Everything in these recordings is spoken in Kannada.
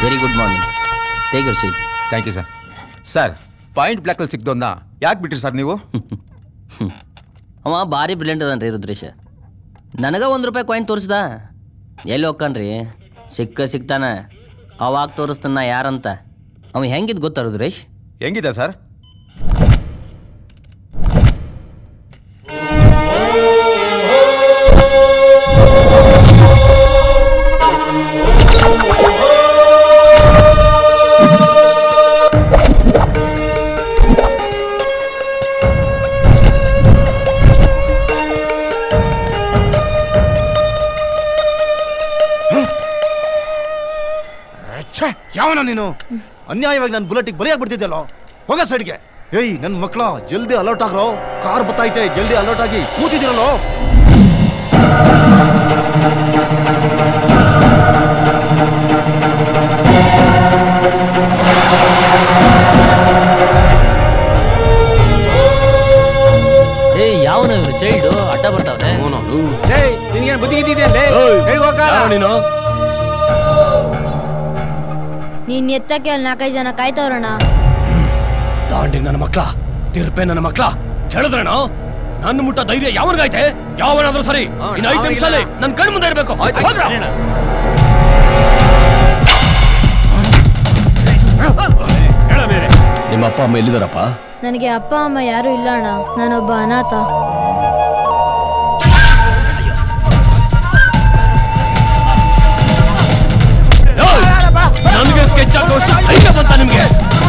Very good morning take your seat thank you sir sir point ಬ್ಲ್ಯಾಕಲ್ಲಿ ಸಿಕ್ದೋನ್ನ ಯಾಕೆ ಬಿಟ್ರಿ ಸರ್ ನೀವು ಅವ ಭಾರಿ ಬ್ರಿಲಿಯಂಟ್ ಅದನ್ರಿ ರುದ್ರೇಶ ನನಗೆ ಒಂದು ರೂಪಾಯಿ ಕಾಯಿನ್ ತೋರಿಸ್ದ ಎಲ್ಲಿ ಹೋಗ್ಕನ್ರಿ ಸಿಕ್ಕ ಸಿಗ್ತಾನ ಅವಾಗ ತೋರಿಸ್ತಾನ ಯಾರಂತ ಅವ ಹೆಂಗಿದ್ ಗೊತ್ತಾ ರುದ್ರೇಶ್ ಹೆಂಗಿದೆ ಸರ್ ಛೇ ಯಾವನ ನೀನು ಅನ್ಯಾಯವಾಗಿ ನನ್ನ ಬುಲೆಟಿಗೆ ಬಲಿಯಾಗ್ಬಿಡ್ತಿದ್ದಲ್ಲೋ ಹೋಗ ಸೈಡ್ಗೆ ಏಯ್ ನನ್ನ ಮಕ್ಕಳ ಜಲ್ದಿ ಅಲರ್ಟ್ ಆಗ್ರೋ ಕಾರ್ ಬತ್ತೈತೆ ಜಲ್ದಿ ಅಲರ್ಟ್ ಆಗಿ ಕೂತಿದ್ದೀರಲ್ಲೋ ಏ ಯಾವನ ಇವ್ರು ಚೈಲ್ಡು ಅಡ್ಡ ಬರ್ತಾವನೆ ಏಯ್ ನಿನ್ಗೇನು ಬುದ್ಧಿ ಇದ್ದಿದೆ ಹೇಳಿ ಹೋಗ ನೀನು ನೀನ್ ಎತ್ತಕ್ಕೆ ಅಲ್ಲಿ ನಾಲ್ಕೈದು ಜನ ಕಾಯ್ತವ್ರಣ್ಣ ದಾಂಡಿ ನನ್ನ ಮಕ್ಳ ತಿರ್ಪೆ ನನ್ನ ಮಕ್ಳ ಕೇಳಿದ್ರೇನು ನನ್ನ ಮುಟ್ಟ ಧೈರ್ಯ ಯಾವನಿಗೈತೆ ಯಾವನಾದ್ರೂ ಸರಿ ಇನ್ನು ಐದು ನಿಮಿಷದಲ್ಲಿ ನನ್ನ ಕಣ್ಣು ಮುಂದೆ ಇರಬೇಕು ಹೋಗ್ರ ಹೇಳ ಬೇರೆ ನಿಮ್ಮ ಅಪ್ಪ ಅಮ್ಮ ಎಲ್ಲಿದಾರಪ್ಪ ನನಗೆ ಅಪ್ಪ ಅಮ್ಮ ಯಾರು ಇಲ್ಲ ಅಣ್ಣ ನಾನೊಬ್ಬ ಅನಾಥ ನನಗೆ ಸ್ಕೆಚ್ ಹಾಕೋಷ್ಟು ಧೈರ್ಯ ಬಂತ ನಿಮ್ಗೆ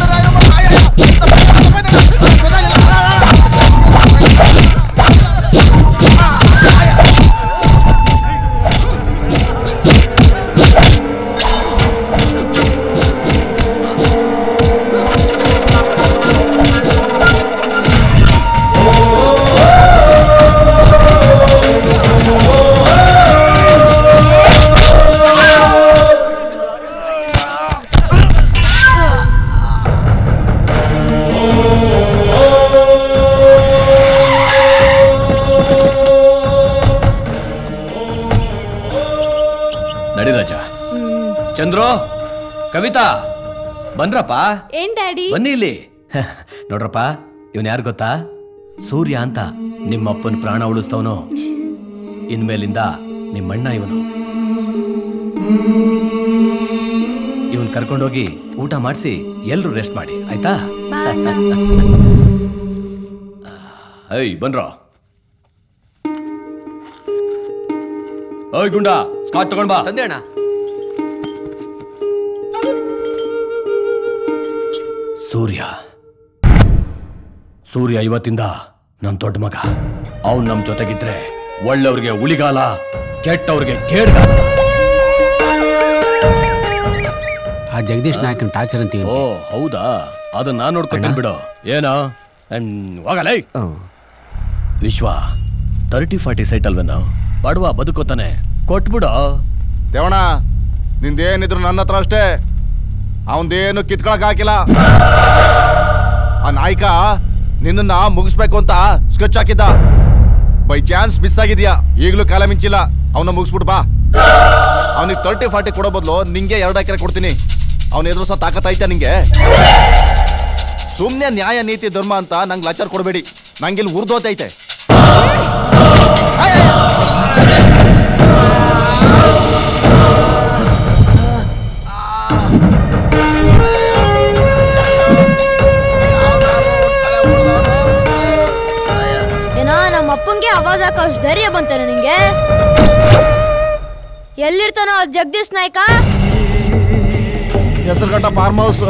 ನಡಿ ರಾಜ ಚಂದ್ರು ಕವಿತಾ ಬನ್ರಪ್ಪ ಏನ್ ಡ್ಯಾಡಿ ಬನ್ನಿ ಇಲ್ಲಿ ನೋಡ್ರಪ್ಪ ಇವನ್ ಯಾರು ಗೊತ್ತಾ ಸೂರ್ಯ ಅಂತ ನಿಮ್ಮಪ್ಪನ ಪ್ರಾಣ ಉಳಿಸ್ತವನು ಇನ್ಮೇಲಿಂದ ನಿಮ್ಮಣ್ಣ ಇವನು ಇವನ್ ಕರ್ಕೊಂಡೋಗಿ ಊಟ ಮಾಡಿಸಿ ಎಲ್ರು ರೆಸ್ಟ್ ಮಾಡಿ ಆಯ್ತಾ ಐ ಬನ್ರ ಓಯ್ ಗುಂಡ ಸ್ಕಾಚ್ ತಗೊಂಡ್ ಬಾ ತಂದೆ ಅಣ್ಣ ಸೂರ್ಯ ಸೂರ್ಯ ಇವತ್ತಿಂದ ನನ್ ದೊಡ್ಡ ಮಗ ಅವನ್ ನಮ್ ಜೊತೆಗಿದ್ರೆ ಒಳ್ಳೆಯವ್ರಿಗೆ ಉಳಿಗಾಲ ಕೆಟ್ಟವ್ರಿಗೆ ಕೇಡ್ಗಾಲ ಆ ಜಗದೀಶ್ ನಾಯಕನ ಟಾರ್ಚರ್ ಅಂತೀವಿ ಓ ಹೌದಾ ಅದನ್ನ ನಾನ್ ನೋಡ್ಕೊಂತೀನಿ ಬಿಡು ಏನೋ ಹೋಗಲೇ ವಿಶ್ವ ತರ್ಟಿ ಫಾರ್ಟಿ ಸೈಟ್ ಅಲ್ವೇನೋ ಬಡವ ಬದುಕೋತಾನೆ ಕೊಟ್ಬಿಡು ದೇವಣ ನಿಂದೇನಿದ್ರು ನನ್ನ ಹತ್ರ ಅಷ್ಟೇ ಅವನ್ದೇನು ಕಿತ್ಕೊಳಕ್ ಹಾಕಿಲ್ಲ ಆ ನಾಯಕ ನಿನ್ನನ್ನ ಮುಗಿಸ್ಬೇಕು ಅಂತ ಸ್ಕೆಚ್ ಹಾಕಿದ್ದ ಬೈ ಚಾನ್ಸ್ ಮಿಸ್ ಆಗಿದ್ಯಾ ಈಗಲೂ ಕಾಲ ಮಿಂಚಿಲ್ಲ ಅವನ್ನ ಮುಗಿಸ್ಬಿಟ್ಟು ಬಾ ಅವನಿಗೆ ತರ್ಟಿ ಫಾರ್ಟಿ ಕೊಡೋ ಬದಲು ನಿಂಗೆ ಎರಡು ಎಕರೆ ಕೊಡ್ತೀನಿ ಅವನ ಎದುರು ಸಹ ತಾಕತ್ತೈತೆ ನಿಂಗೆ ಸುಮ್ಮನೆ ನ್ಯಾಯ ನೀತಿ ಧರ್ಮ ಅಂತ ನಂಗೆ ಲಾಚಾರ್ ಕೊಡಬೇಡಿ ನಂಗಿಲ್ಲಿ ಉರ್ದೋತೈತೆ ಏನೋ ನಮ್ಮ ಅಪ್ಪಂಗೆ ಅವಾಜ್ ಹಾಕೋ ಅಷ್ಟ್ ಧೈರ್ಯ ಬಂತೇನೆ ನಿಂಗೆ ಎಲ್ಲಿರ್ತಾನೋ ಆ ಜಗದೀಶ್ ನಾಯ್ಕ ಹೆಸರುಗಟ್ಟ ಫಾರ್ಮ್ ಹೌಸ್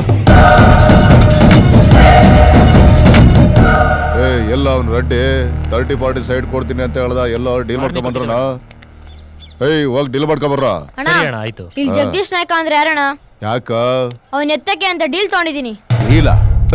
ಏ ಎಲ್ಲ ಅವ್ನು ರೆಡ್ಡಿ ತರ್ಟಿ ಫಾರ್ಟಿ ಸೈಡ್ ಕೊಡ್ತೀನಿ ಅಂತ ಹೇಳ್ದ ಎಲ್ಲ ಡೀಲ್ ಮಾಡ್ಕೊಂಡ್ ಬಂದ್ರಣ ಏಯ್ ಹೋಗಿ ಡೀಲ್ ಮಾಡ್ಕೊಂಬರ್ರ ಅಣ್ಣ ಇಲ್ಲಿ ಜಗದೀಶ್ ನಾಯ್ಕ ಅಂದ್ರೆ ಯಾರಣ್ಣ ಯಾಕ ಅವನ್ ಎತ್ತಕ್ಕೆ ಅಂತ ಡೀಲ್ ತಗೊಂಡಿದೀನಿ ಡೀಲ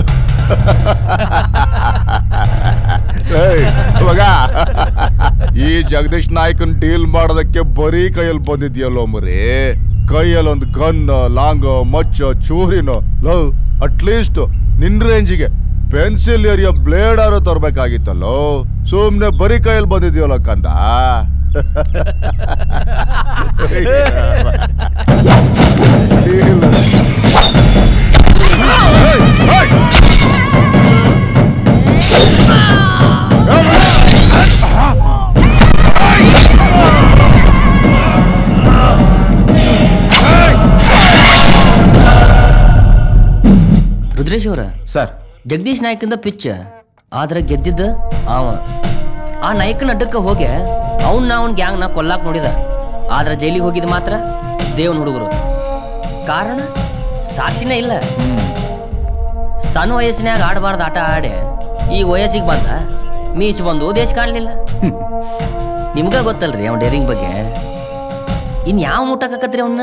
ಏಯ್ ಮಗ ಈ ಜಗದೀಶ್ ನಾಯ್ಕನ್ ಡೀಲ್ ಮಾಡೋದಕ್ಕೆ ಬರೀ ಕೈಯಲ್ಲಿ ಬಂದಿದ್ಯಲ್ಲೋ ಮರಿ ಕೈಯಲ್ಲಿ ಒಂದು ಗನ್ ಲಾಂಗ್ ಮಚ್ಚ ಚೂರಿನೋ ಲವ್ ಅಟ್ಲೀಸ್ಟ್ ನಿನ್ ರೇಂಜಿಗೆ ಪೆನ್ಸಿಲ್ ಏರಿಯಾ ಬ್ಲೇಡ್ ಆರು ತರ್ಬೇಕಾಗಿತ್ತಲ್ಲೋ ಸುಮ್ನೆ ಬರೀ ಕೈಯಲ್ಲಿ ಬಂದಿದ್ಯಲ್ಲ ಕಂದ ರುದ್ರೇಶ್ ಅವರ ಸರ್ ಜಗದೀಶ್ ನಾಯ್ಕಿಂದ ಪಿಚ್ ಆದ್ರೆ ಗೆದ್ದಿದ್ದ ಅವ ಆ ನಾಯಕನ ಅಡ್ಡಕ್ಕೆ ಹೋಗಿ ಅವ್ನ ಅವನ್ ಗ್ಯಾಂಗ್ನ ಕೊಲ್ಲಾಕ್ ನೋಡಿದ ಆದ್ರೆ ಜೈಲಿಗೆ ಹೋಗಿದ್ ಮಾತ್ರ ದೇವನ್ ಹುಡುಗರು ಕಾರಣ ಸಾಕ್ಷಿನೇ ಇಲ್ಲ ಸಣ್ಣ ವಯಸ್ಸಿನಾಗ ಆಡಬಾರ್ದು ಆಟ ಆಡಿ ಈ ವಯಸ್ಸಿಗೆ ಬಂದ ಮೀಸು ಬಂದು ದೇಶ ಕಾಣಲಿಲ್ಲ ನಿಮ್ಗ ಗೊತ್ತಲ್ರಿ ಅವ್ನ ಡೇರಿಂಗ್ ಬಗ್ಗೆ ಇನ್ ಯಾವ ಮುಟ್ಟಕತ್ರಿ ಅವನ್ನ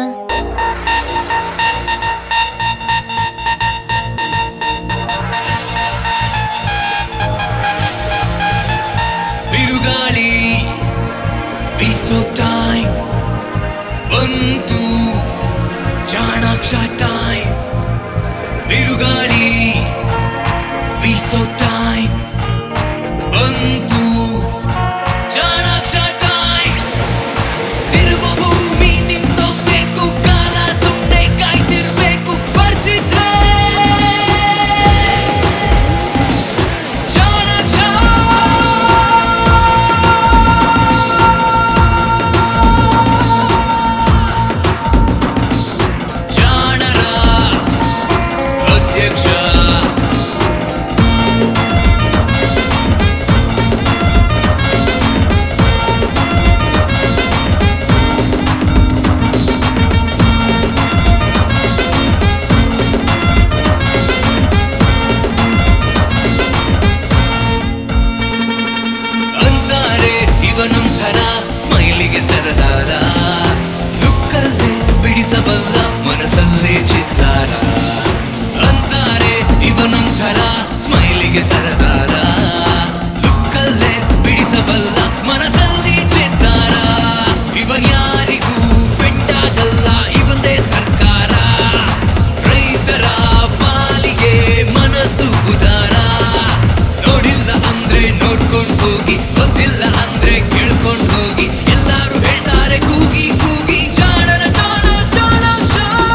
ಬಿರುಗಾಳಿ ಬೀಸೋ ಟೈಮ್ ಬಂತು ಚಾಣಾಕ್ಷ ಟೈಮ್ ಬಿರುಗಾಳಿ ಬೀಸೋ ಟೈಮ್ ಬಂತು ಚಾಣಾಕ್ಷ ಟೈಮ್ ತಿರುಗು ಭೂಮಿ ನಿಂತೋಗ್ಬೇಕು ಕಾಲ ಸುಮ್ಮನೆ ಕಾಯ್ತಿರ್ಬೇಕು ಬರ್ತಿದ್ರೆ ಚಾಣಾಕ್ಷ ಜಾಣರ ಅಧ್ಯಕ್ಷ ಅಂತಾರೆ ಇವನೊಂಥರ ಸ್ಮೈಲಿಗೆ ಸರದಾರ ಲುಕ್ಕಲ್ಲೇ ಬಿಡಿಸಬಲ್ಲ ಮನಸ್ಸಲ್ಲೇ ಚಿತ್ತಾರ ಅಂತಾರೆ ಇವನೊಂಥರ ಸ್ಮೈಲಿಗೆ ಸರದಾರ ಲುಕ್ಕಲ್ಲೇ ಬಿಡಿಸಬಲ್ಲ ಮನಸ್ಸಲ್ಲಿ ಚಿತ್ತಾರ ಇವನ್ ಯಾರಿಗೂ ಬೆಂಡಾಗಲ್ಲ ಇವಂದೇ ಸರ್ಕಾರ ರೈತರ ಪಾಲಿಗೆ ಮನಸ್ಸು ಉದಾರ ನೋಡಿಲ್ಲ ಅಂದ್ರೆ ನೋಡ್ಕೊಂಡು ಹೋಗಿ ಗೊತ್ತಿಲ್ಲ ಅಂದ್ರೆ ಕೇಳ್ಕೊಂಡು ಹೋಗಿ ಎಲ್ಲಾರು ಹೇಳ್ತಾರೆ ಕೂಗಿ ಕೂಗಿ ಜಾಣರ ಜಾಣ ಜಾಣಾಕ್ಷ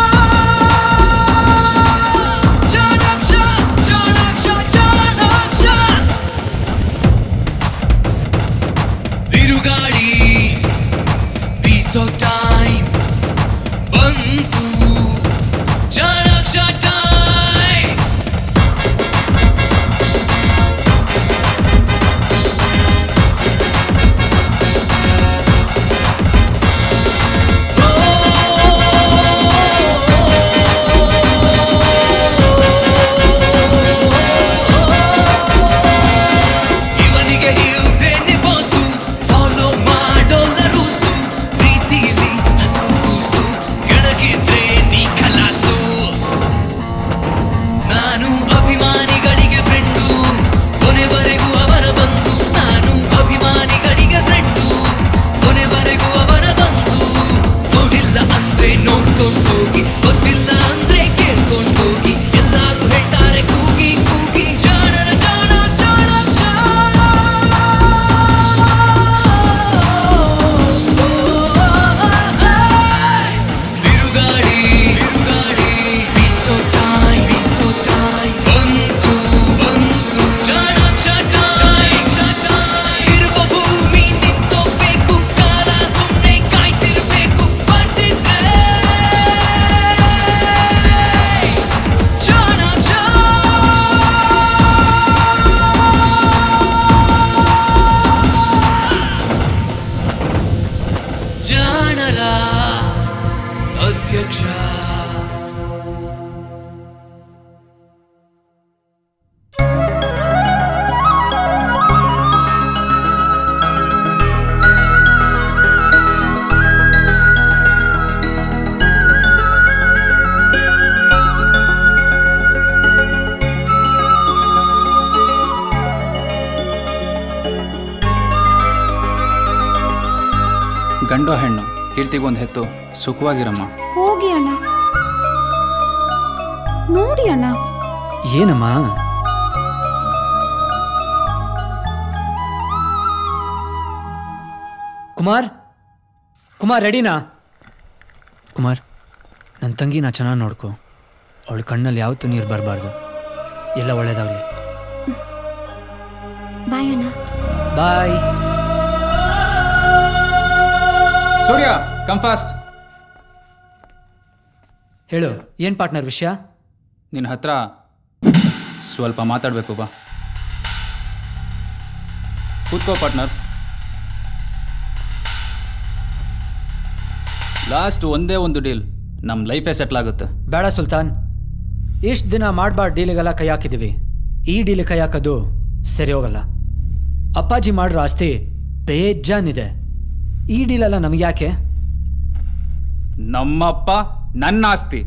ಜಾಣಾಕ್ಷ ಜಾಣಾಕ್ಷ ಜಾಣಾಕ್ಷ ಬಿರುಗಾಳಿ ಬೀಸೋ ಟೈಮ್ ಬಂತು ಜಾಣಾಕ್ಷ ಟೈಮ್ ಇವನಿಗೆ ಇವ್ದೇನೆ ಬಾಸು ಫಾಲೋ ಮಾಡೋಲ್ಲ ರೂಲ್ಸು ಪ್ರೀತಿಲಿ ಹಸು ಕೂಸು ಕೆಳಗಿದ್ರೆ ನೀ ಖಲಾಸು ನಾನು ಅಭಿಮಾನಿಗಳಿಗೆ ಫ್ರೆಂಡು ಕೊನೆವರೆಗೂ ಅವರ ಬಂಧು ನಾನು ಅಭಿಮಾನಿಗಳಿಗೆ ಫ್ರೆಂಡು ಕೊನೆವರೆಗೂ ಅವರ ಬಂಧು ನೋಡಿಲ್ಲ ಅಂದ್ರೆ ನೋಡ್ಕೊಂಡು ಹೋಗಿ ಗೊತ್ತಿಲ್ಲ ಅಂದ್ರೆ ಕೇಳ್ಕೊಂಡು ಹೋಗಿ ಎಲ್ಲಾರು ಹೇಳ್ತಾರೆ ಕೂಗಿ ಕೂಗಿ ಜಾಣರ ಜಾಣ ಜಾಣಾಕ್ಷ ಬಿರುಗಾಳಿ ಬಿರುಗಾಳಿ ಬೀಸೋ ಟೈಮ್ ಬೀಸೋ ಟೈಮ್ ಬಂತು ಬಂತು ಜಾಣಾಕ್ಷ ಟೈಮ್ ತಿರುಗೋ ಭೂಮಿ ನಿಂತೋಗ್ಬೇಕು ಕಾಲ ಸುಮ್ಮನೆ ಕಾಯ್ತಿರ್ಬೇಕು ಬರ್ತಿದ್ರೆ ಜಾಣಾಕ್ಷ ಜಾಣರ ಅಧ್ಯಕ್ಷ ಗಂಡು ಹೆಣ್ಣು ಕೀರ್ತಿಗೊಂದು ಹೆತ್ತು ಸುಖವಾಗಿರಮ್ಮ ಹೋಗಿ ಅಣ್ಣ ನೋಡಿ ಅಣ್ಣ ಏನಮ್ಮ ಕುಮಾರ್ ಕುಮಾರ್ ರೆಡಿನಾ ಕುಮಾರ್ ನನ್ನ ತಂಗಿನ ಚೆನ್ನಾಗಿ ನೋಡ್ಕೊ ಅವಳ ಕಣ್ಣಲ್ಲಿ ಯಾವತ್ತೂ ನೀರು ಬರಬಾರ್ದು ಎಲ್ಲ ಒಳ್ಳೇದಾಗಲಿ ಬಾಯ್ ಅಣ್ಣ ಬಾಯ್ ಸೂರ್ಯ ಕಮ್ ಫಾಸ್ಟ್ ಹೇಳು ಏನು ಪಾರ್ಟ್ನರ್ ವಿಷಯ ನಿನ್ನ ಹತ್ರ ಸ್ವಲ್ಪ ಮಾತಾಡಬೇಕು ಬಾ ಕೂತ್ಕೋ ಪಾರ್ಟ್ನರ್ ಲಾಸ್ಟ್ ಒಂದೇ ಒಂದು ಡೀಲ್ ನಮ್ಮ ಲೈಫೇ ಸೆಟ್ಲ್ ಆಗುತ್ತೆ ಬೇಡ ಸುಲ್ತಾನ್ ಇಷ್ಟು ದಿನ ಮಾಡಬಾರ್ದು ಡೀಲಿಗೆಲ್ಲ ಕೈ ಹಾಕಿದ್ದೀವಿ ಈ ಡೀಲ್ ಕೈ ಹಾಕೋದು ಸರಿ ಹೋಗಲ್ಲ ಅಪ್ಪಾಜಿ ಮಾಡಿರೋ ಆಸ್ತಿ ಬೇಜಾನಿದೆ ಈ ಡೀಲೆಲ್ಲ ನಮಗೆ ಯಾಕೆ ನಮ್ಮಪ್ಪ ನನ್ನ ಆಸ್ತಿ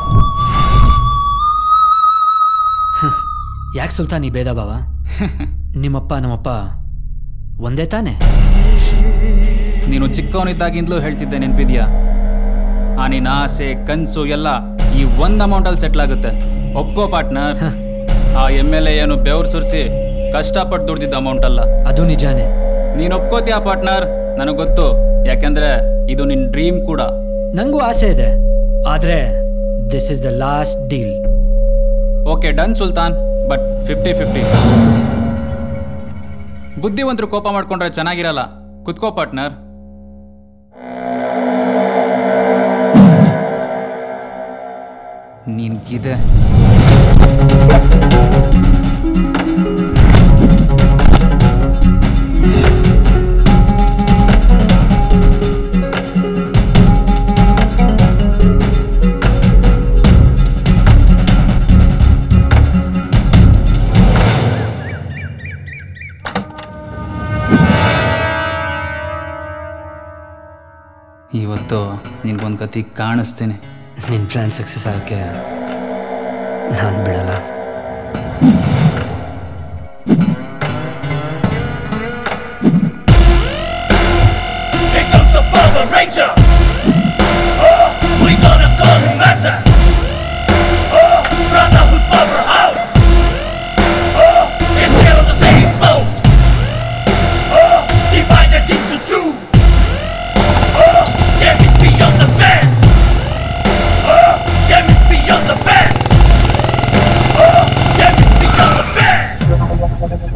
ಯಾಕೆ ಸುಲ್ತಾನ್ ಈ ಭೇದ ಭಾವ ನಿಮ್ಮಪ್ಪ ನಮ್ಮಪ್ಪ ಒಂದೇ ತಾನೇ ನೀನು ಚಿಕ್ಕವನಿದ್ದಾಗಿಂದಲೂ ಹೇಳ್ತಿದ್ದೆ ನೆನಪಿದ್ಯಾ ಆ ನಿನ್ನ ಆಸೆ ಕನಸು ಎಲ್ಲ ಈ ಒಂದು ಅಮೌಂಟಲ್ಲಿ ಸೆಟ್ಲ್ ಆಗುತ್ತೆ ಒಪ್ಕೋ ಪಾರ್ಟ್ನರ್ ಆ ಎಮ್ ಎಲ್ ಎ ಏನು ಬೆವ್ರು ಸುರಿಸಿ ಕಷ್ಟಪಟ್ಟು ದುಡ್ದಿದ್ದ ಅಮೌಂಟ್ ಅಲ್ಲ ಅದು ನಿಜಾನೇ ನೀನು ಒಪ್ಕೋತೀಯ ಪಾರ್ಟ್ನರ್ ನನಗೆ ಗೊತ್ತು ಯಾಕೆಂದ್ರೆ ಇದು ನಿನ್ನ ಡ್ರೀಮ್ ಕೂಡ ನಂಗೂ ಆಸೆ ಇದೆ ಆದ್ರೆ this is the last deal okay done Sultan but fifty fifty ಬುದ್ಧಿವಂತರು ಕೋಪ ಮಾಡ್ಕೊಂಡ್ರೆ ಚೆನ್ನಾಗಿರಲ್ಲ ಕುತ್ಕೋ ಪಾರ್ಟ್ನರ್ ನಿನ್ಗಿದೆ ಇವತ್ತು ನಿನ್ಗೊಂದು ಕತಿ ಕಾಣಿಸ್ತೀನಿ ನಿನ್ನ ಪ್ಲಾನ್ ಸಕ್ಸಸ್ ಆಗೋಕ್ಕೆ ನಾನು ಬಿಡಲ್ಲ Here comes a Power Ranger. Oh, we gonna go to massa. Oh, Brotherhood Powerhouse. Oh, it's here on the same boat. Oh, divided into two. Oh, game is beyond the best. Oh, game is beyond the best. Oh, game is beyond the best.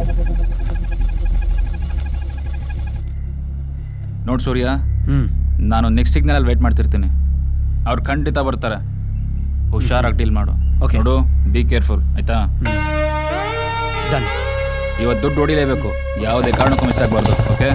ನೋಡ್ ಸೂರ್ಯ ಹ್ಞೂ ನಾನು ನೆಕ್ಸ್ಟ್ ಸಿಗ್ನಲ್ ವೇಟ್ ಮಾಡ್ತಿರ್ತೀನಿ ಅವ್ರು ಖಂಡಿತ ಬರ್ತಾರೆ ಹುಷಾರಾಗಿ ಡೀಲ್ ಮಾಡು Okay. ನೋಡು ಬಿ ಕೇರ್ಫುಲ್ ಆಯ್ತಾ ಡನ್ ಇವತ್ತು ದುಡ್ಡು ಹೊಡಿಲೇಬೇಕು ಯಾವುದೇ ಕಾರಣಕ್ಕೂ ಮಿಸ್ ಆಗಬಾರ್ದು ಓಕೆ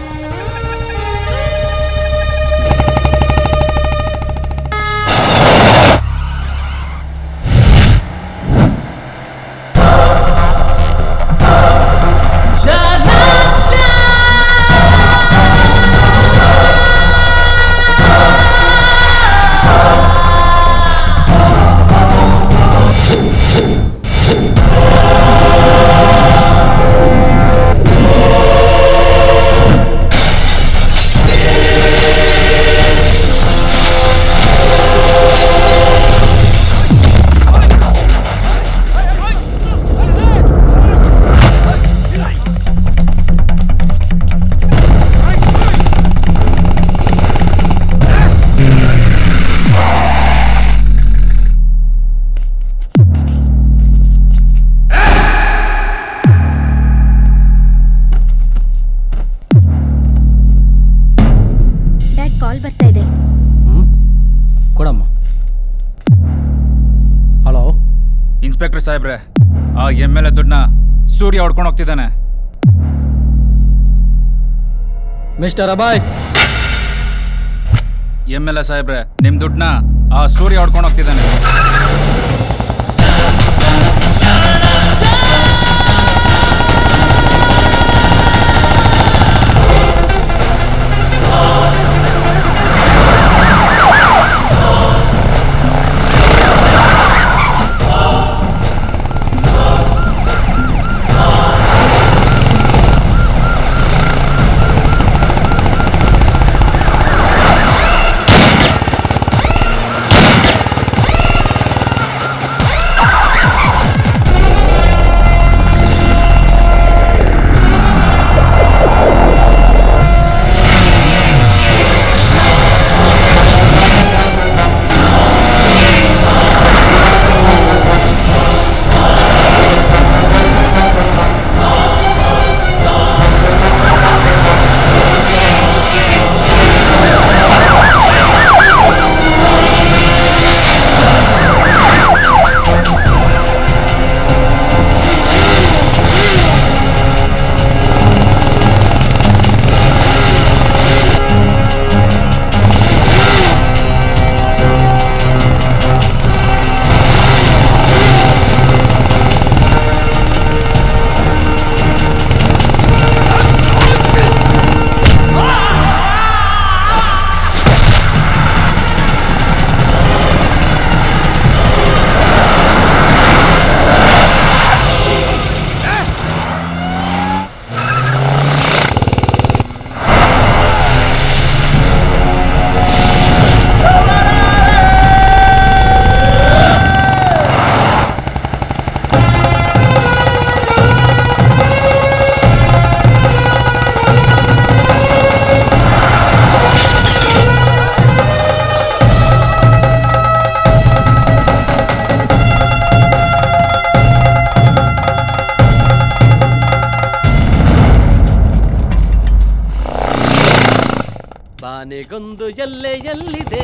ಡ್ಯಾಡ್ ಕಾಲ್ ಬರ್ತಾ ಇದೆ ಕೊಡಮ್ಮ ಹಲೋ ಇನ್ಸ್ಪೆಕ್ಟರ್ ಸಾಹೇಬ್ರೆ ಆ ಎಮ್ ಎಲ್ ಎ ದುಡ್ಡನ್ನ ಸೂರ್ಯ ಹೊಡ್ಕೊಂಡು ಹೋಗ್ತಿದ್ದಾನೆ ಮಿಸ್ಟರ್ ಅಬಾಯ್ ಎಮ್ ಎಲ್ ಎ ಸಾಹೇಬ್ರೆ ನಿಮ್ ದುಡ್ಡನ್ನ ಆ ಸೂರ್ಯ ಹೊಡ್ಕೊಂಡು ಹೋಗ್ತಿದ್ದಾನೆ Hey! ಆನೆಗೊಂದು ಎಲ್ಲೆ ಎಲ್ಲಿದೆ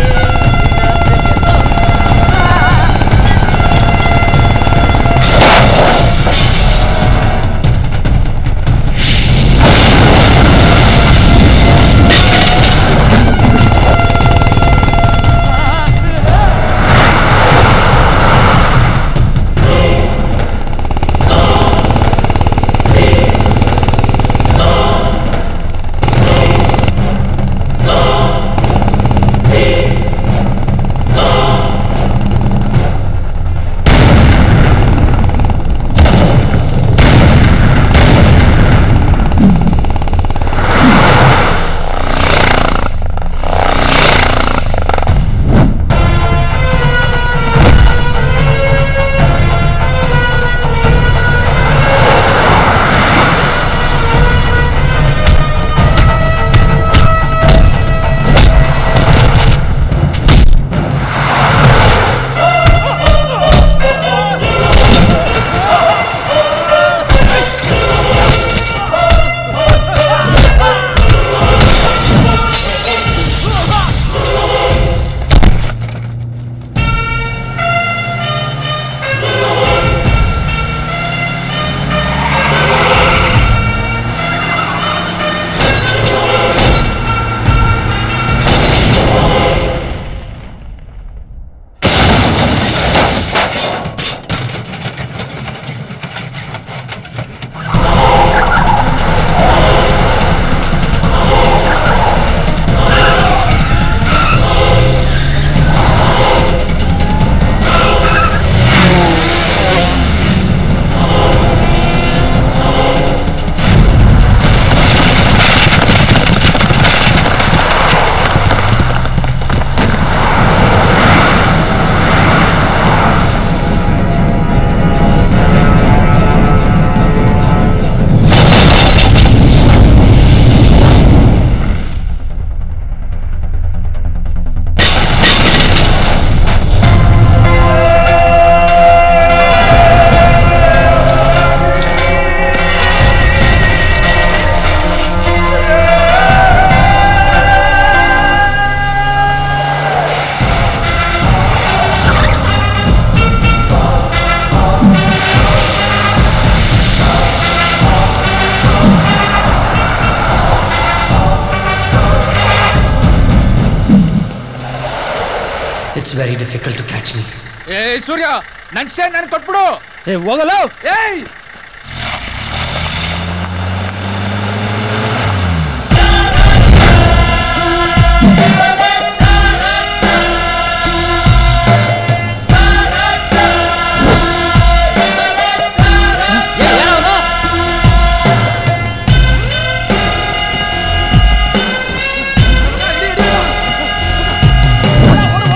it's very difficult to catch me ಏ ಸೂರ್ಯ ನನ್ ಶೇ ನನ್ ಕೊಟ್ಬಿಡು ಏ ಹೋಗಲ್ಲ ಏಯ್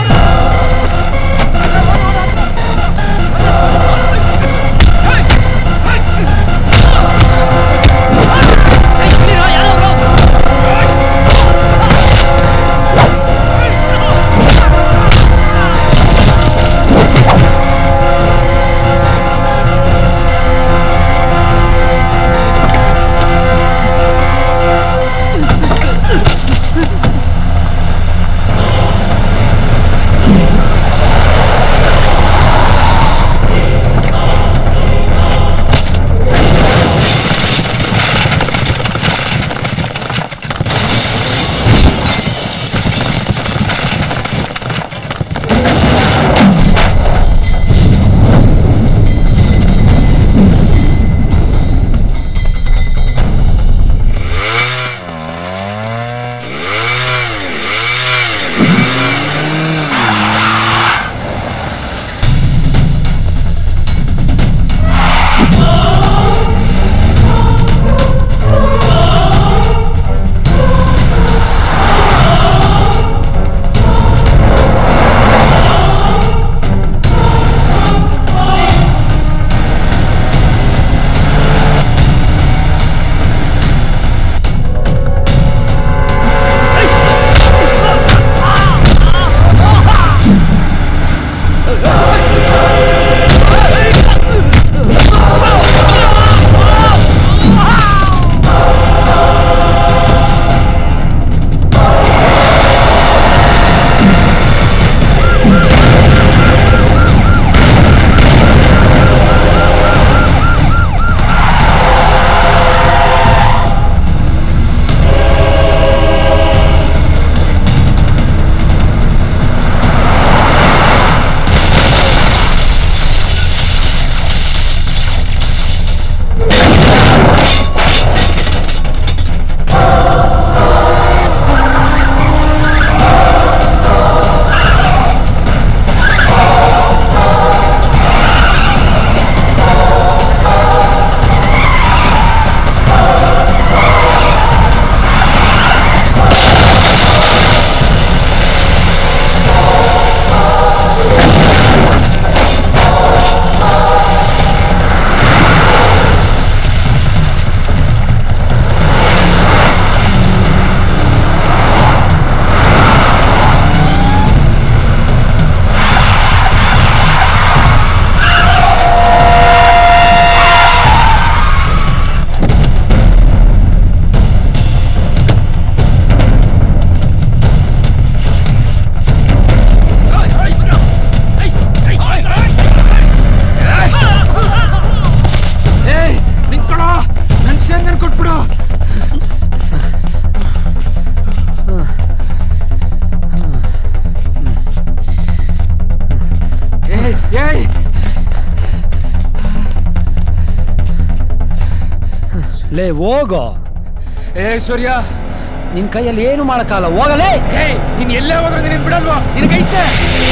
Hey! ಲೇ ಹೋಗೋ ಏ ಸೂರ್ಯ ನಿನ್ ಕೈಯಲ್ಲಿ ಏನು ಮಾಡಕ್ಕಾಗಲ್ಲ ಹೋಗಲೇ ಏಯ್ ನೀನ್ ಎಲ್ಲೇ ಹೋದ್ರೆ ನಿನ್ ಬಿಡಲ್ವಾ ನಿನಗೈತೆ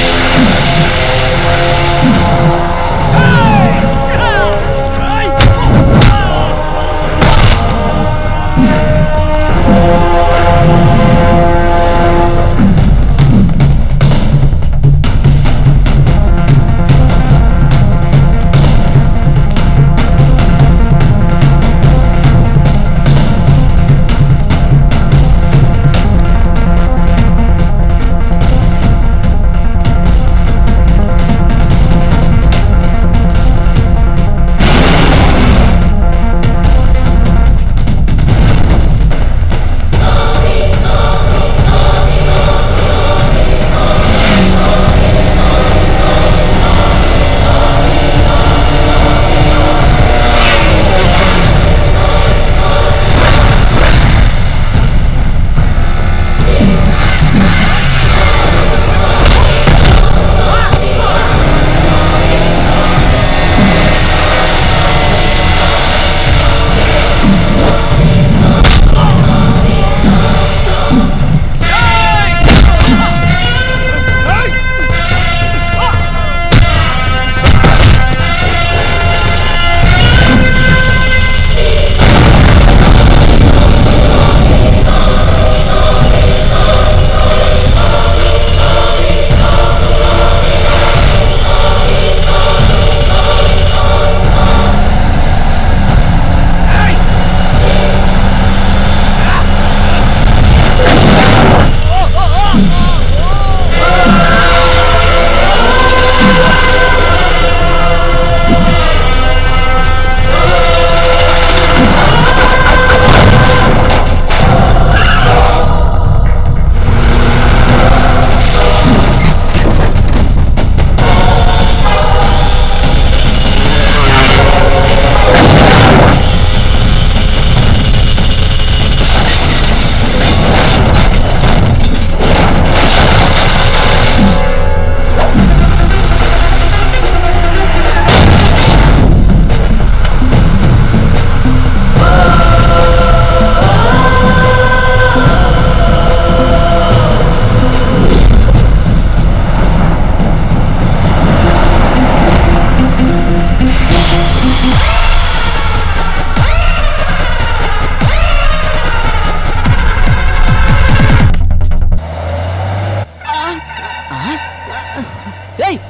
ಏಯ್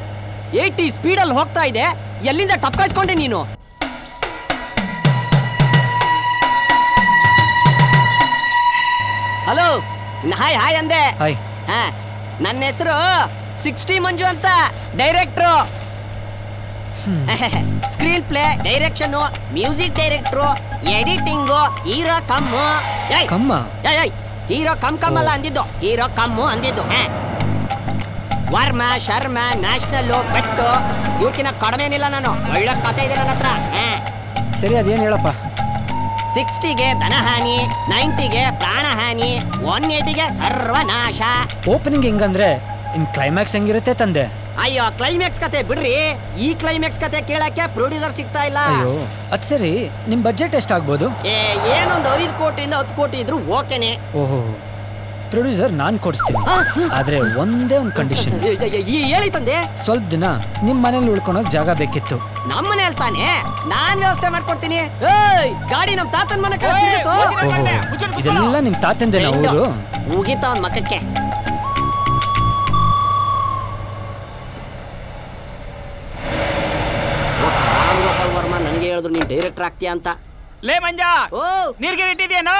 ಏಯ್ಟಿ ಸ್ಪೀಡಲ್ಲಿ ಹೋಗ್ತಾ ಇದೆ ಎಲ್ಲಿಂದ ಟಪ್ಕಾಯಿಸ್ಕೊಂಡೆ ನೀನು ಹಲೋ ಹಾಯ್ ಹಾಯ್ ಅಂದೆ ಹಾಯ್ ಹಾ ನನ್ನ ಹೆಸರು ಸಿಕ್ಸ್ಟಿ ಮಂಜು ಅಂತ director screen play direction music director editing hero ಕಮ್ಮು ಏಯ್ ಕಮ್ಮ ಏಯ್ ಹೀರೋ ಕಮ್ ಕಮ್ ಅಲ್ಲ ಅಂದಿದ್ದು ಹೀರೋ ಕಮ್ಮು ಅಂದಿದ್ದು ಹಾ. ವರ್ಮ ಶರ್ಮ ನ್ಯಾಷನಲ್ಲು ಬೆಟ್ಟು ಇವಕ್ಕಿನ ಕಡಿಮೆನಿಲ್ಲ ನಾನು ಒಳ್ಳೆ ಕತೆ ಇದೆ ನನ್ನ ಹತ್ರ ಸರಿ ಅದೇನು ಹೇಳಪ್ಪ ಸಿಕ್ಸ್ಟಿಗೆ ಧನಹಾನಿ ನೈಂಟಿಗೆ ಪ್ರಾಣಹಾನಿ ಒನ್ ಏಟಿಗೆ ಸರ್ವನಾಶ ಓಪನಿಂಗ್ ಹೆಂಗಂದ್ರೆ ಇನ್ ಕ್ಲೈಮ್ಯಾಕ್ಸ್ ಹೆಂಗಿರುತ್ತೆ ತಂದೆ ಅಯ್ಯೋ ಕ್ಲೈಮ್ಯಾಕ್ಸ್ ಕತೆ ಬಿಡ್ರಿ ಈ ಕ್ಲೈಮ್ಯಾಕ್ಸ್ ಕತೆ ಕೇಳಕ್ಕೆ ಪ್ರೊಡ್ಯೂಸರ್ ಸಿಗ್ತಾ ಇಲ್ಲ ಅಯ್ಯೋ ಅದ್ ಸರಿ ನಿಮ್ ಬಜೆಟ್ ಎಷ್ಟಾಗ್ಬೋದು ಏ ಏನೊಂದು ಐದು ಕೋಟಿಯಿಂದ ಹತ್ತು ಕೋಟಿ ಇದ್ರು ಓಕೆನೆ ಓಹೋ ಪ್ರೊಡ್ಯೂಸರ್ ನಾನ್ ಕೊಡಿಸ್ತೀನಿ ಆದ್ರೆ ಒಂದೇ ಒಂದು ಕಂಡೀಷನ್ ಈ ಹೇಳಿ ತಂದೆ ಸ್ವಲ್ಪ ದಿನ ನಿಮ್ ಮನೇಲಿ ಉಳ್ಕೊಳಕ್ ಜಾಗ ಬೇಕಿತ್ತು ನಮ್ಮನೆ ತಾನೆ ನಾನ್ ವ್ಯವಸ್ಥೆ ಮಾಡ್ಕೊಡ್ತೀನಿ ಏಯ್ ಗಾಡಿ ನಮ್ ತಾತನ್ ಮನೆ ಕಡೆ ನಿಲ್ಲಿಸು. ಓಹೋ ಇದೆಲ್ಲ ನಿಮ್ ತಾತಂದೇನ ಊರು ಮುಗೀತ ಅವ್ನ್ ಮಕ್ಕಕ್ಕೆ ರಾಮಗೋಪಾಲ್ ವರ್ಮ ನನಗೆ ಹೇಳಿದ್ರು ನೀನ್ ಡೈರೆಕ್ಟರ್ ಆಗ್ತೀಯ ಅಂತ ಲೇ ಮಂಜ ಓ ನೀರ್ಗೆ ಇಟ್ಟಿದ್ಯೇನೋ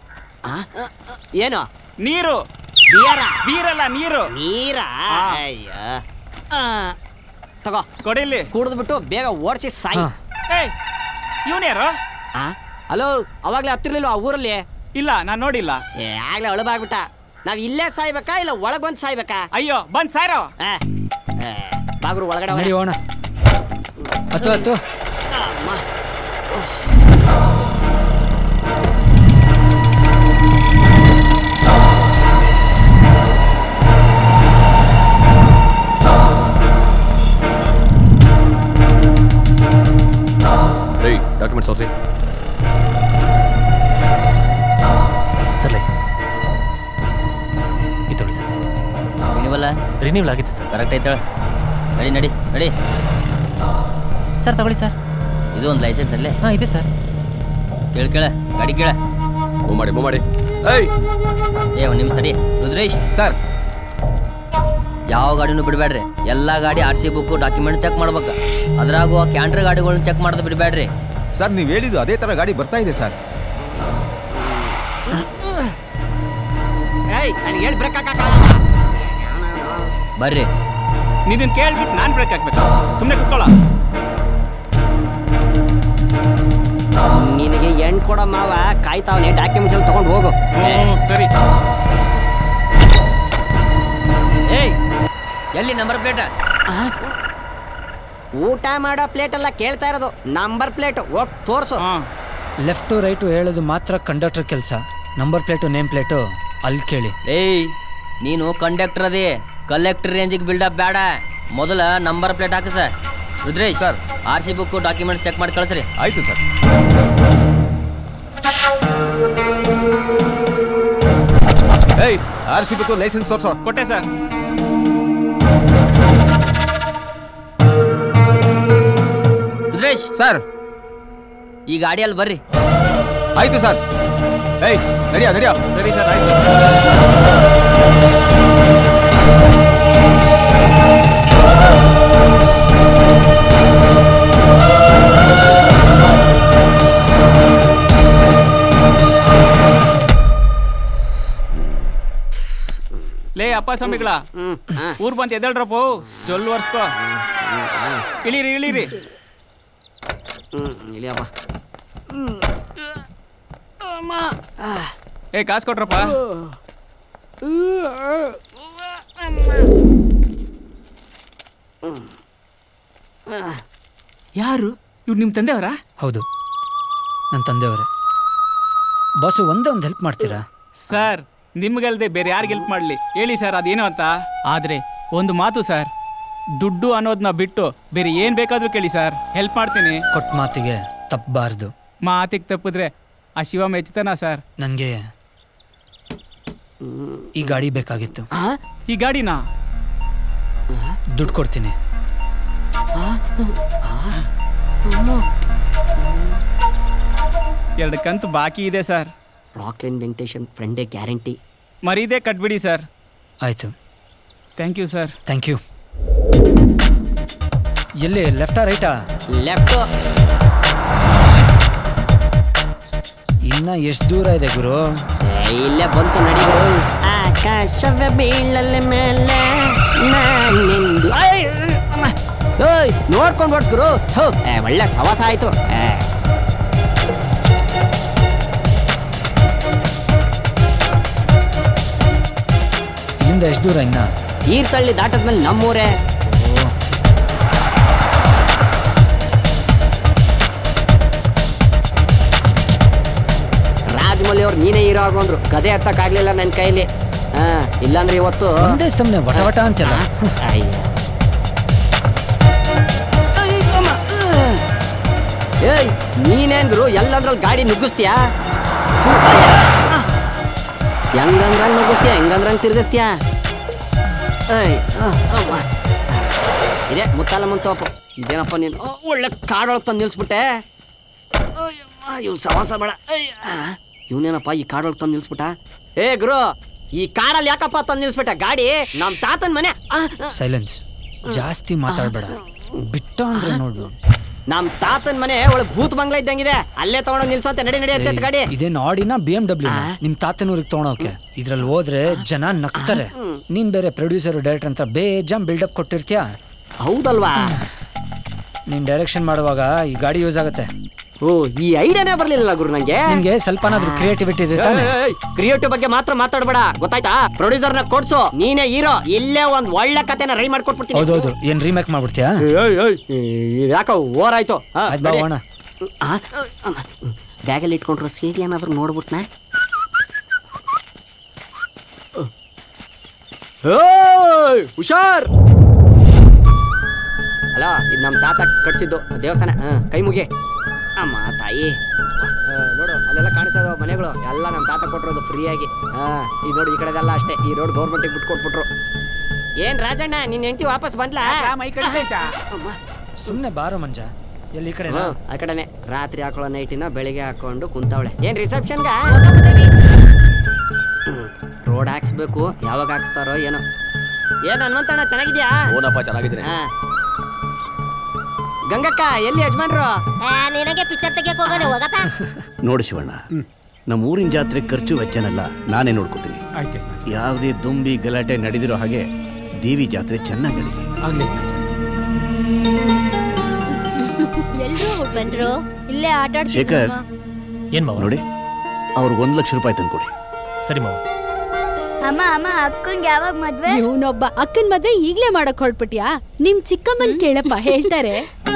ಏನು ನೀರು ಬಿಯರ ಬೀರಲ್ಲ ನೀರು ನೀರ ಅಯ್ಯ ಆ, ತಗೋ ಕೊಡಿಲಿ ಕುಡಿದ್ಬಿಟ್ಟು ಬೇಗ ಓಡಿಸಿ ಸಾಯಿ ಏಯ್ ಇವನ್ಯಾರು ಆ ಹಲೋ ಅವಾಗ್ಲೇ ಹತ್ತಿರ್ಲಿಲ್ವ ಆ ಊರಲ್ಲಿ ಇಲ್ಲ ನಾನ್ ನೋಡಿಲ್ಲ ಏ ಆಗ್ಲೇ ಅಳಬಾಗ್ಬಿಟ್ಟ ನಾವ್ ಇಲ್ಲೇ ಸಾಯ್ಬೇಕಾ ಇಲ್ಲ ಒಳಗ್ ಬಂದ್ ಸಾಯ್ಬೇಕಾ ಅಯ್ಯೋ ಬಂದ್ ಸಾಯ್ರೋ ಆ, ಆ, ಬಾಗ್ರು ಒಳಗಡೆ ನಡಿ ಹೋಣ ಹತ್ತು ಹತ್ತು ಅಮ್ಮ. ಏಯ್ ಡಾಕ್ಯುಮೆಂಟ್ಸ್ ತೋರಿಸಿ ರಿನ್ಯೂವಲ್ ಆಗಿದೆ ಸರ್ ಕರೆಕ್ಟ್ ಐತೆ ನಡಿ ನಡಿ ನಡಿ ಸರ್ ತಗೊಳ್ಳಿ ಸರ್ ಇದು ಒಂದು ಲೈಸೆನ್ಸ್ ಅಲ್ಲೇ ಹಾಂ ಇದೆ ಸರ್ ಕೇಳ ಕೇಳ ಗಾಡಿ ಕೇಳ ಮೂವ್ ಮಾಡಿ ಮೂವ್ ಮಾಡಿ ಏಯ್ ಏ ಒಂದು ನಿಮಿಷ ತಡಿ ರುದ್ರೇಶ್ ಸರ್ ಯಾವ ಗಾಡಿನೂ ಬಿಡಬೇಡ್ರಿ ಎಲ್ಲ ಗಾಡಿ R C book document check ಮಾಡ್ಬೇಕು ಅದ್ರಾಗೂ ಕ್ಯಾಂಟ್ರ್ ಗಾಡಿಗಳನ್ನ ಚೆಕ್ ಮಾಡೋದು ಬಿಡಬೇಡ್ರಿ ಸರ್ ನೀವು ಹೇಳಿದ್ದು ಅದೇ ಥರ ಗಾಡಿ ಬರ್ತಾ ಇದೆ ಸರ್ ಏಯ್ ನನಗೆ ಹೇಳಿ ಬ್ರೇಕ್ ಬರ್ರಿ ನಿನ್ನ ಕೇಳ್ಬಿಟ್ಟು ನಾನು ಬ್ರೇಕ್ ಹಾಕ್ಬೇಕು ಸುಮ್ಮನೆ ಕುತ್ಕೊಳ್ಳ ನಿನಗೆ ಎಣ್ ಕೊಡೋ ಮಾವ ಕಾಯ್ತಾವನೆ ಡಾಕ್ಯುಮೆಂಟ್ಸ್ ಎಲ್ಲ ತಗೊಂಡು ಹೋಗು ಸರಿ ಏಯ್ ಎಲ್ಲಿ ನಂಬರ್ ಪ್ಲೇಟ್ ಊಟ ಮಾಡೋ ಪ್ಲೇಟ್ ಎಲ್ಲ ಕೇಳ್ತಾ ಇರೋದು ನಂಬರ್ ಪ್ಲೇಟ್ ಹೋಗ್ ತೋರ್ಸು ಲೆಫ್ಟು ರೈಟು ಹೇಳೋದು ಮಾತ್ರ ಕಂಡಕ್ಟರ್ ಕೆಲಸ ನಂಬರ್ ಪ್ಲೇಟು ನೇಮ್ ಪ್ಲೇಟು ಅಲ್ಲಿ ಕೇಳಿ ಏಯ್ ನೀನು ಕಂಡಕ್ಟರ್ ಅದೇ ಕಲೆಕ್ಟರ್ ರೇಂಜಿಗೆ ಬಿಲ್ಡಪ್ ಬೇಡ ಮೊದಲ ನಂಬರ್ ಪ್ಲೇಟ್ ಹಾಕ sir Rudresh sir R C book documents check ಮಾಡಿ ಕಳಿಸ್ರಿ ಆಯ್ತು ಸರ್ ಏಯ್ ಆರ್ ಸಿ ಬುಕ್ ಲೈಸೆನ್ಸ್ ತೋರ್ಸೋ ಕೊಟ್ಟೆ ಸರ್ ರುದ್ರೇಶ್ ಸರ್ ಈ ಗಾಡಿಯಲ್ಲಿ ಬರ್ರಿ ಆಯ್ತು ಸರ್ ಏಯ್ ನಡಿಯೋ ನಡಿಯೋ ಸರಿ ಸರ್ ಆಯ್ತು ಲೇ ಅಪ್ಪ ಸ್ವಾಮಿಗಳ ಊರ್ ಬಂತ ಎದ್ದೇಳ್ರಪ್ಪ ಜೊಲ್ ವರ್ಸ್ಕೋ ಇಳೀರಿ ಇಳೀರಿ ಇಳಿಯಪ್ಪ ಏ ಕಾಸು ಕೊಟ್ರಪ್ಪ ಯಾರು ಇವ್ರು ನಿಮ್ಮ ತಂದೆಯವರಾ ಹೌದು ನನ್ನ ತಂದೆಯವರೇ ಬಾಸು ಒಂದೇ ಒಂದು ಹೆಲ್ಪ್ ಮಾಡ್ತೀರಾ ಸರ್ ನಿಮ್ಗಲ್ದೆ ಬೇರೆ ಯಾರಿಗೆ ಹೆಲ್ಪ್ ಮಾಡಲಿ ಹೇಳಿ ಸರ್ ಅದೇನು ಅಂತ ಆದರೆ ಒಂದು ಮಾತು ಸರ್ ದುಡ್ಡು ಅನ್ನೋದನ್ನ ಬಿಟ್ಟು ಬೇರೆ ಏನು ಬೇಕಾದರೂ ಕೇಳಿ ಸರ್ ಹೆಲ್ಪ್ ಮಾಡ್ತೀನಿ ಕೊಟ್ಟ ಮಾತಿಗೆ ತಪ್ಪಬಾರ್ದು ಮಾತಿಗೆ ತಪ್ಪಿದ್ರೆ ಆ ಶಿವ ಮೆಚ್ತಾನ ಸರ್ ನನಗೆ ಈ ಗಾಡಿ ಬೇಕಾಗಿತ್ತು ಈ ಗಾಡಿನಾ ದುಡ್ಡು ಕೊಡ್ತೀನಿ ಎರಡು ಕಂತು ಬಾಕಿ ಇದೆ ಸರ್ ರಾಕ್ಲೈನ್ ವೆಂಕಟೇಶನ್ ಫ್ರೆಂಡೇ ಗ್ಯಾರಂಟಿ ಮರೀದೇ ಕಟ್ಬಿಡಿ ಸರ್ ಆಯಿತು thank you sir thank you ಎಲ್ಲಿ ಲೆಫ್ಟಾ ರೈಟಾ ಲೆಫ್ಟ್ ಇನ್ನ ಎಷ್ಟು ದೂರ ಇದೆ ಗುರು ಇಲ್ಲೇ ಬಂತು ನಡಿಗಳು ಆಕಾಶವೇ ಬೀಳಲೆ ಮೇಲೆ ನಾನೆಂದು ಐ, ಅಮ್ಮ. ಓಯ್ ನೋಡ್ಕೊಂಡು ಓಡಿಸ್ಗುರು ಥು, ಏ, ಒಳ್ಳೆ ಸವಾಸ ಆಯ್ತು ಏ. ಇಲ್ಲಿಂದ ಎಷ್ಟು ದೂರ ಇನ್ನ ತೀರ್ಥಹಳ್ಳಿ ದಾಟದ್ಮೇಲೆ ನಮ್ಮೂರೇ ರಾಜಮೌಳಿ ಅವ್ರು ನೀನೇ ಹೀರೋ ಆಗೋಂದ್ರು ಗದೆ ಹತ್ತಕ್ಕಾಗ್ಲಿಲ್ಲ ನನ್ನ ಕೈಲಿ ಹಾ ಇಲ್ಲಾಂದ್ರೆ ಇವತ್ತು ಒಂದೇ ಸಮನೆ ವಟ ವಟ ಅಂತೆಲ್ಲ ಅಯ್ಯ ಏಯ್ ನೀನೇಂದ್ರು ಎಲ್ಲಂದ್ರಲ್ಲಿ ಗಾಡಿ ನುಗ್ಗಿಸ್ತೀಯಾ ಥು, ಅಯ್ಯ. ಹೆಂಗಂದ್ರಂಗ್ ನುಗ್ಗಿಸ್ತೀಯ ಹೆಂಗಂದ್ರಂಗ್ ತಿರ್ಗಿಸ್ತೀಯಾ ಏಯ್ ಆ, ಅವ್ವ. ಇದೆ ಮುತ್ತಾಲ ಮುಂತೋಪು ಇದೇನಪ್ಪ ನೀನು ಆ, ಒಳ್ಳೆ ಕಾಡೊಳಗೆ ತಂದು ನಿಲ್ಸ್ಬಿಟ್ಟೆ ಇವ್ ಸವಾಸ ಬೇಡ ಇವನೇನಪ್ಪ ಈ ಕಾಡೊಳಗೆ ತಂದು ನಿಲ್ಸ್ಬಿಟ್ಟ ಏ ಗುರು ಈ ಕಾಡಲ್ಲಿ ಯಾಕಪ್ಪ ತಂದು ನಿಲ್ಸ್ಬಿಟ್ಟ ಗಾಡಿ ನಮ್ ತಾತನ್ ಮನೆ ಆ, ಆ. ಸೈಲೆನ್ಸ್ ಜಾಸ್ತಿ ಮಾತಾಡಬೇಡ ಬಿಟ್ಟ ಅಂದ್ರೆ ನೋಡು ನಮ್ ತಾತನ್ ಮನೆ ಒಳಗೆ ಭೂತ್ ಬಂಗ್ಲಾ ಇದ್ದಂಗಿದೆ ಅಲ್ಲೇ ತಗೊಂಡೋಗಿ ನಿಲ್ಸೋಂತೆ ನಡಿ ನಡಿ ಅಂತ ಗಾಡಿ ಇದೇನು ಆಡಿನ ಬಿ ಎಂ ಡಬ್ಲ್ಯೂ ನಿಮ್ ತಾತನೂರಿಗೆ ತಗೊಳೋಕೆ ಇದ್ರಲ್ಲಿ ಹೋದ್ರೆ ಜನ ನಗ್ತಾರೆ ನೀನ್ ಬೇರೆ ಪ್ರೊಡ್ಯೂಸರ್ ಡೈರೆಕ್ಟರ್ ಅಂತ ಬೇಜಾನ್ ಬಿಲ್ಡಪ್ ಕೊಟ್ಟಿರ್ತೀಯ ಹೌದಲ್ವಾ ನೀನ್ ಡೈರೆಕ್ಷನ್ ಮಾಡುವಾಗ ಈ ಗಾಡಿ ಯೂಸ್ ಆಗುತ್ತೆ ಓ ಈ ಐಡಿಯಾನೇ ಬರ್ಲಿಲ್ಲ ಗುರು ನಂಗೆ ನಿನ್ಗೆ ಸ್ವಲ್ಪನಾದ್ರೂ ಕ್ರಿಯೇಟಿವಿಟಿ ಇದೆ ತಾನೆ ಕ್ರಿಯೇಟಿವ್ ಬಗ್ಗೆ ಮಾತ್ರ ಮಾತಾಡ್ಬೇಡ ಗೊತ್ತಾಯ್ತಾ ಪ್ರೊಡ್ಯೂಸರ್ ನ ಕೊಡ್ಸು ನೀನೇ ಹೀರೋ ಇಲ್ಲೇ ಒಂದ್ ಒಳ್ಳೆ ಕತೆನ ರೈ ಮಾಡ್ಕೊಟ್ಬಿಡ್ತೀನಿ ಹೌದೌದು ಏನ್ ರೀಮೇಕ್ ಮಾಡ್ಬಿಡ್ತೀಯಾ ಯಾಕೋ ಓವರ್ ಆಯ್ತು ಆಯ್ತ್ ಬಾ ಹೋಗೋಣ. ಬ್ಯಾಗಲ್ಲಿ ಇಟ್ಕೊಂಡ್ರು ಸಿಡಿ ಏನಾದ್ರು ನೋಡ್ಬಿಟ್ನ ಹುಷಾರ್ ಅಲ್ಲ ಇದು ನಮ್ಮ ತಾತ ಕಟ್ಸಿದ್ದು ದೇವಸ್ಥಾನ ಹಾ, ಕೈ ಮುಗಿ ಅಮ್ಮ ತಾಯಿ ಆ, ನೋಡು ಅಲ್ಲೆಲ್ಲ ಕಾಣಿಸ್ತಾ ಇದಾವ ಮನೆಗಳು ಎಲ್ಲ ನಮ್ಮ ತಾತ ಕೊಟ್ಟಿರೋದು ಫ್ರೀಯಾಗಿ ಹಾ ಇದು ನೋಡಿ ಈ ಕಡೆದೆಲ್ಲ ಅಷ್ಟೇ ಈ ರೋಡ್ ಗೌರ್ಮೆಂಟಿಗೆ ಬಿಟ್ಟು ಕೊಟ್ಬಿಟ್ರು ಏನ್ ರಾಜಣ್ಣ ನಿನ್ ಹೆಂಡತಿ ವಾಪಸ್ ಬಂದ್ಲಾ ಮೈ ಸುಮ್ಮನೆ ಬಾರೋ ಮಂಜ ಎಲ್ಲಿ ಈ ಕಡೆ ಹ್ಮ್, ಆ ಕಡೆನೆ ರಾತ್ರಿ ಹಾಕೊಳ್ಳೋ ನೈಟಿನ ಬೆಳಿಗ್ಗೆ ಹಾಕೊಂಡು ಕುಂತವಳೆ ಏನ್ ರಿಸೆಪ್ಷನ್ಗ ರೋಡ್ ಹಾಕ್ಸ್ಬೇಕು ಯಾವಾಗ ಹಾಕ್ಸ್ತಾರೋ ಏನೋ ಏನ್ ಹನುಮಂತಣ್ಣ ಚೆನ್ನಾಗಿದ್ಯಾ ಓನಪ್ಪ ಚೆನ್ನಾಗಿದ್ದೀನಿ ಹಾ. ಗಂಗಕ್ಕ ಎಲ್ಲಿ ಯಜಮಾನ್ರು ನಿನಗೆ ಪಿಕ್ಚರ್ ತೆಗಿಯಕ್ ಹೋಗೋಣ ಹೋಗಪ್ಪ ನೋಡು ಶಿವಣ್ಣ ನಮ್ಮ ಊರಿನ ಜಾತ್ರೆ ಖರ್ಚು ವೆಚ್ಚನೆಲ್ಲ ನಾನೇ ನೋಡ್ಕೋತೀನಿ ಆಯ್ತು ಯಾವುದೇ ದುಂಬಿ ಗಲಾಟೆ ನಡೆದಿರೋ ಹಾಗೆ ದೇವಿ ಜಾತ್ರೆ ಚೆನ್ನಾಗಿ ನಡೀಲಿ ಆಗ್ಲಿ ಎಲ್ರೂ ಹೋಗಿ ಬಂದ್ರು ಇಲ್ಲೇ ಆಟ ಶೇಖರ್ ಏನ್ ಮಾವ ನೋಡಿ ಅವ್ರಿಗೆ ಒಂದು ಲಕ್ಷ ರೂಪಾಯಿ ತಂದ್ಕೊಡಿ ಸರಿ ಮಾವ ಅಮ್ಮ ಅಮ್ಮ ಅಕ್ಕಂಗೆ ಯಾವಾಗ ಮದ್ವೆ ಇವನೊಬ್ಬ ಅಕ್ಕನ್ ಮದ್ವೆ ಈಗ್ಲೇ ಮಾಡಕ್ ಹೊರಟ್ಬಿಟ್ಯಾ ನಿಮ್ ಚಿಕ್ಕಮ್ಮನ್ ಕೇಳಪ್ಪ ಹೇಳ್ತಾರೆ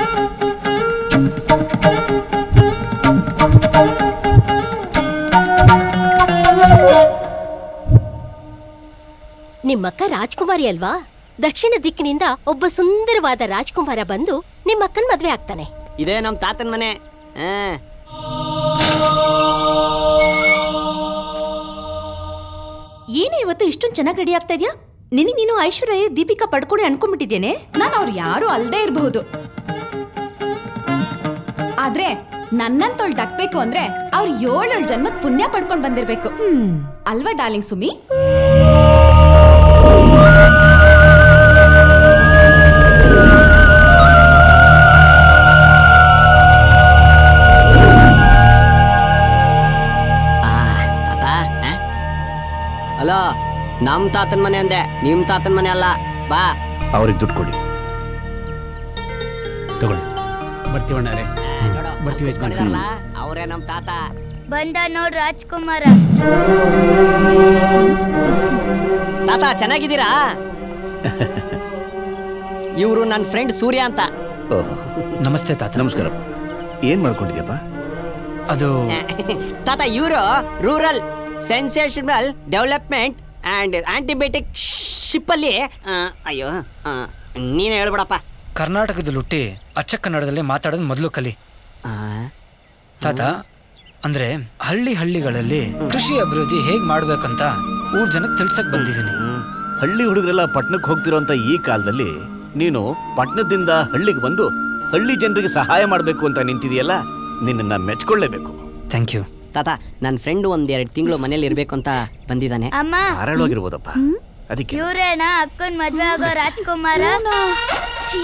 ನಿಮ್ಮಕ್ಕ ರಾಜ್ಕುಮಾರಿ ಅಲ್ವಾ ದಕ್ಷಿಣ ದಿಕ್ಕಿನಿಂದ ಒಬ್ಬ ಸುಂದರವಾದ ರಾಜ್ಕುಮಾರ ಬಂದು ನಿಮ್ಮಕ್ಕನ್ ಮದ್ವೆ ಆಗ್ತಾನೆ ಇದೇ ನಮ್ ತಾತನ ಮನೆ ಹಾ ಏನೇ ಇವತ್ತು ಇಷ್ಟೊಂದು ಚೆನ್ನಾಗಿ ರೆಡಿ ಆಗ್ತಾ ಇದೆಯಾ ನಿನಗೆ ನೀನು ಐಶ್ವರ್ಯ ದೀಪಿಕಾ ಪಡ್ಕೊಡಿ ಅನ್ಕೊಂಡ್ಬಿಟ್ಟಿದ್ದೇನೆ ನಾನು ಅವ್ರು ಯಾರು ಅಲ್ದೇ ಇರಬಹುದು ಆದ್ರೆ ನನ್ನಂತೊಳ್ ದಕ್ಬೇಕು ಅಂದ್ರೆ ಅವ್ರು ಏಳೇಳು ಜನ್ಮದ ಪುಣ್ಯ ಪಡ್ಕೊಂಡ್ ಬಂದಿರ್ಬೇಕು ಅಲ್ವಾ ಡಾರ್ಲಿಂಗ್ ಸುಮಿ ತಾತ ಆ? ಅಲೋ ನಮ್ ತಾತನ್ ಮನೆ ಅಂದೆ ನಿಮ್ ತಾತನ್ ಮನೆ ಅಲ್ಲ ಬಾ ಅವ್ರಿಗೆ ದುಡ್ಡು ಕೊಡಿ ತಗೊಳ್ಳಿ ಬರ್ತೀವಣ್ಣರೇ ಬರ್ತೀವಿ ಯಜಮಾನ್ರೆ. ಅವರೇ ನಮ್ ತಾತ ಬಂದ ನೋಡ್ ರಾಜ್ಕುಮಾರ ತಾತ ಚೆನ್ನಾಗಿದ್ದೀರಾ ಇವರು ನನ್ನ ಫ್ರೆಂಡ್ ಸೂರ್ಯ ಅಂತ ನಮಸ್ತೆ ತಾತ ನಮಸ್ಕಾರ ಏನ್ ಮಾಡ್ಕೊಂಡಿದ್ಯಪ್ಪ ಅದು ತಾತ ಇವರು rural sensational development and antibiotic ship ಅಲ್ಲಿ ಆ, ಅಯ್ಯೋ ಆ, ನೀನೇ ಹೇಳ್ಬಿಡಪ್ಪ ಕರ್ನಾಟಕದಲ್ಲಿ ಹುಟ್ಟಿ ಅಚ್ಚ ಕನ್ನಡದಲ್ಲಿ ಮಾತಾಡೋದು ಮೊದಲು ಕಲಿ ತಾತ ಅಂದ್ರೆ ಹಳ್ಳಿ ಹಳ್ಳಿಗಳಲ್ಲಿ ಕೃಷಿ ಅಭಿವೃದ್ಧಿ ಹೇಗ್ ಮಾಡ್ಬೇಕಂತ ಊರ್ ಜನಕ್ಕೆ ತಿಳ್ಸಕ್ ಬಂದಿದ್ದೀನಿ ಹಳ್ಳಿ ಹುಡುಗರೆಲ್ಲ ಪಟ್ಟಣಕ್ಕೆ ಹೋಗ್ತಿರೋಂಥ ಈ ಕಾಲದಲ್ಲಿ ನೀನು ಪಟ್ಟಣದಿಂದ ಹಳ್ಳಿಗೆ ಬಂದು ಹಳ್ಳಿ ಜನರಿಗೆ ಸಹಾಯ ಮಾಡಬೇಕು ಅಂತ ನಿಂತಿದೆಯಲ್ಲ ನಿನ್ನನ್ನು ಮೆಚ್ಕೊಳ್ಳೇಬೇಕು ಥ್ಯಾಂಕ್ ಯು ತಾತ ನನ್ನ ಫ್ರೆಂಡ್ ಒಂದ್ ಎರಡು ತಿಂಗಳು ಮನೇಲಿ ಇರ್ಬೇಕು ಅಂತ ಬಂದಿದ್ದಾನೆ ಅಮ್ಮ ಧಾರಾಳವಾಗಿರ್ಬೋದಪ್ಪ ಅದಕ್ಕೆ ಇವ್ರೇನಾ ಅಕ್ಕನ್ ಮದ್ವೆ ಆಗೋ ರಾಜ್ಕುಮಾರ ಛೀ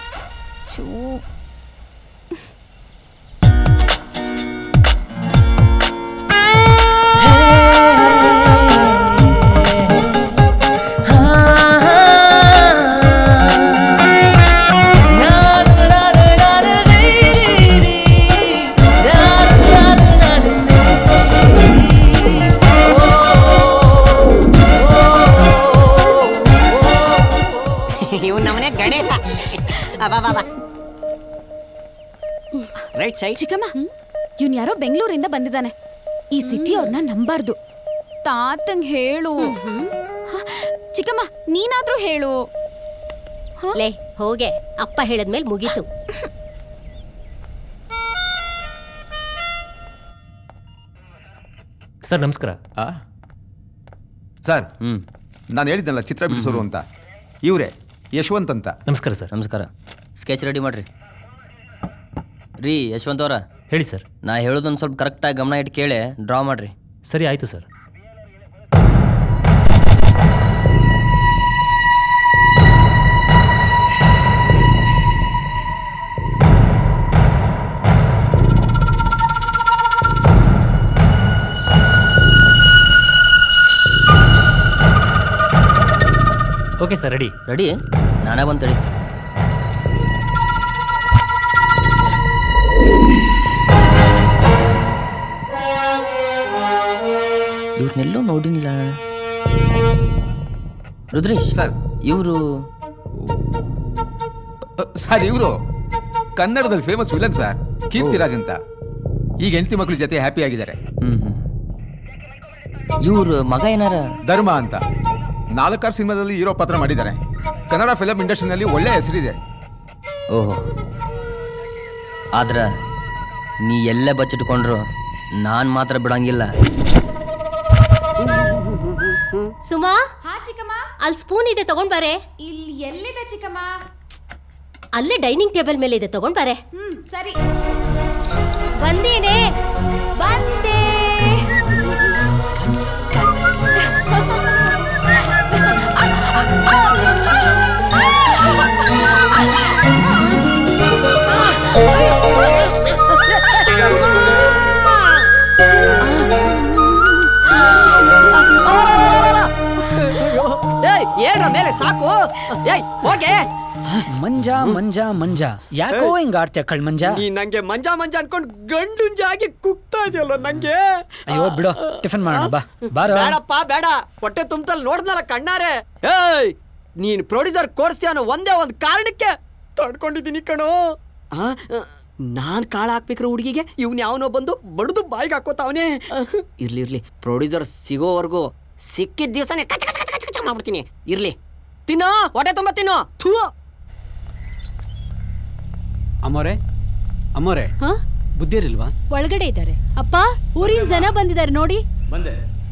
ಇವ್ ನಮ್ಮನೆ ಗಣೇಶ ಅಬ್ಬಾ ರೈಟ್ ಸೈಡ್ ಚಿಕ್ಕಮ್ಮ ಇವ್ನ್ ಯಾರೋ ಬೆಂಗಳೂರಿಂದ ಬಂದಿದ್ದಾನೆ ಈ ಸಿಟಿ ಅವ್ರನ್ನ ನಂಬಾರ್ದು ತಾತಂಗ್ ಹೇಳು ಹ, ಚಿಕ್ಕಮ್ಮ ನೀನಾದ್ರೂ ಹೇಳು ಲೇ ಹೋಗೆ ಅಪ್ಪ ಹೇಳದ್ಮೇಲೆ ಮುಗೀತು ಸರ್ ನಮಸ್ಕಾರ ಸರ್ ನಾನು ಹೇಳಿದ್ನಲ್ಲ ಚಿತ್ರ ಬಿಡಿಸೋರು ಅಂತ ಇವರೇ ಯಶವಂತ್ ಅಂತ ನಮಸ್ಕಾರ ಸರ್ ನಮಸ್ಕಾರ ಸ್ಕೆಚ್ ರೆಡಿ ಮಾಡ್ರಿ ರೀ ಯಶವಂತ್ ಅವರ ಹೇಳಿ ಸರ್ ನಾ ಹೇಳೋದೊಂದು ಸ್ವಲ್ಪ ಕರೆಕ್ಟಾಗಿ ಗಮನ ಇಟ್ಟು ಕೇಳಿ ಡ್ರಾ ಮಾಡ್ರಿ ಸರಿ ಆಯ್ತು sir okay sir ready ready ನಾನೇ ಬಂತೇಳಿ ಇವ್ರನ್ನೆಲ್ಲೋ ನೋಡಿಲ್ಲ ರುದ್ರೇಶ್ ಸರ್ ಇವರು ಸರ್ ಇವರು ಕನ್ನಡದಲ್ಲಿ ಫೇಮಸ್ ವಿಲನ್ ಸರ್ ಕೀರ್ತಿರಾಜ್ ಅಂತ ಈಗ ಹೆಂಡತಿ ಮಕ್ಕಳ ಜೊತೆ ಹ್ಯಾಪಿ ಆಗಿದ್ದಾರೆ ಇವ್ರ ಮಗ ಏನಾರ ಧರ್ಮ ಅಂತ ನಾಲ್ಕಾರು ಸಿನಿಮಾದಲ್ಲಿ ಹೀರೋ ಪಾತ್ರ ಮಾಡಿದ್ದಾರೆ ಕನ್ನಡ ಫಿಲಂ ಇಂಡಸ್ಟ್ರಿನಲ್ಲಿ ಒಳ್ಳೆ ಹೆಸರಿದೆ ಓಹೋ ಆದ್ರ ನೀ ಎಲ್ಲೇ ಬಚ್ಚಿಟ್ಕೊಂಡ್ರು ನಾನು ಮಾತ್ರ ಬಿಡಂಗಿಲ್ಲ ಸುಮಾ ಚಿಕ್ಕಮ್ಮ ಅಲ್ಲಿ ಸ್ಪೂನ್ ಇದೆ ತಗೊಂಡ್ ಬಾರೆ ಇಲ್ಲಿ ಎಲ್ಲಿದೆ ಚಿಕ್ಕಮ್ಮ ಅಲ್ಲೇ ಡೈನಿಂಗ್ ಟೇಬಲ್ ಮೇಲೆ ಇದೆ ತಗೊಂಡ್ ಬಾರೆ ಹ್ಮ್ ಸರಿ ಬಂದೇನೆ ಬಂದೆ ಏಯ್ ಏನ್ರ ಮೇಲೆ ಸಾಕು ಏಯ್ ಹೋಗೆ ಮಂಜ ಮಂಜ ಮಂಜ ಯಾಕೋ ಹಿಂಗ ಆಡ್ತೀಯ ಕಳ್ ಮಂಜ ನೀ ನಂಗೆ ಮಂಜ ಮಂಜ ಅನ್ಕೊಂಡ್ ಗಂಡುಂಜಾಗಿ ಕುಗ್ತಾ ಇದೆಯಲ್ಲ ನಂಗೆ ಅಯ್ಯೋ ಬಿಡು ಟಿಫನ್ ಮಾಡೋಣ ಬಾ ಬಾರ ಬೇಡಪ್ಪ ಬೇಡ ಹೊಟ್ಟೆ ತುಂಬತಲ್ ನೋಡ್ದಲ್ಲ ಕಣ್ಣಾರೆ ಏಯ್ ನೀನ್ ಪ್ರೊಡ್ಯೂಸರ್ ಕೋರ್ಸ್ತೀಯ ಅನ್ನೋ ಒಂದೇ ಒಂದ್ ಕಾರಣಕ್ಕೆ ತಡ್ಕೊಂಡಿದ್ದೀನಿ ಕಣೋ ಆ, ಆ, ನಾನ್ ಕಾಳ ಹಾಕ್ಬೇಕ್ರ ಹುಡುಗಿಗೆ ಇವ್ನ ಯಾವನೋ ಬಂದು ಬಡ್ದು ಬಾಯಿಗೆ ಹಾಕೋತಾವನೆ ಇರ್ಲಿ ಇರ್ಲಿ ಪ್ರೊಡ್ಯೂಸರ್ ಸಿಗೋವರೆಗೂ ಸಿಕ್ಕಿದ ದಿವಸನೇ ಕಚ ಕಚ ಕಚ ಕಚ ಕಚ ಮಾಡ್ಬಿಡ್ತೀನಿ ಇರ್ಲಿ ತಿನ್ನೋ ಹೊಟ್ಟೆ ತುಂಬ ತಿನ್ನೋ ಥೂ ಅಮ್ಮೋರೆ ಅಮ್ಮೋರೆ ಬುದ್ಧಿ ಇರಲ್ವಾ ಒಳಗಡೆ ಇದ್ದಾರೆ ಅಪ್ಪ ಊರಿನ ಜನ ಬಂದಿದ್ದಾರೆ ನೋಡಿ ಬಂದೆ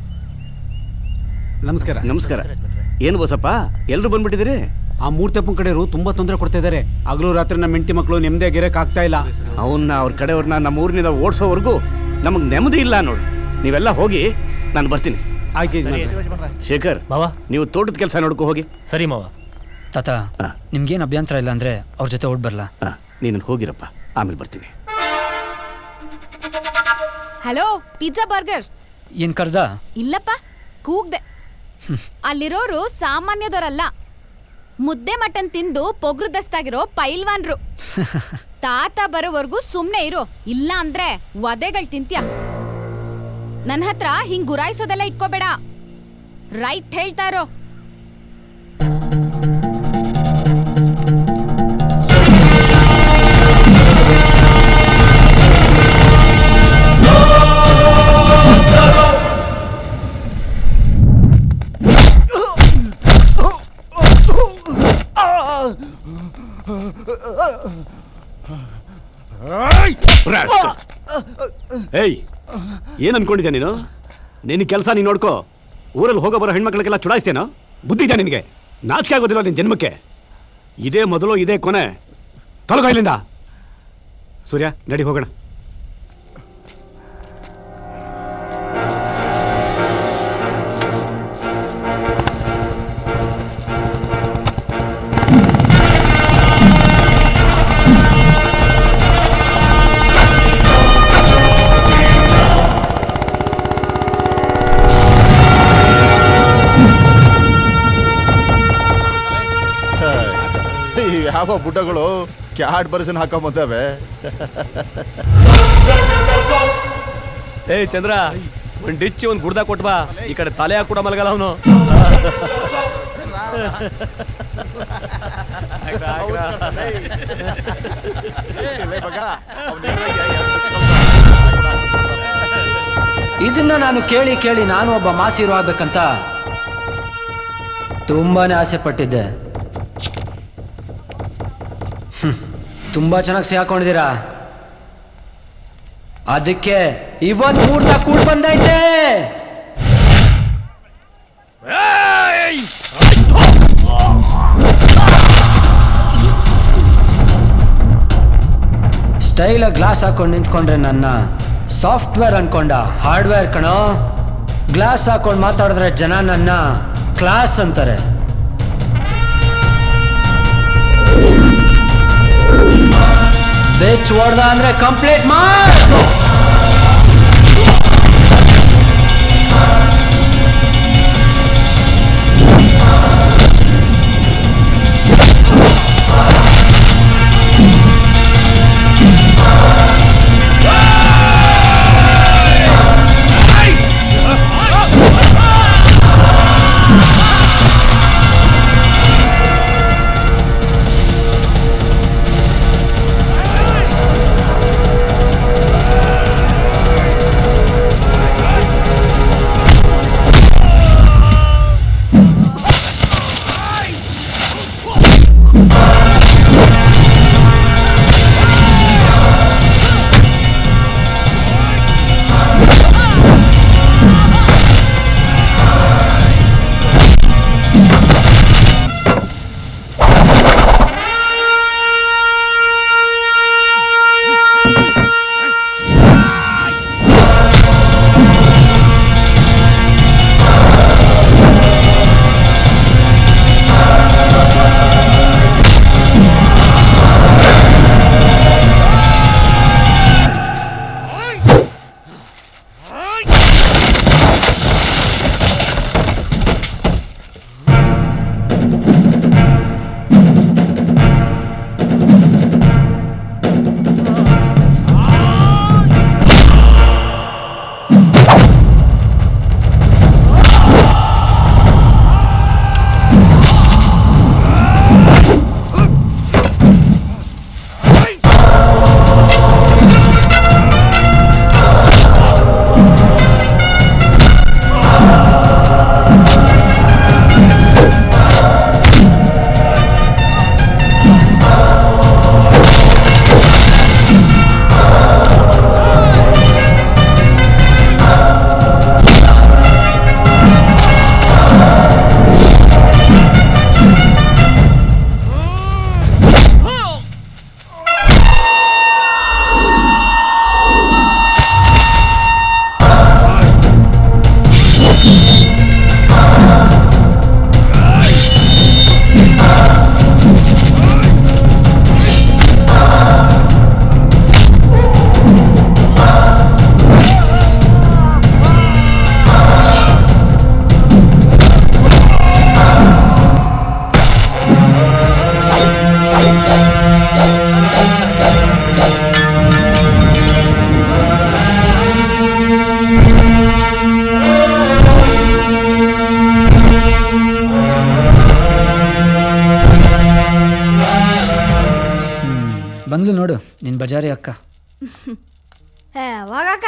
ನಮಸ್ಕಾರ ನಮಸ್ಕಾರ ಏನು ಬಸಪ್ಪ ಎಲ್ರು ಬಂದ್ಬಿಟ್ಟಿದ್ದೀರಿ ಆ ಮೂರ್ತಪ್ಪನ ಕಡೆಯವರು ತುಂಬಾ ತೊಂದರೆ ಕೊಡ್ತಾ ಇದ್ದಾರೆ ಹಗಲು ರಾತ್ರಿ ನಮ್ಮ ಹೆಂಡತಿ ಮಕ್ಕಳು ನೆಮ್ಮದಿ ಗಿರಕ್ ಆಗ್ತಾ ಇಲ್ಲ ಅವನ್ನ ಅವ್ರ ಕಡೆಯವ್ರನ್ನ ನಮ್ಮ ಊರಿನಿಂದ ಓಡಿಸೋವರೆಗೂ ನಮಗೆ ನೆಮ್ಮದಿ ಇಲ್ಲ ನೋಡು ನೀವೆಲ್ಲ ಹೋಗಿ ನಾನು ಬರ್ತೀನಿ ಆಯ್ತು ಶೇಖರ್ ನೀವು ತೋಟದ ಕೆಲಸ ನೋಡ್ಕೊ ಹೋಗಿ ಸರಿ ಮಾವ ತಾತ ನಿಮ್ಗೇನ್ ಅಭ್ಯಂತರ ಇಲ್ಲ ಅಂದ್ರೆ ಅವ್ರ ಜೊತೆ ಓಡ್ ಬರ್ಲಾ ನೀನು ಹೋಗಿರಪ್ಪ ಆಮೇಲೆ ಬರ್ತೀನಿ ಹಲೋ ಪಿಜ್ಜಾ ಬರ್ಗರ್ ಏನ್ ಕರ್ದ ಇಲ್ಲಪ್ಪ ಕೂಗ್ದೆ ಅಲ್ಲಿರೋರು ಸಾಮಾನ್ಯದವರಲ್ಲ ಮುದ್ದೆ ಮಟನ್ ತಿಂದು ಪೊಗ್ರು ದಸ್ತಾಗಿರೋ ಪೈಲ್ವಾನ್ರು ತಾತ ಬರೋವರೆಗೂ ಸುಮ್ನೆ ಇರು ಇಲ್ಲ ಅಂದ್ರೆ ವಧೆಗಳು ತಿಂತ್ಯ ನನ್ನ ಹತ್ರ ಹಿಂಗ್ ಗುರಾಯಿಸೋದೆಲ್ಲ ಇಟ್ಕೋಬೇಡ ರೈಟ್ ಹೇಳ್ತಾ ಇರೋ Rascal. ಏಯ್ ಏನ್ ಅನ್ಕೊಂಡಿದ್ಯಾ ನೀನು ನಿನ್ನ ಕೆಲಸ ನೀನು ನೋಡ್ಕೋ ಊರಲ್ಲಿ ಹೋಗೋ ಬರೋ ಹೆಣ್ಮಕ್ಳಿಗೆಲ್ಲ ಚುಡಾಯಿಸ್ತೇನೋ ಬುದ್ಧಿ ಇದೆಯಾ ನಿನಗೆ ನಾಚಿಕೆ ಆಗೋದಿಲ್ಲ ನಿನ್ನ ಜನ್ಮಕ್ಕೆ ಇದೇ ಮೊದಲು ಇದೇ ಕೊನೆ ತೊಲಗೋ ಇಲ್ಲಿಂದ ಸೂರ್ಯ ನಡಿ ಹೋಗೋಣ ಈ ಯಾವ ಬುಡ್ಡಗಳು ಕ್ಯಾಟ್ ಬರ್ಸನ್ ಹಾಕೊಂಬಂದವೆ ಏ ಚಂದ್ರ ಒಂದ್ ಡಿಚ್ಚಿ ಒಂದ್ ಗುಡ್ದ ಕೊಟ್ಬಾ ಈ ಕಡೆ ತಲೆ ಹಾಕ್ ಕೂಡ ಮಲಗಲ್ಲ ಅವನು ಇದನ್ನ ನಾನು ಕೇಳಿ ಕೇಳಿ ನಾನು ಒಬ್ಬ ಮಾಸಿರು ಆಗ್ಬೇಕಂತ ತುಂಬಾನೇ ಆಸೆ ಪಟ್ಟಿದ್ದೆ ಹ್ಮ್. ತುಂಬಾ ಚೆನ್ನಾಗಿ ಸಿಗಾಕೊಂಡಿದ್ದೀರಾ ಅದಕ್ಕೆ ಇವತ್ ಮೂರ್ತ ಕೂಡ್ ಬಂದೈತೆ ಸ್ಟೈಲ ಗ್ಲಾಸ್ ಹಾಕೊಂಡು ನಿಂತ್ಕೊಂಡ್ರೆ ನನ್ನ ಸಾಫ್ಟ್ವೇರ್ ಅನ್ಕೊಂಡ ಹಾರ್ಡ್ವೇರ್ ಕಣೋ ಗ್ಲಾಸ್ ಹಾಕೊಂಡು ಮಾತಾಡಿದ್ರೆ ಜನ ನನ್ನ ಕ್ಲಾಸ್ ಅಂತಾರೆ ಬೆಚ್ ಹೊಡ್ದ ಅಂದ್ರೆ ಕಂಪ್ಲೀಟ್ ಮಾಡ್ Hey! ನಿನ್ ಬಜಾರಿ ಅಕ್ಕ ಏ ಹೋಗಕ್ಕ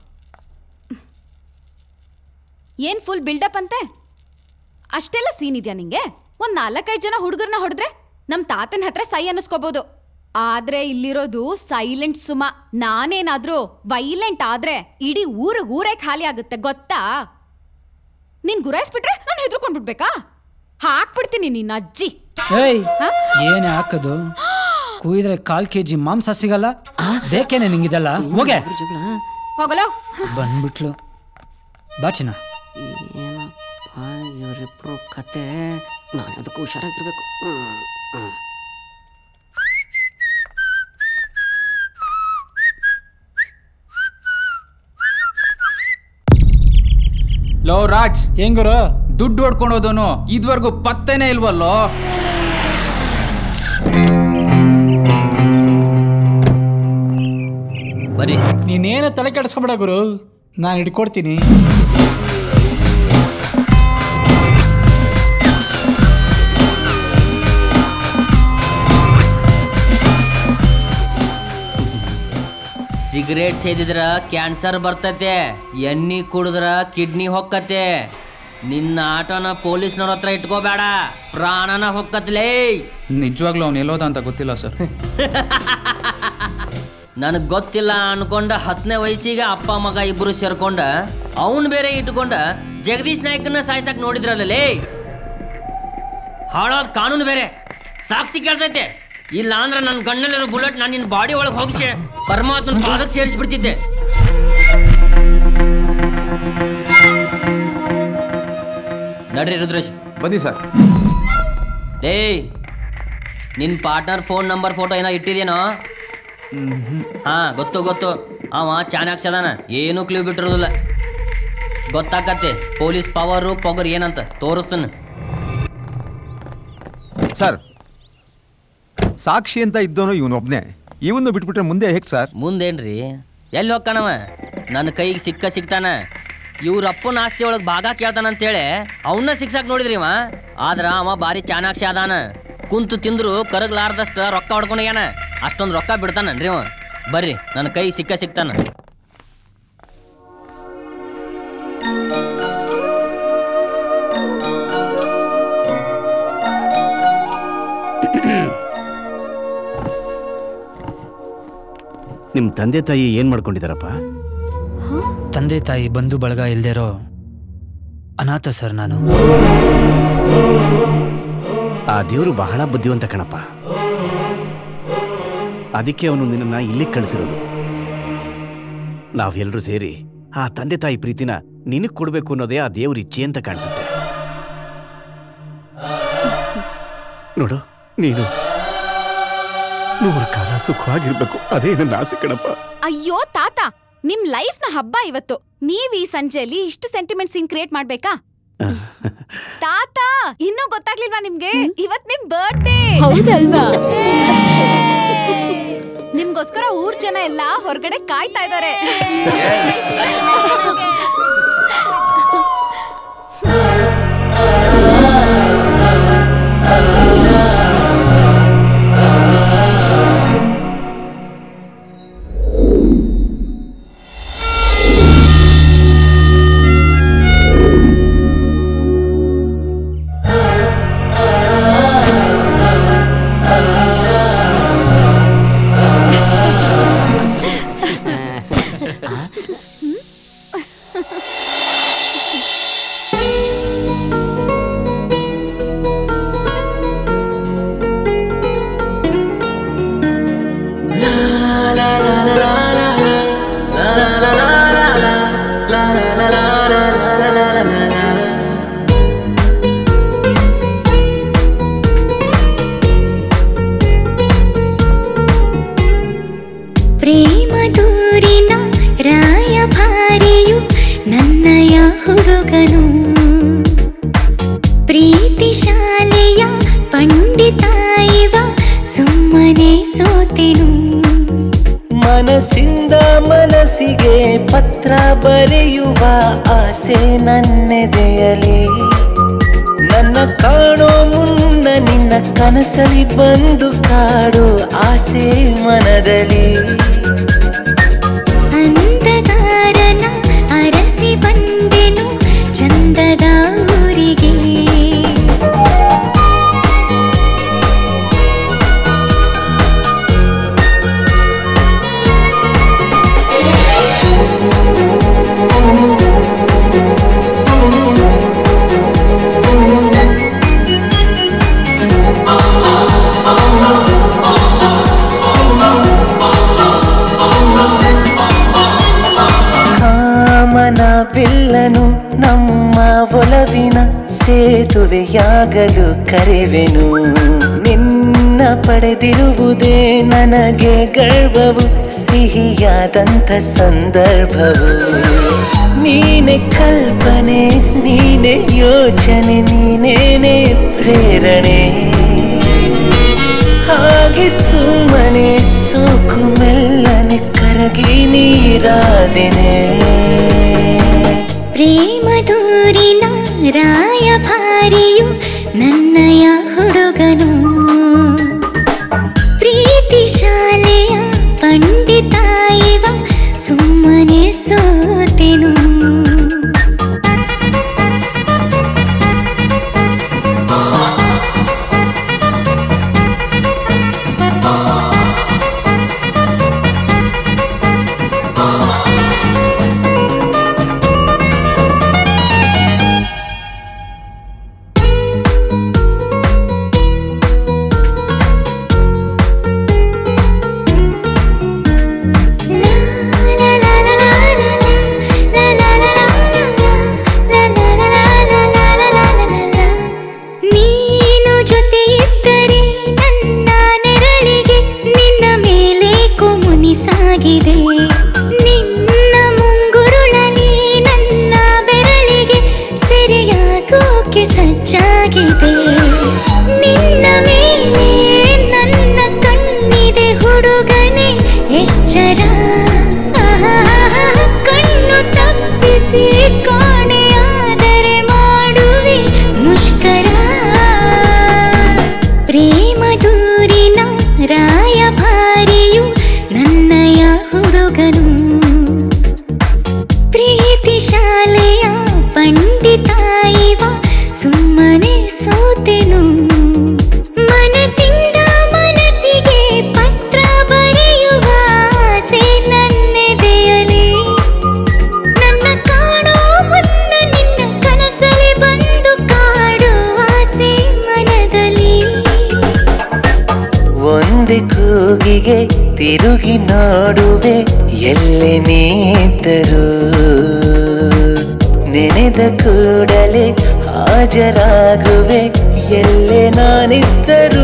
ಏನ್ ಫುಲ್ ಬಿಲ್ಡಪ್ ಅಂತೆ ಅಷ್ಟೆಲ್ಲ ಸೀನ್ ಇದೆಯಾ ನಿಂಗೆ ಒಂದ್ ನಾಲ್ಕೈದು ಜನ ಹುಡುಗರನ್ನ ಹೊಡೆದ್ರೆ ನಮ್ ತಾತನ ಹತ್ರ ಸೈ ಅನ್ನಿಸ್ಕೋಬಹುದು ಆದ್ರೆ ಇಲ್ಲಿರೋದು ಸೈಲೆಂಟ್ ಸುಮ ನಾನೇನಾದ್ರೂ ವೈಲೆಂಟ್ ಆದ್ರೆ ಇಡೀ ಊರಿಗೆ ಊರೇ ಖಾಲಿ ಆಗುತ್ತೆ ಗೊತ್ತಾ ನೀನ್ ಗುರಾಯಿಸ್ಬಿಟ್ರೆ ನಾನು ಹೆದರ್ಕೊಂಡ್ಬಿಡ್ಬೇಕಾ ಹಾಕ್ಬಿಡ್ತೀನಿ ನಿನ್ನ ಅಜ್ಜಿ ಏಯ್ ಏನೇ ಹಾಕೋದು ಕುಯ್ದ್ರೆ ಕಾಲ್ ಕೆ ಜಿ ಮಾಂಸ ಸಿಗಲ್ಲ ಬೇಕೇನೆ ನಿಂಗಿದೆಲ್ಲ ಹೋಗೆ ಹೋಗಲೋ ಬಂದ್ಬಿಟ್ಲು ಬಾ ಚಿನ್ನ ಏನಪ್ಪ ಇವರಿಬ್ರು ಕತೆ ನಾನು ಅದಕ್ಕೂ ಹುಷಾರಾಗಿರ್ಬೇಕು ಹ್ಮ್, ಹ್ಮ್. ಲೋ ರಾಜ್ ಹೆಂಗುರು ದುಡ್ಡು ಹೊಡ್ಕೊಂಡು ಹೋದವನು ಇದುವರೆಗೂ ಪತ್ತೆನೇ ಇಲ್ವಲ್ಲೋ ಬರೀ ನೀನೇನು ತಲೆ ಕೆಡಿಸ್ಕೊಬೇಡ ಗುರು ನಾನು ಹಿಡ್ಕೊಡ್ತೀನಿ ಸಿಗರೇಟ್ ಸೇದಿದ್ರ ಕ್ಯಾನ್ಸರ್ ಬರ್ತತೆ ಎಣ್ಣೆ ಕುಡಿದ್ರ ಕಿಡ್ನಿ ಹೊಕ್ಕತೆ ನಿನ್ನ ಆಟನ ಪೊಲೀಸ್ನವ್ರ ಹತ್ರ ಇಟ್ಕೋಬೇಡ ಪ್ರಾಣನ ಹೊಕ್ಕತ್ಲೇ ನಿಜವಾಗ್ಲೂ ಅವ್ನು ಎಲ್ಲೋದ ಅಂತ ಗೊತ್ತಿಲ್ಲ ಸರ್ ನನಗೆ ಗೊತ್ತಿಲ್ಲ ಅನ್ಕೊಂಡ ಹತ್ತನೇ ವಯಸ್ಸಿಗೆ ಅಪ್ಪ ಮಗ ಇಬ್ರು ಸೇರ್ಕೊಂಡ ಅವನ್ ಬೇರೆ ಇಟ್ಕೊಂಡ ಜಗದೀಶ್ ನಾಯ್ಕನ್ನ ಸಾಯ್ಸಕ್ ನೋಡಿದ್ರಲ್ಲೇ ಹಾಳಾದ ಕಾನೂನು ಬೇರೆ ಸಾಕ್ಷಿ ಕೇಳ್ತೈತೆ ಇಲ್ಲ ಅಂದ್ರೆ ನನ್ನ ಗಣ್ಣಲ್ಲಿರೋ ಬುಲೆಟ್ ನಾನು ನಿನ್ನ ಬಾಡಿ ಒಳಗೆ ಹೋಗಿಸಿ ಪರಮಾತ್ಮನ ಪಾದಕ್ಕೆ ಸೇರಿಸ್ಬಿಡ್ತಿದ್ದೆ ನಡ್ರಿ ರುದ್ರೇಶ್ ಬನ್ನಿ ಸರ್ ಏಯ್ ನಿನ್ನ ಪಾರ್ಟ್ನರ್ ಫೋನ್ ನಂಬರ್ ಫೋಟೋ ಏನೋ ಇಟ್ಟಿದೇನೋ ಹಾ ಗೊತ್ತು ಗೊತ್ತು ಅವ ಚಾಣಾಕ್ಷ ಅದಾನ ಏನೂ ಕ್ಲೂ ಬಿಟ್ಟಿರೋದಿಲ್ಲ ಗೊತ್ತಾಕತ್ತೆ ಪೊಲೀಸ್ ಪವರು ಪೊಗರ್ ಏನಂತ ತೋರಿಸ್ತಾನೆ ಸರ್ ಸಾಕ್ಷಿ ಅಂತ ಇದ್ದವನು ಇವನೊಬ್ನೇ ಇವನು ಬಿಟ್ಬಿಟ್ರೆ ಮುಂದೆ ಹೇಗೆ ಸರ್ ಮುಂದೇನ್ರಿ ಎಲ್ಲಿ ಹೋಗ್ಕಣವ ನನ್ನ ಕೈಗೆ ಸಿಕ್ಕ ಸಿಗ್ತಾನ ಇವ್ರ ಅಪ್ಪನ ಆಸ್ತಿ ಒಳಗೆ ಭಾಗ ಕೇಳ್ತಾನಂತೇಳಿ ಅವನ್ನ ಸಿಕ್ಸಕ್ ನೋಡಿದ್ರಿ ಅವ ಆದ್ರ ಅವ ಭಾರಿ ಚಾಣಾಕ್ಷ ಅದಾನ ಕುಂತು ತಿಂದ್ರು ಕರಗ್ಲಾರ್ದಷ್ಟ ರೊಕ್ಕ ಹೊಡ್ಕೊಂಡೋಗ್ಯಾನ ಅಷ್ಟೊಂದು ರೊಕ್ಕ ಬಿಡ್ತಾನನ್ರಿ ಅವ ಬರ್ರಿ ನನ್ನ ಕೈ ಸಿಕ್ಕ ಸಿಗ್ತಾನ ನಿಮ್ಮ ತಂದೆ ತಾಯಿ ಏನ್ ಮಾಡ್ಕೊಂಡಿದಾರಪ್ಪ ತಂದೆ ತಾಯಿ ಬಂಧು ಬಳಗ ಇಲ್ದಿರೋ ಅನಾಥ ಸರ್ ನಾನು ಆ ದೇವರು ಬಹಳ ಬುದ್ಧಿವಂತ ಕಣಪ್ಪ ಅದಕ್ಕೆ ಅವನು ನಿನ್ನನ್ನ ಇಲ್ಲಿಗೆ ಕಳಿಸಿರೋದು ನಾವೆಲ್ಲರೂ ಸೇರಿ ಆ ತಂದೆ ತಾಯಿ ಪ್ರೀತಿನ ನಿನಗ್ ಕೊಡ್ಬೇಕು ಅನ್ನೋದೇ ಆ ದೇವ್ರ ಇಚ್ಛೆ ಅಂತ ಕಾಣಿಸುತ್ತೆ ನೋಡು ನೀನು ನೂರು ಕಾಲ ಸುಖವಾಗಿರ್ಬೇಕು ಅದೇ ನನ್ನ ಆಸೆ ಕಣಪ್ಪ ಅಯ್ಯೋ ತಾತ ನಿಮ್ ಲೈಫ್ ನ ಹಬ್ಬ ಇವತ್ತು ನೀವ್ ಈ ಸಂಜೆಯಲ್ಲಿ ಇಷ್ಟು ಸೆಂಟಿಮೆಂಟ್ ಸೀನ್ ಕ್ರಿಯೇಟ್ ಮಾಡ್ಬೇಕಾ ತಾತ ಇನ್ನೂ ಗೊತ್ತಾಗ್ಲಿಲ್ವಾ ನಿಮ್ಗೆ ಇವತ್ ನಿಮ್ ಬರ್ಡೇ ಹೌದಲ್ವಾ? ನಿಮ್ಗೋಸ್ಕರ ಊರ್ ಜನ ಎಲ್ಲ ಹೊರಗಡೆ ಕಾಯ್ತಾ ಇದಾರೆ ಪ್ರೇಮ ದೂರಿನ ರಾಯಭಾರಿಯು ನನ್ನಯ ಹುಡುಗನು ಪ್ರೀತಿ ಶಾಲೆಯ ಪಂಡಿತ ಇವ ಸುಮ್ಮನೆ ಸೋತೆನು ಮನಸ್ಸಿಂದ ಮನಸ್ಸಿಗೆ ಪತ್ರ ಬರೆಯುವ ಆಸೆ ನನ್ನೆದೆಯಲಿ ನನ್ನ ಕಾಣೋ ಮುನ್ನ ನಿನ್ನ ಕನಸಲಿ ಬಂದು ಕಾಡು ಆಸೆ ಮನದಲ್ಲಿ ಅಂಧಕಾರನ ಅರಸಿ ಬಂದೆನು ಚಂದದ ಊರಿಗೆ ಕಾಮನ ಬಿಲ್ಲನು ನಮ್ಮ ಒಲವಿನ ಸೇತುವೆಯಾಗಲು ಕರೆವೆನು ನಿನ್ನ ಪಡೆದಿರುವುದೇ ನನಗೆ ಗರ್ವವು ಸಿಹಿಯಾದಂಥ ಸಂದರ್ಭವು ನೀನೆ ಕಲ್ಪನೆ ನೀನೆ ಯೋಚನೆ ನೀನೇನೆ ಪ್ರೇರಣೆ ಹಾಗೆ ಸುಮ್ಮನೆ ಸೋಕು ಮೆಲ್ಲನೆ ಕರಗಿ ನೀರಾದೆನೆ ಪ್ರೇಮ ದೂರಿನ ರಾಯಭಾರಿಯು ನನ್ನಯ ಹುಡುಗನು ಪ್ರೀತಿ ಶಾಲೆಯ ಪಂಡಿತ ಇವ ಸುಮ್ಮನೆ ಸೋತೆನು ನೀನು ಜೊತೆ ಇದ್ದರೆ ನನ್ನ ನೆರಳಿಗೆ ನಿನ್ನ ಮೇಲೆ ಕೊಮುನಿ ಸಾಗಿದೆ ನಿನ್ನ ಮುಂಗುರುಳಲಿ ನನ್ನ ಬೆರಳಿಗೆ ಸೆರೆಯಾಗೋಕೆ ಸಜ್ಜಾಗಿದೆ ನಿನ್ನ ಮೇಲೆ ನನ್ನ ಕಣ್ಣಿದೆ ಹುಡುಗನೇ ಎಚ್ಚರ ಆಹಾ, ಕಣ್ಣು ತಪ್ಪಿಸಿ ಕಾಣೆಯಾದರೆ ಮಾಡುವೆ ಮುಷ್ಕರ ಪ್ರೇಮ ದೂರಿನ ರಾಯಭಾರಿಯು ನನ್ನಯ ಹುಡುಗನು ಪ್ರೀತಿ ಶಾಲೆಯ ಪಂಡಿತ ಇವ ಸುಮ್ಮನೆ ಸೋತೆನು ಮನಸ್ಸಿಂದ ಮನಸ್ಸಿಗೆ ಪತ್ರ ಬರೆಯುವ ಆಸೆ ನನ್ನೆದೆಯಲಿ ನನ್ನ ಕಾಣೋ ಮುನ್ನ ನಿನ್ನ ಕನಸಲಿ ಬಂದು ಕಾಡುವ ಆಸೆ ಮನದಲ್ಲಿ ಒಂದೇ ಕೂಗಿಗೆ ತಿರುಗಿ ನೋಡುವೆ ಎಲ್ಲೆ ನೀದ್ದರು ನೆನೆದ ಕೂಡಲೇ ಹಾಜರಾಗುವೆ ಎಲ್ಲೆ ನಾನಿದ್ದರೂ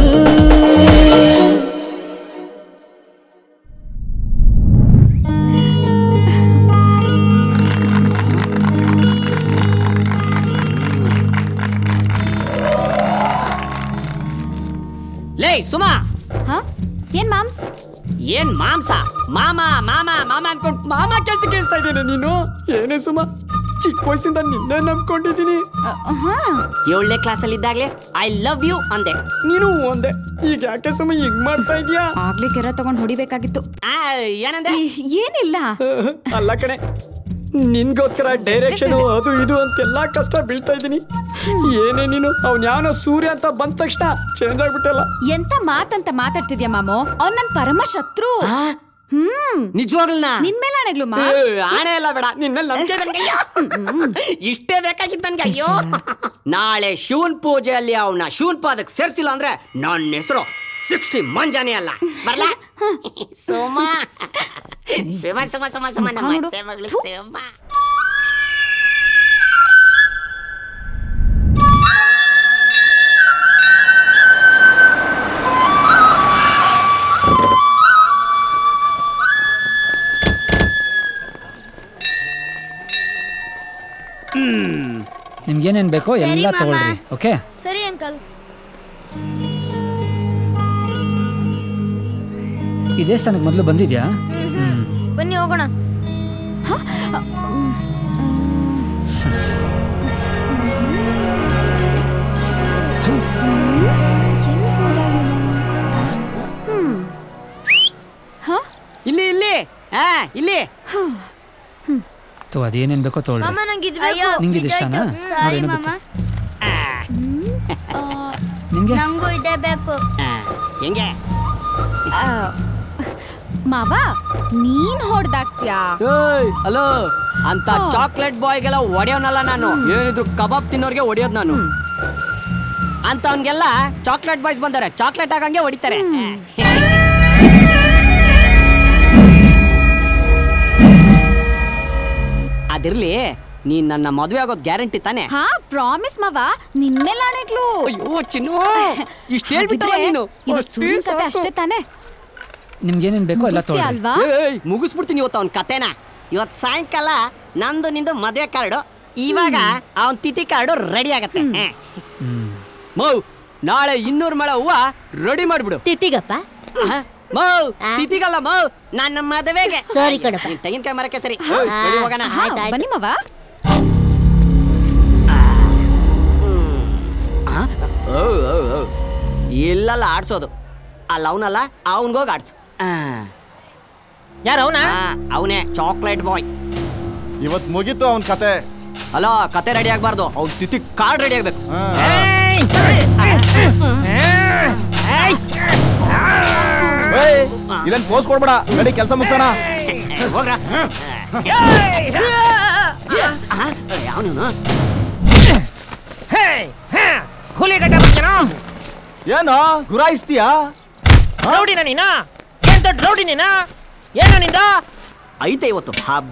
ಲೇ ಸುಮಾ ಏನ್ ಮಾಮ್ಸ್ ಏನ್ ಮಾಂಸ ಮಾಮ ಮಾಮ ಮಾಮ ಅನ್ಕೊಂಡು ಮಾಮ ಕೆಲ್ಸ ಕೇಳಿಸ್ತಾ ಇದ್ದೀನಿ ನೀನು ಏನೇ ಸುಮ ಚಿಕ್ಕ ವಯಸ್ಸಿಂದ ನಿನ್ನೆ ನಂಬ್ಕೊಂಡಿದ್ದೀನಿ ಏಳನೇ ಕ್ಲಾಸಲ್ಲಿ ಇದ್ದಾಗ್ಲೇ ಐ ಲವ್ ಯು ಅಂದೆ ನೀನು ಒಂದೇ ಈಗ ಯಾಕೆ ಸುಮ ಹಿಂಗ್ ಮಾಡ್ತಾ ಇದೀಯಾ ಆಗ್ಲೇ ಕೆರ ತಗೊಂಡ್ ಹೊಡಿಬೇಕಾಗಿತ್ತು ಏನಂದೆ ಏನಿಲ್ಲ ಅಲ್ಲ ಕಣೆ ನಿನ್ಗೋಸ್ಕರ ಡೈರೆಕ್ಷನ್ ಅದು ಇದು ಅಂತೆಲ್ಲಾ ಕಷ್ಟ ಬೀಳ್ತಾ ಇದ್ದೀನಿ ಏನೇ ನೀನು ಅವ್ನ್ ಯಾವನೋ ಸೂರ್ಯ ಅಂತ ಬಂದ ತಕ್ಷಣ ಚೇಂಜ್ ಆಗ್ಬಿಟ್ಟಲ್ಲ ಎಂತ ಮಾತಂತ ಮಾತಾಡ್ತಿದ್ಯಾ ಮಾಮು ಅವ್ನ್ ನನ್ ಪರಮ ಶತ್ರು ಹ್ಮ್ ನಿಜವಾಗ್ಲಾ ನಿನ್ ಮೇಲೆ ಆಣೆಗ್ಲು ಮಾ ಆಣೆ ಎಲ್ಲ ಬೇಡ ನಿನ್ನ ನಂಬಿಕೆ ನನ್ಗೆ ಅಯ್ಯೋ. ಇಷ್ಟೇ ಬೇಕಾಗಿತ್ತು ನನ್ಗೆ ಅಯ್ಯೋ ನಾಳೆ ಶಿವನ್ ಪೂಜೆಯಲ್ಲಿ ಅವನ ಶಿವನ್ ಪಾದಕ್ಕೆ ಸೇರ್ಸಿಲ್ಲ ಅಂದ್ರೆ ನನ್ನ ಹೆಸರು ಸಿಕ್ಸ್ಟಿ ಮಂಜಾನೆ ಅಲ್ಲ ಬರ್ಲ ಸೋಮ ಸುಮ ಸುಮ ಸುಮ ಸುಮ ನಮ್ಮ ಅತ್ತೆ ಮಗಳು ಸುಮ ನಿಮ್ಗೇನೇನು ಬೇಕೋ ಸರಿ, ಎಲ್ಲ ಮಾಮ. ತಗೊಳ್ರಿ ಓಕೆ ಸರಿ ಅಂಕಲ್ ಈ ದೇವಸ್ಥಾನಕ್ಕೆ ಮೊದಲು ಬಂದಿದ್ಯಾ ಬನ್ನಿ ಹೋಗೋಣ ಆ ಇಲ್ಲಿ ತೋ ಅದೇನೇನು ಬೇಕೋ ತೊಗೊಳ್ಳಿ ಮಾಮ ನಂಗೆ ಇದು ಅಯ್ಯೋ, ನಿಂಗೆ ಇದು ಇಷ್ಟನಾ ಸಾರಿ ನೋಡೇನು ಮಾಮ ನಿಂಗೆ ನಂಗೂ ಇದೇ ಬೇಕು ಹೆಂಗೆ ಮಾವ ನೀನ್ ಹೊಡ್ದಾಕ್ತ್ಯಾ ಹಲೋ ಅಂತ ಚಾಕ್ಲೇಟ್ ಬಾಯ್ಗೆಲ್ಲ ಒಡೆಯೋನಲ್ಲ ನಾನು ಏನಿದ್ರು ಕಬಾಬ್ ತಿನ್ನೋರ್ಗೆ ಒಡೆಯೋದು ನಾನು ಅಂತ ಅವ್ನಿಗೆಲ್ಲ ಚಾಕ್ಲೇಟ್ ಬಾಯ್ಸ್ ಬಂದಾರೆ ಚಾಕ್ಲೇಟ್ ಆಗಂಗೆ ಹೊಡಿತಾರೆ ಅದಿರ್ಲಿ ನೀನ್ ನನ್ನ ಮದುವೆ ಆಗೋದ್ ಗ್ಯಾರಂಟಿ ತಾನೆ ಹಾ ಪ್ರಾಮಿಸ್ ಮಾವ ನಿನ್ಮೇಲೆ ಆಣೆಗ್ಲು ಅಯ್ಯೋ ಚಿನ್ನು ಇಷ್ಟ್ ಹೇಳ್ಬಿಟ್ಟಲ್ಲ ನೀನು ಇದು ಅಷ್ಟೇ ಸುಳ್ಳು ಕತೆ ಸಾಕು. ಅಷ್ಟೇ ತಾನೆ ನಿಮ್ಗೆ ಏನೇನು ಬೇಕೋ ಎಲ್ಲ ಮುಗಿಸ್ತೀಯ ತೊಗೊಳ್ಳಿ ಅಲ್ವಾ ಏಯ್, ಮುಗಿಸ್ಬಿಡ್ತೀನಿ ಇವತ್ತು ಅವ್ನ ಕತೆನ ಇವತ್ತು ಸಾಯಂಕಾಲ ನಂದು ನಿಂದು ಮದುವೆ ಕಾರ್ಡು ಇವಾಗ ಅವನ್ ತಿಥಿ ಕಾರ್ಡು ರೆಡಿ ಆಗತ್ತೆ ಮೌ ನಾಳೆ ಇನ್ನೂರು ಮಳ ಹೂವ ರೆಡಿ ಮಾಡ್ಬಿಡು ತಿತ್ತಿಗಪ್ಪ ಮೌ ತಿಥಿಗಲ್ಲ ಮೌ ನನ್ನ ಮದುವೆಗೆ ಸರಿ ಕಣಪ್ಪ. ನೀನ್ ತೆಂಗಿನಕಾಯಿ ಮರಕ್ಕೆ ಸರಿ ಹಾ. ready ಹೋಗೋಣ ಹಾ, ಬನ್ನಿ ಮಾವ ಓ, ಓ, ಓ. ಇಲ್ಲಲ್ಲ ಆಡ್ಸೋದು ಅಲ್ಲ ಅವನಲ್ಲ ಅವನ್ಗೋಗಿ ಆಡ್ಸು ಯಾರು ಅವನ ಅವನೇ ಚಾಕ್ಲೇಟ್ ಬಾಯ್ ಇವತ್ ಮುಗೀತು ಅವನ್ ಕತೆ ಅಲ್ಲ ಕತೆ ರೆಡಿ ಆಗ್ಬಾರ್ದು ಅವ್ನ್ ತಿಥಿ ಕಾರ್ಡ್ ರೆಡಿ ಆಗ್ಬೇಕು ಇದನ್ ಪೋಸ್ ಕೊಡ್ಬೇಡ ನಡಿ ಕೆಲಸ ಮುಗಿಸೋಣ ಹೋಗ್ರ ಅವನು ಹುಲಿ ಗಡ್ಡ ಬರ್ತೀನೋ ಏನೋ ಗುರಾಯಿಸ್ತೀಯಾ ರೌಡಿನ ನೀನ ಏನ್ ದೊಡ್ಡ ರೌಡಿ ನೀನ ಏನ ನಿಂದ ಐತೆ ಇವತ್ತು ಹಬ್ಬ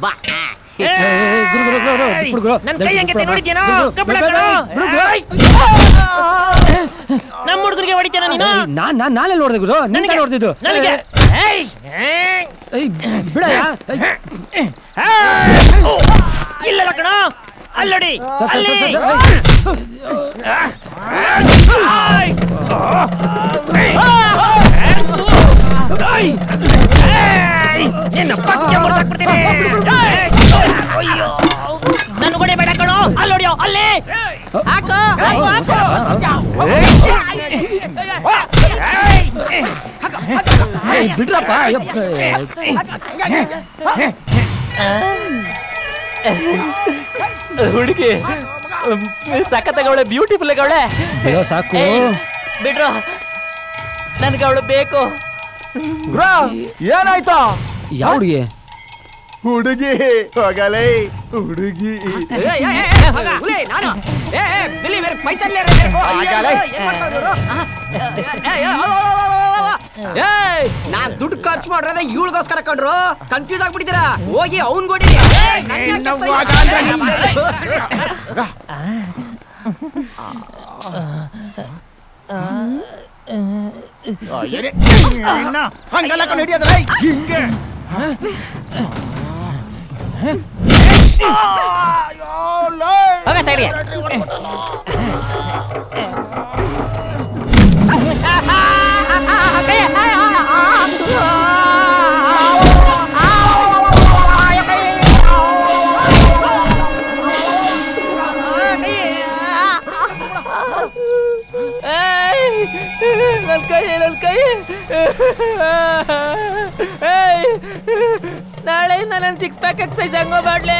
ನನ್ ಕೈ ಹೆಂಗೆ ನೋಡಿದ್ಯೇನೋ ಕಬ್ಬಣ ನಮ್ಮ ಹುಡುಗರಿಗೆ ಹೊಡಿತೇನ ನೀನು ನಾನ್ ನಾನ್ ನಾಳೆ ನೋಡಿದೆ ಗುರು ನಿಂತ ನೋಡ್ತಿದ್ದು ನನಗೆ ಏಯ್ ಏಯ್ ಬಿಡಯ್ಯ ಇಲ್ಲ ಕಣ ಅಲ್ಲಡಿ ಸರ್, ಸರ್, ಅಲ್ಲಿ ಸರ್, ಸರ್, ನಿನ್ನ ಪಕ್ಕೆ ಮುರ್ದಾಕ್ಬಿಡ್ತೀನಿ ಅಯ್ಯೋ ನನ್ನ ಗೋಡೆ ಬೇಡ ಕಣೋ ಅಲ್ಲಿ ಹೊಡಿಯೋ ಅಲ್ಲಿ ಹಾಕು ಹಾಕು, ಹಾಕು. ಏಯ್, ಬಿಡ್ರಪ್ಪ ಅಯ್ಯೋ, ಹುಡುಗಿ ಸಖತ್ತಾಗವಳೆ ಬ್ಯೂಟಿಫುಲ್ ಆಗವಳೆ ಬಿಡೋ ಸಾಕು ಬಿಡ್ರು ನನ್ಗೆ ಅವಳು ಬೇಕು ಗುರು ಏನಾಯ್ತು ಯಾವ ಹುಡುಗಿ ಹುಡುಗಿ ಹೋಗಲೇ ಹುಡುಗಿ ನಾನು ಏ ಏ, ಬಿಲ್ಲಿ ಮೇರೆ ಪೈ ಚಲ್ಲೆ ರೇ ಮೇರೆ ಕೋ. ಅಯ್ಯೋ, ಆಗಲೇ. ಏನ್ ಮಾಡ್ತಾವ್ ಇವ್ರು? ಆ, ಏ, ಏ, ಏ, ಅವ್, ಅವ್, ಅವ್, ಅವ್, ಅವ್. ಏಯ್, ನಾನ್ ದುಡ್ಡು ಖರ್ಚು ಮಾಡಿರೋದೇ ಇವಳಿಗೋಸ್ಕರ ಕಂಡ್ರು ಕನ್ಫ್ಯೂಸ್ ಆಗ್ಬಿಟ್ಟಿದ್ದೀರಾ ಹೋಗಿ ಅವ್ನ್ ಕೊಡಿ ಹಂಗಲ್ಲ ಕಣ್ ಹಿಡಿಯೋದಲ್ಲ ಹಿಂಗೆ ಹೋಗ ಸೈಡ್ಗೆ ನನ್ನ ಕೈ ನನ್ನ ಕೈ ಏಯ್, ನಾಳೆಯಿಂದ ನನ್ನ ಸಿಕ್ಸ್ ಪ್ಯಾಕ್ ಎಕ್ಸೈಸ್ ಹೆಂಗೋ ಮಾಡ್ಲೆ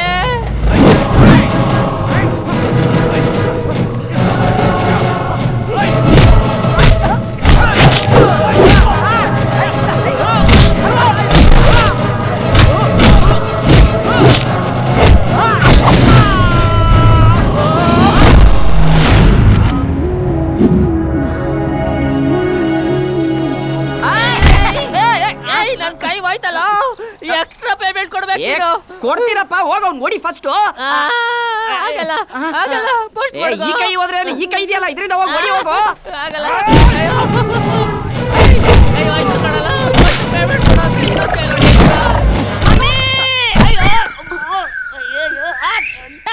ನನ್ ಕೈ ಹೋಯ್ತಲ್ಲ ಎಕ್ಸ್ಟ್ರಾ ಪೇಮೆಂಟ್ ಕೊಡ್ಬೇಕು ಏ, ನೀನು ಕೊಡ್ತೀರಪ್ಪ ಹೋಗ ಅವ್ನ್ ಓಡಿ ಫಸ್ಟ್ ಆಗಲ್ಲ ಆಗಲ್ಲ post ಈ ಮಾಡ್ಕೊ. ಕೈ ಹೋದ್ರೆ ಏನು? ಈ ಕೈ ಇದೆಯಲ್ಲ ಇದರಿಂದ ಹೋಗಿ ಓಡಿ ಹೋಗು ಆಗಲ್ಲ ಅಯ್ಯೋ. ಕೈ ಹೋಯ್ತು ಕಣಲ್ಲ first payment ಕೊಡೋಕೆ ಇನ್ನೊಂದ್ ಕೈ ಹೊಡಿಯುತ್ತಾ? ಅಮ್ಮಿ! ಅಯ್ಯೋ. ಅಯ್ಯಯ್ಯೋ. ಆ, ಗಂಟ.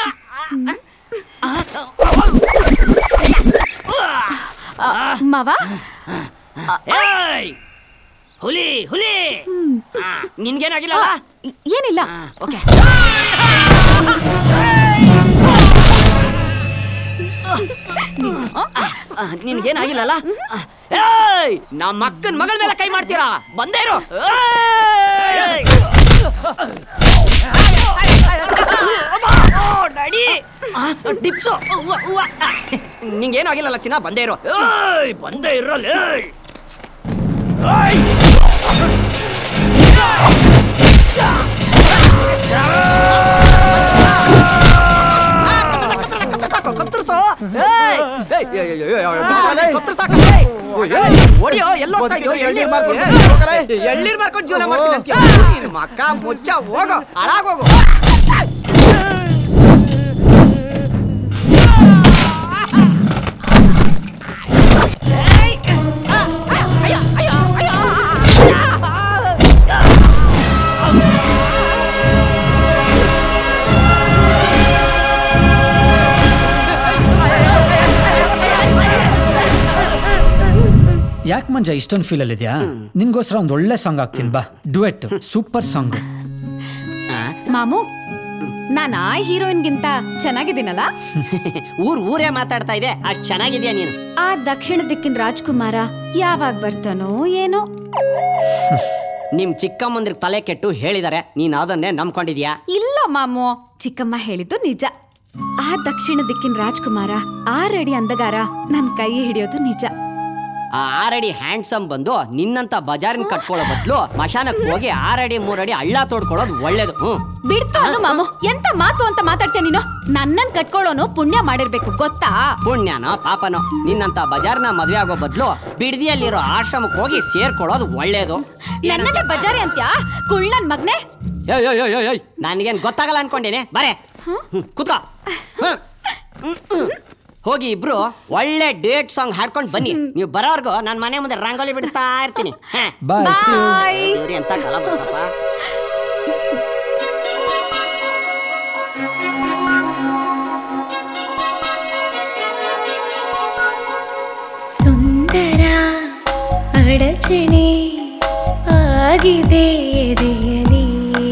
ಮಾವ ಏಯ್! ಹುಲಿ ಹುಲಿ ಆ, ನಿನ್ಗೇನಾಗಿಲ್ಲ ಏನಿಲ್ಲ ಓಕೆ ನಿನ್ಗೇನಾಗಿಲ್ಲಲ್ಲ ಏಯ್ ನಮ್ಮ ಅಕ್ಕನ ಮಗಳ ಮೇಲೆ ಕೈ ಮಾಡ್ತೀರಾ ಬಂದೇ ಇರು ಏಯ್! ಡಿಪ್ಸು ಅವ್ವ, ಅವ್ವ. ನಿಂಗೇನು ಆಗಿಲ್ಲಲ್ಲ ಚಿನ್ನ ಬಂದೇ ಇರೋ ಏಯ್ ಬಂದೇ ಇರಲ್ಲ ಏಯ್ ಸಾಕು ಕತ್ತರಿಸು ಏಯ್! ಏಯ್, ಏಯ್, ಏಯ್, ಏಯ್, ಏಯ್, ಕತ್ತರ್ಸು ಸಾಕು, ಏಯ್! ಏಯ್, ಹೊಡಿಯೋ ಎಲ್ಲೋ ಹೋಗ್ತಾ ಇದ್ದೀರೋ? ಎಳ್ನೀರ್ ಮಾರ್ಕೊಂಡು ಏಯ್, ಎಳ್ನೀರ್ ಮಾರ್ಕೊಂಡು ಜೀವನ ಮಾಡ್ತೀನಿ ಅಂತೀಯ ನಿನ್ ಮಕ್ಕ ಮುಚ್ಚ ಹೋಗೋ ಹಾಳಾಗೋಗು ಯಾಕೆ ಮಂಜ ಇಷ್ಟೊಂದು ಫೀಲ್ ಇದೆಯಾ ನಿನ್ಗೋಸ್ಕರ ಒಂದು ಒಳ್ಳೆ ಸಾಂಗ್ ಹಾಕ್ತೀನಿ ಬಾ ಡುವೆಟ್ ಸೂಪರ್ ಸಾಂಗ್ ಮಾಮು ನಾನು ಆ ಹೀರೋಯಿನ್ಗಿಂತ ಚೆನ್ನಾಗಿದ್ದೀನಲ್ಲ ಊರ್ ಊರೇ ಮಾತಾಡ್ತಾ ಇದೆ ಅಷ್ಟ್ ಚೆನ್ನಾಗಿದ್ಯಾ ನೀನು ಆ ದಕ್ಷಿಣ ದಿಕ್ಕಿನ ರಾಜ್ಕುಮಾರ ಯಾವಾಗ ಬರ್ತಾನೋ ಏನೋ ನಿಮ್ ಚಿಕ್ಕಮ್ಮಂದ್ರಿಗೆ ತಲೆ ಕೆಟ್ಟು ಹೇಳಿದಾರೆ ನೀನ್ ಅದನ್ನೇ ನಂಬ್ಕೊಂಡಿದ್ಯಾ ಇಲ್ಲ ಮಾಮು ಚಿಕ್ಕಮ್ಮ ಹೇಳಿದ್ದು ನಿಜ ಆ ದಕ್ಷಿಣ ದಿಕ್ಕಿನ ರಾಜ್ಕುಮಾರ ಆರಡಿ ಅಂದಗಾರ ನನ್ ಕೈ ಹಿಡಿಯೋದು ನಿಜ ಆ ಆರಡಿ ಹ್ಯಾಂಡ್ಸಮ್ ಬಂದು ನಿನ್ನಂತ ಬಜಾರಿನ ಕಟ್ಕೊಳ್ಳೋ ಬದಲು ಮಶಾನಕ್ಕೆ ಹೋಗಿ ಆರಡಿ ಮೂರಡಿ ಹಳ್ಳ ತೋಡ್ಕೊಳ್ಳೋದು ಒಳ್ಳೇದು ಹ್ಮ್ ಬಿಡ್ತು ಅನ್ನು ಮಾಮು ಎಂತ ಮಾತು ಅಂತ ಮಾತಾಡ್ತೀಯ ನೀನು ನನ್ನನ್ ಕಟ್ಕೊಳ್ಳೋನು ಪುಣ್ಯ ಮಾಡಿರ್ಬೇಕು ಗೊತ್ತಾ ಪುಣ್ಯನೋ ಪಾಪನೋ ನಿನ್ನಂತ ಬಜಾರ್ನ ಮದ್ವೆ ಆಗೋ ಬದಲು ಬಿಡದಿಯಲ್ಲಿರೋ ಆಶ್ರಮಕ್ಕೆ ಹೋಗಿ ಸೇರ್ಕೊಳ್ಳೋದು ಒಳ್ಳೇದು ನನ್ನನ್ನೇ ಬಜಾರಿ ಅಂತ್ಯಾ ಕುಳ್ಳನ್ ಮಗ್ನೆ ಏಯ್ ಏಯ್ ಏಯ್ ಏಯ್ ನನಗೇನು ಗೊತ್ತಾಗಲ್ಲ ಅನ್ಕೊಂಡೇನೆ ಬರೇ ಕುತ್ಕೋ ಹ್ಮ್. ಹ್ಮ್, ಹ್ಮ್. ಹೋಗಿ ಇಬ್ರು ಒಳ್ಳೆ ಡೇಟ್ ಸಾಂಗ್ ಹಾಡ್ಕೊಂಡು ಬನ್ನಿ ನೀವು ಬರೋರ್ಗು ನಾನು ಮನೆ ಮುಂದೆ ರಂಗೋಲಿ ಬಿಡಿಸ್ತಾ ಇರ್ತೀನಿ ಹ. Bye, see you. Bye. ದೇವ್ರಿ ಎಂತ ಕಾಲ ಬಂತಪ್ಪ ಸುಂದರ ಅಡಚಣೆ ಆಗಿದೆ ಎದೆಯಲಿ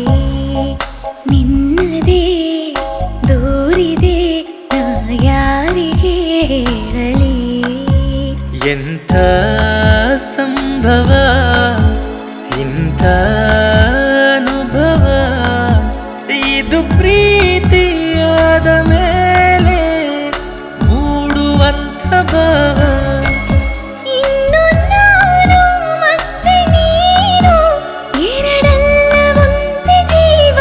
ನಿನ್ನದೇ ದೂರಿದೆ ನಾ ಯಾರಿಗೆ ಹೇಳಲಿ ಎಂಥ ಸಂಭವ ಇಂಥ ಅನುಭವ ಇದು ಪ್ರೀತಿಯಾದ ಮೇಲೆ ಮೂಡುವಂಥ ಭಾವ ಇನ್ನು ನಾನು ಮತ್ತೆ ನೀನು ಎರಡಲ್ಲ ಒಂದೇ ಜೀವ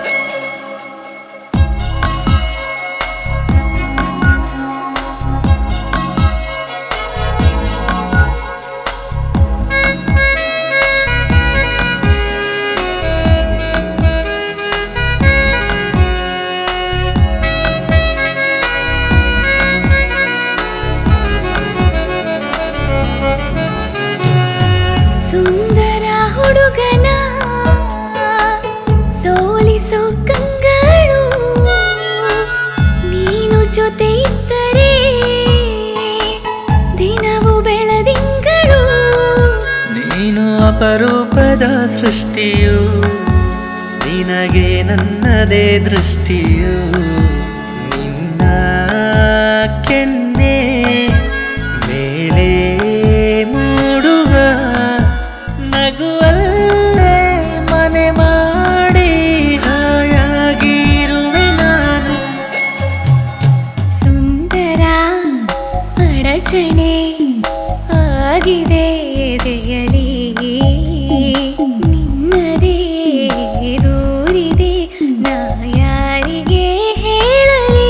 ಸುಂದರ ಹುಡುಗನ ಸೋಲಿಸೋ ಕಂಗಳು ನೀನು ಜೊತೆ ಇದ್ದರೆ ದಿನವು ಬೆಳದಿಂಗಳು ನೀನು ಅಪರೂಪದ ಸೃಷ್ಟಿಯು ನಿನಗೆ ನನ್ನದೇ ದೃಷ್ಟಿಯು ನಿನ್ನ ಕೆನ್ನೆ ಮೇಲೆ ಮೂಡುವ ನಗುವಲ್ಲೇ ಮನೆ ಮಾಡಿ ಹಾಯಾಗಿರುವೆ ನಾನು ಸುಂದರ ಅಡಚಣೆ ಆಗಿದೆ ಎದೆಯಲಿ ನಿನ್ನದೇ ದೂರಿದೆ ನಾ ಯಾರಿಗೆ ಹೇಳಲಿ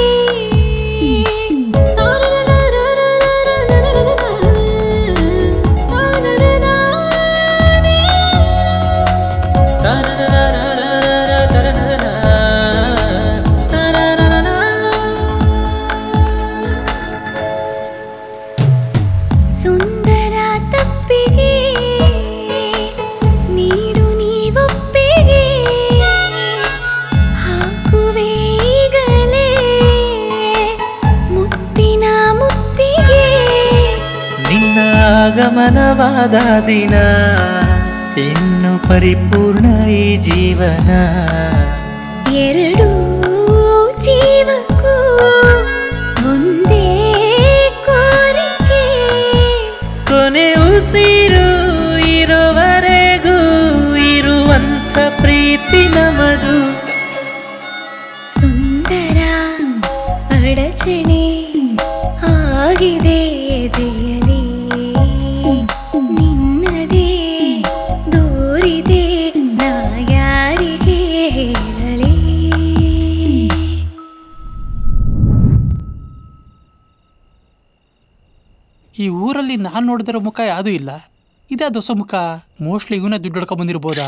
ಸುಂದರ ತಪ್ಪಿಗೆ ನೀಡು ನೀವೊಪ್ಪಿಗೆ ಹಾಕುವೆ ಈಗಲೇ ಮುತ್ತಿನ ಮುತ್ತಿಗೆ ನಿನ್ನ ಆಗಮನವಾದ ದಿನ ಇನ್ನು ಪರಿಪೂರ್ಣ ಈ ಜೀವನ ಎರಡು ಜೀವಕ್ಕೂ ಒಂದೇ ಕೋರಿಕೆ ಕೊನೆ ಉಸಿರು ಇರುವರೆಗೂ ಇರುವಂಥ ಪ್ರೀತಿ ನಮದು ಸುಂದರ ಅಡಚಣೆ ಊರಲ್ಲಿ ನಾನು ನೋಡಿದಿರೋ ಮುಖ ಯಾವುದೂ ಇಲ್ಲ ಇದೇ ಹೊಸ ಮುಖ ಮೋಸ್ಟ್ಲಿ ಇವನೇ ದುಡ್ಡು ಹೊಡ್ಕೊಂಡ್ ಬಂದಿರ್ಬೋದಾ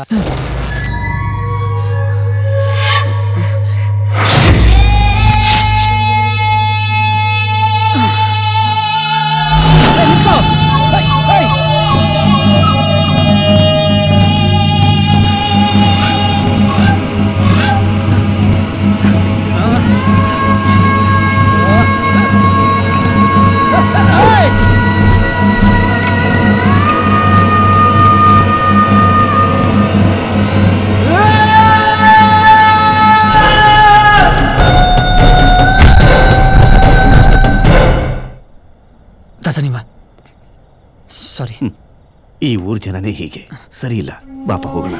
ತಾತ ನೀವ ಸಾರಿ ಈ ಊರ್ ಜನನೇ ಹೀಗೆ ಸರಿ ಇಲ್ಲ ಬಾಪ ಹೋಗೋಣ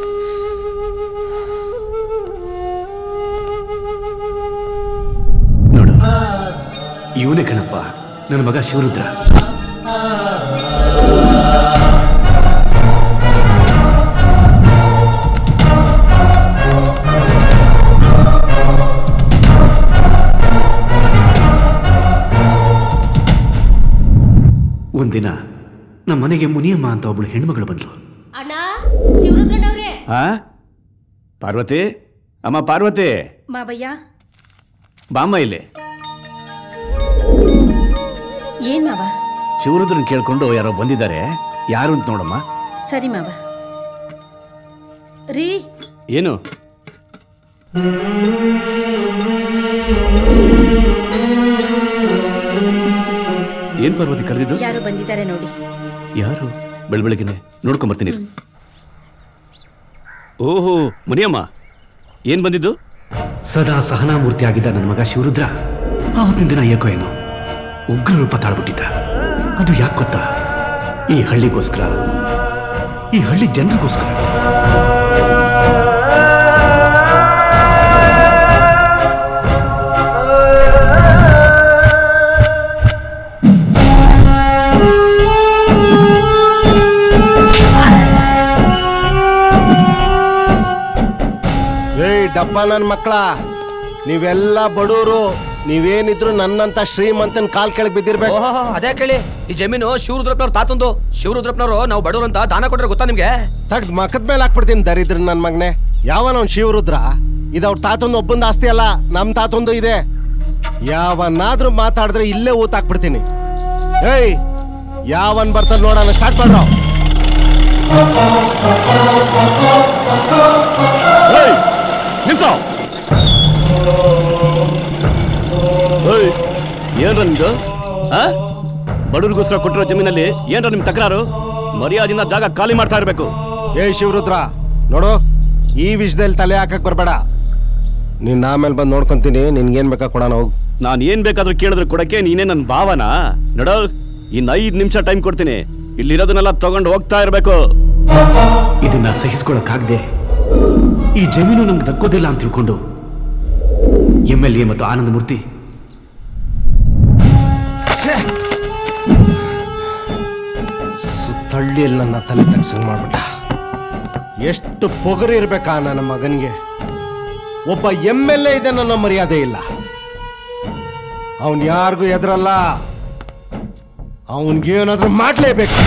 ನೋಡು ಇವನೇ ಕಣಪ್ಪ ನನ್ನ ಮಗ ಶಿವರುದ್ರ ಒಂದಿನ ನಮ್ಮ ಮನೆಗೆ ಮುನಿಯಮ್ಮ ಅಂತ ಒಬ್ಳು ಹೆಣ್ಮಗಳು ಬಂದ್ಲು ಅಣ್ಣ ಶಿವರುದ್ರಣ್ಣವ್ರೆ ಆ ಪಾರ್ವತಿ ಅಮ್ಮ ಪಾರ್ವತಿ ಮಾವಯ್ಯ ಬಾಮ್ಮ ಇಲ್ಲಿ ಏನ್ ಮಾವ ಶಿವರುದ್ರನ್ ಕೇಳ್ಕೊಂಡು ಯಾರೋ ಬಂದಿದ್ದಾರೆ ಯಾರು ಅಂತ ನೋಡಮ್ಮ ಸರಿ ಮಾವ ರೀ ಏನು ಏನ್ ಪಾರ್ವತಿ ಕರೆದಿದ್ದು ಯಾರೋ ಬಂದಿದ್ದಾರೆ ನೋಡಿ ಯಾರು ಬೆಳ ಬೆಳಗ್ಗೆನೆ ನೋಡ್ಕೊಂಬರ್ತೀನಿ ಇರು. ಓಹೋ ಮುನಿಯಮ್ಮ ಏನ್ ಬಂದಿದ್ದು ಸದಾ ಸಹನಾಮೂರ್ತಿ ಆಗಿದ್ದ ನನ್ನ ಮಗ ಶಿವರುದ್ರ ಆವತ್ತಿನ ದಿನ ಏಕೋ ಏನೋ ಉಗ್ರ ರೂಪ ತಾಳ್ಬಿಟ್ಟಿದ್ದ ಅದು ಯಾಕೆ ಗೊತ್ತಾ ಈ ಹಳ್ಳಿಗೋಸ್ಕರ ಈ ಹಳ್ಳಿ ಜನರಿಗೋಸ್ಕರ ಏಯ್ ಡಬ್ಬ ನನ್ನ ಮಕ್ಕಳ ನೀವೆಲ್ಲ ಬಡವರು ನೀವೇನಿದ್ರು ನನ್ನಂತ ಶ್ರೀಮಂತನ ಕಾಲ್ ಕೆಳಗೆ ಬಿದ್ದಿರ್ಬೇಕು ಓಹೋ ಅದೇ ಕೇಳಿ ಈ ಜಮೀನು ಶಿವರುದ್ರಪ್ಪನವ್ರ ತಾತಂದು ಶಿವರುದ್ರಪ್ಪನವರು ನಾವು ಬಡವ್ರು ಅಂತ ದಾನ ಕೊಟ್ರೆ ಗೊತ್ತಾ ನಿಮ್ಗೆ ತಗ್ದ್ ಮಕದ ಮೇಲೆ ಹಾಕ್ಬಿಡ್ತೀನಿ ದರಿದ್ರ ನನ್ನ ಮಗನೆ ಯಾವನ ಶಿವರುದ್ರ ಇದು ಅವ್ರ ತಾತಂದು ಒಬ್ಬಂದ ಆಸ್ತಿ ಅಲ್ಲ ನಮ್ ತಾತಂದು ಇದೆ ಯಾವನಾದ್ರೂ ಮಾತಾಡಿದ್ರೆ ಇಲ್ಲೇ ಊತ ಹಾಕ್ಬಿಡ್ತೀನಿ ಏಯ್ ಯಾವನ್ ಬರ್ತಾನೆ ನೋಡೋಣ ಸ್ಟಾರ್ಟ್ ಮಾಡ್ರೋ ನಿಲ್ಸೋ ಏಯ್, ಏನ್ರ ನಿಮ್ದು ಆ ಬಡವ್ರಿಗೋಸ್ಕರ ಕೊಟ್ಟಿರೋ ಜಮೀನಲ್ಲಿ ಏನ್ರ ನಿಮ್ ತಕರಾರು ಮರ್ಯಾದಿಂದ ಜಾಗ ಖಾಲಿ ಮಾಡ್ತಾ ಇರ್ಬೇಕು ಏಯ್ ಶಿವರುದ್ರ ನೋಡು ಈ ವಿಷಯದಲ್ಲಿ ತಲೆ ಹಾಕಕ್ ಬರ್ಬೇಡ ನೀನ್ ಆಮೇಲೆ ಬಂದು ನೋಡ್ಕೊಂತೀನಿ ನಿನ್ಗೇನ್ ಬೇಕಾ ಕೊಡೋಣ ಹೋಗು ನಾನ್ ಏನ್ ಬೇಕಾದ್ರೂ ಕೇಳಿದ್ರೆ ಕೊಡಕ್ಕೆ ನೀನೇ ನನ್ನ ಭಾವನ ನೋಡೋ ಇನ್ ಐದ್ ನಿಮಿಷ ಟೈಮ್ ಕೊಡ್ತೀನಿ ಇಲ್ಲಿರೋದನ್ನೆಲ್ಲ ತಗೊಂಡು ಹೋಗ್ತಾ ಇರ್ಬೇಕು ಇದನ್ನ ಸಹಿಸ್ಕೊಳಕ್ಕಾಗದೆ ಈ ಜಮೀನು ನಮ್ಗೆ ದಕ್ಕೋದಿಲ್ಲ ಅಂತ ತಿಳ್ಕೊಂಡು ಎಂ ಎಲ್ ಎ ಮತ್ತು ಆನಂದ ಮೂರ್ತಿ ಸುತ್ತಳ್ಳಿಯಲ್ಲಿ ನನ್ನ ತಲೆ ತಗ್ಸಂಗ್ ಮಾಡ್ಬಿಟ್ಟ ಎಷ್ಟು ಪೊಗರು ಇರ್ಬೇಕಾ ನನ್ನ ಮಗನ್ಗೆ ಒಬ್ಬ ಎಂ ಎಲ್ ಎ ಇದೆ ನನ್ನ ಮರ್ಯಾದೆ ಇಲ್ಲ ಅವನ್ ಯಾರಿಗೂ ಎದುರಲ್ಲ ಅವನ್ಗೇನಾದ್ರೂ ಮಾಡ್ಲೇಬೇಕು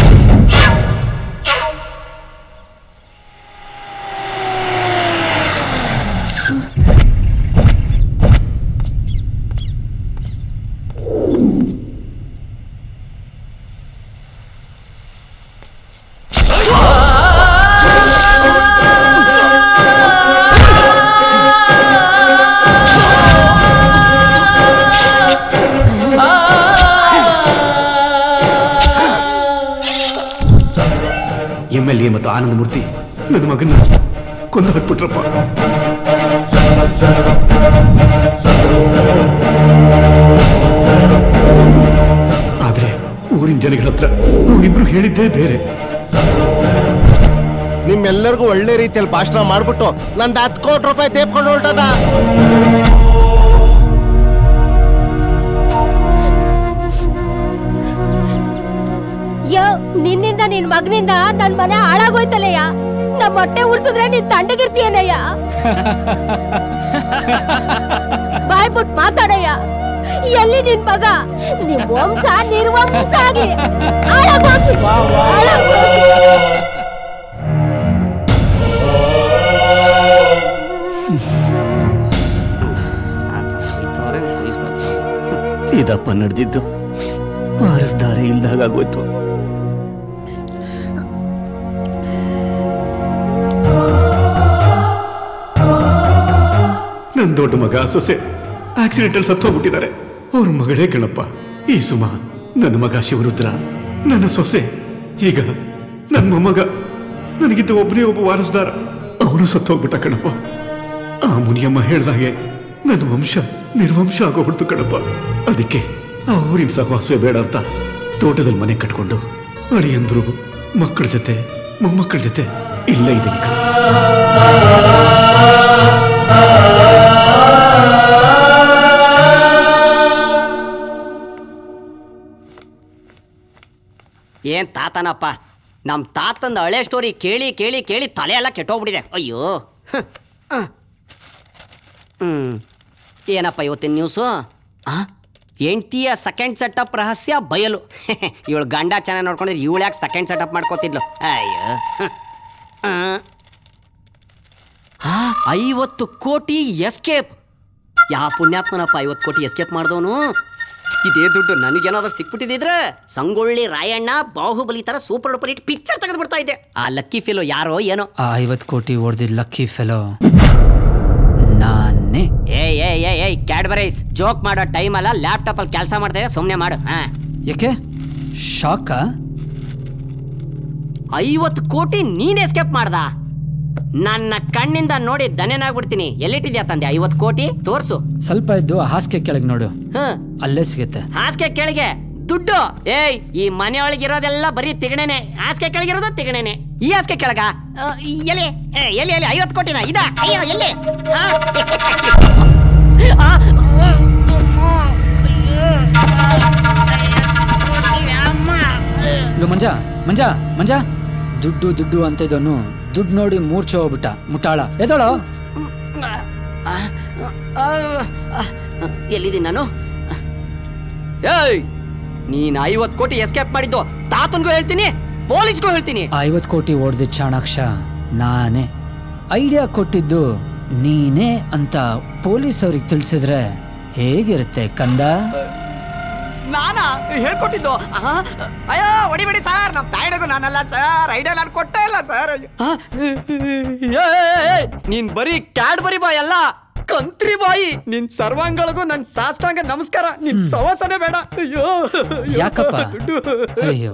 ಎಂ ಎಲ್ ಎ ಮತ್ತು ಆನಂದ ಮೂರ್ತಿ ನನ್ನ ಮಗನ ಕೊಂದು ಹಾಕ್ಬಿಟ್ರಪ್ಪ ಆದ್ರೆ ಊರಿನ ಜನಗಳ ಹತ್ರ ಅವರಿಬ್ರು ಹೇಳಿದ್ದೇ ಬೇರೆ ನಿಮ್ಮೆಲ್ಲರಿಗೂ ಒಳ್ಳೆ ರೀತಿಯಲ್ಲಿ ಭಾಷಣ ಮಾಡ್ಬಿಟ್ಟು ನಂದು ಹತ್ತು ಕೋಟಿ ರೂಪಾಯಿ ತೇಪ್ಕೊಂಡು ಹೊರಟದ ಯೋ ನಿನ್ನಿಂದ ನಿನ್ ಮಗನಿಂದ ನನ್ ಮನೆ ಹಾಳಾಗೋಯ್ತಲ್ಲಯ್ಯ ನಮ್ಮ ಹೊಟ್ಟೆ ಉರ್ಸಿದ್ರೆ ನೀನ್ ತಂಡಗಿರ್ತೀಯನಯ್ಯ ಬಾಯ್ ಬಿಟ್ ಮಾತಾಡಯ್ಯ ಎಲ್ಲಿ ನಿನ್ ಮಗ ನಿಮ್ ವಂಶ ನಿರ್ವಂಶ ಆಗ್ಲಿ ಹಾಳಾಗೋಗಿ ಹಾಳಾಗೋಗಿ ಇದಪ್ಪ ನಡೆದಿದ್ದು ವಾರಸ್ದಾರೆ ಇಲ್ದಾಗೋಯ್ತು ನನ್ನ ದೊಡ್ಡ ಮಗ ಸೊಸೆ ಆಕ್ಸಿಡೆಂಟಲ್ಲಿ ಸತ್ತೋಗ್ಬಿಟ್ಟಿದ್ದಾರೆ ಅವ್ರ ಮಗಳೇ ಗಣಪ ಈ ಸುಮ ನನ್ನ ಮಗ ಶಿವರುದ್ರ ನನ್ನ ಸೊಸೆ ಈಗ ನನ್ನ ಮೊಮ್ಮಗ ನನಗಿದ್ದ ಒಬ್ಬನೇ ಒಬ್ಬ ವಾರಸ್ದಾರ ಅವನು ಸತ್ತೋಗ್ಬಿಟ್ಟ ಕಣಪ್ಪ ಆ ಮುನಿಯಮ್ಮ ಹೇಳ್ದಾಗೆ ನನ್ನ ವಂಶ ನಿರ್ವಂಶ ಆಗೋಗ್ಬಿಡ್ತು ಕಣಪ್ಪ ಅದಕ್ಕೆ ಆ ಊರಿನ ಸಹವಾಸವೇ ಬೇಡ ಅಂತ ತೋಟದಲ್ಲಿ ಮನೆ ಕಟ್ಕೊಂಡು ಅಳಿಯಂದ್ರು ಮಕ್ಕಳ ಜೊತೆ ಮೊಮ್ಮಕ್ಕಳ ಜೊತೆ ಇಲ್ಲೇ ಇದ್ದೀನಿ ಕಣ ಏನ್ ತಾತನಪ್ಪ ನಮ್ಮ ತಾತಂದ ಹಳೆ ಸ್ಟೋರಿ ಕೇಳಿ ಕೇಳಿ ಕೇಳಿ ತಲೆ ಎಲ್ಲ ಕೆಟ್ಟೋಗ್ಬಿಟ್ಟಿದೆ ಅಯ್ಯೋ ಹ್ಮ್. ಅಹ್. ಹ್ಮ್ ಏನಪ್ಪ ಇವತ್ತಿನ ನ್ಯೂಸು ಆ ಹೆಂಡ್ತಿಯ ಸೆಕೆಂಡ್ ಸೆಟಪ್ ರಹಸ್ಯ ಬಯಲು ಇವಳು ಗಂಡ ಚೆನ್ನಾಗಿ ನೋಡ್ಕೊಂಡಿದ್ರೆ ಇವಳು ಯಾಕೆ ಸೆಕೆಂಡ್ ಸೆಟಪ್ ಮಾಡ್ಕೋತಿದ್ಲು ಅಯ್ಯೋ ಹ್ಮ್. ಆ. ಆ, ಐವತ್ತು ಕೋಟಿ ಎಸ್ಕೇಪ್ ಯಾ ಪುಣ್ಯಾತ್ಮನಪ್ಪ ಐವತ್ತು ಕೋಟಿ ಎಸ್ಕೇಪ್ ಮಾಡಿದವನು ಇದೇ ದುಡ್ಡು ನನಗೇನಾದ್ರೂ ಸಿಕ್ಬಿಟ್ಟಿದ್ರೆ ಸಂಗೊಳ್ಳಿ ರಾಯಣ್ಣ ಬಾಹುಬಲಿ ತರ ಸೂಪರ್ ಡೂಪರ್ ಹಿಟ್ ಪಿಕ್ಚರ್ ತೆಗೆದು ಬಿಡ್ತಾ ಇದ್ದೆ ಆ ಲಕ್ಕಿ ಫಿಲೋ ಯಾರೋ ಏನೋ ಆ ಐವತ್ತು ಕೋಟಿ ಹೊಡೆದಿದ್ದ ಲಕ್ಕಿ ಫೆಲೋ ನಾನೇ ಏ ಏ ಏ ಏಯ್ ಕ್ಯಾಡ್ಬರೈಸ್ ಜೋಕ್ ಮಾಡೋ ಟೈಮ್ ಅಲ್ಲ ಲ್ಯಾಪ್ಟಾಪ್ ಅಲ್ಲಿ ಕೆಲಸ ಮಾಡ್ತಾ ಇದೆ ಸುಮ್ಮನೆ ಮಾಡು ಹಾ ಯಾಕೆ ಶಾಕಾ ಐವತ್ತು ಕೋಟಿ ನೀನ್ ಎಸ್ಕೇಪ್ ಮಾಡ್ದ ನನ್ನ ಕಣ್ಣಿಂದ ನೋಡಿ ದನೆನಾಗ್ಬಿಡ್ತೀನಿ ಎಲ್ಲಿಟ್ಟಿದ್ಯಾ ತಂದೆ ಐವತ್ತು ಕೋಟಿ ತೋರ್ಸು ಸ್ವಲ್ಪ ಇದ್ದು ಆ ಹಾಸಿಗೆ ಕೆಳಗೆ ನೋಡು ಹ್ಮ್ ಅಲ್ಲೇ ಸಿಗುತ್ತೆ ಹಾಸಿಗೆ ಕೆಳಗೆ ದುಡ್ಡು ಏಯ್ ಈ ಮನೆಯೊಳಗೆ ಇರೋದೆಲ್ಲ ಬರೀ ತಿಗಣೆನೆ ಹಾಸಿಗೆ ಕೆಳಗಿರೋದು ತಿಗಣೆನೆ ಈ ಹಾಸಿಗೆ ಕೆಳಗ ಆ, ಎಲ್ಲಿ ಏ, ಎಲ್ಲಿ ಎಲ್ಲಿ ಐವತ್ತು ಕೋಟಿನ ಇದ ಅಯ್ಯೋ ಎಲ್ಲಿ ಆ, ಆ, ಇದು ಮಂಜ ಮಂಜ ಮಂಜ ದುಡ್ಡು ದುಡ್ಡು ಅಂತ ಇದನ್ನು ದುಡ್ಡು ನೋಡಿ ಮೂರ್ಛೆ ಹೋಗ್ಬಿಟ್ಟ ಮುಟ್ಟಾಳ ಎದೋಳು ಆ, ಆ, ಆ, ಎಲ್ಲಿದ್ದೀನಿ ನಾನು ಏಯ್ ನೀನ್ ಐವತ್ತು ಕೋಟಿ ಎಸ್ಕೇಪ್ ಮಾಡಿದ್ದು ತಾತನ್ಗೂ ಹೇಳ್ತೀನಿ ಪೊಲೀಸ್ಗೂ ಹೇಳ್ತೀನಿ ಐವತ್ತು ಕೋಟಿ ಹೊಡೆದಿದ್ದ ಚಾಣಾಕ್ಷ ನಾನೇ ಐಡಿಯಾ ಕೊಟ್ಟಿದ್ದು ನೀನೇ ಅಂತ ಪೊಲೀಸ್ ಅವ್ರಿಗೆ ತಿಳಿಸಿದ್ರೆ ಹೇಗಿರುತ್ತೆ ಕಂದ ನಾನಾ ಹೇಳ್ಕೊಟ್ಟಿದ್ದು ಆಹಾ, ಅಯ್ಯೋ ಹೊಡಿಬೇಡಿ ಸರ್ ನಮ್ಮ ತಾಯಿಗೂ ನಾನಲ್ಲ ಸರ್ ಐಡಿಯಾ ನಾನು ಕೊಟ್ಟೇ ಇಲ್ಲ ಸರ್ ನೀನ್ ಬರೀ ಕ್ಯಾಡ್ ಬರಿ ಬಾಯ್ ಅಲ್ಲ ಕಂತ್ರಿ ಬಾಯಿ ನಿನ್ ಸರ್ವಾಂಗಳಿಗೂ ನನ್ ಸಾಷ್ಟಾಂಗ ನಮಸ್ಕಾರ ನಿನ್ ಸವಾಸನೆ ಬೇಡ ಅಯ್ಯೋ ಅಯ್ಯೋ, ಯಾಕಪ್ಪ? ದುಡ್ಡು. ಅಯ್ಯೋ.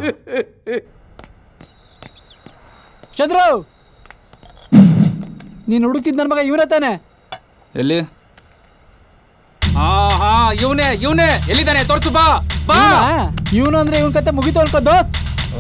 ಚಂದ್ರು ನೀನು ಹುಡುಕ್ತಿದ್ ನನ್ನ ಮಗ ಇವನೇ ತಾನೆ ಎಲ್ಲಿ ಹಾ ಹಾ ಇವನೇ ಇವನೇ ಎಲ್ಲಿದ್ದಾನೆ ತೋರ್ಸು ಬಾ ಬಾ ಇವನು ಅಂದ್ರೆ ಇವನ್ ಕತೆ ಮುಗಿತು ಅನ್ಕೋ ದೋಸ್ತ್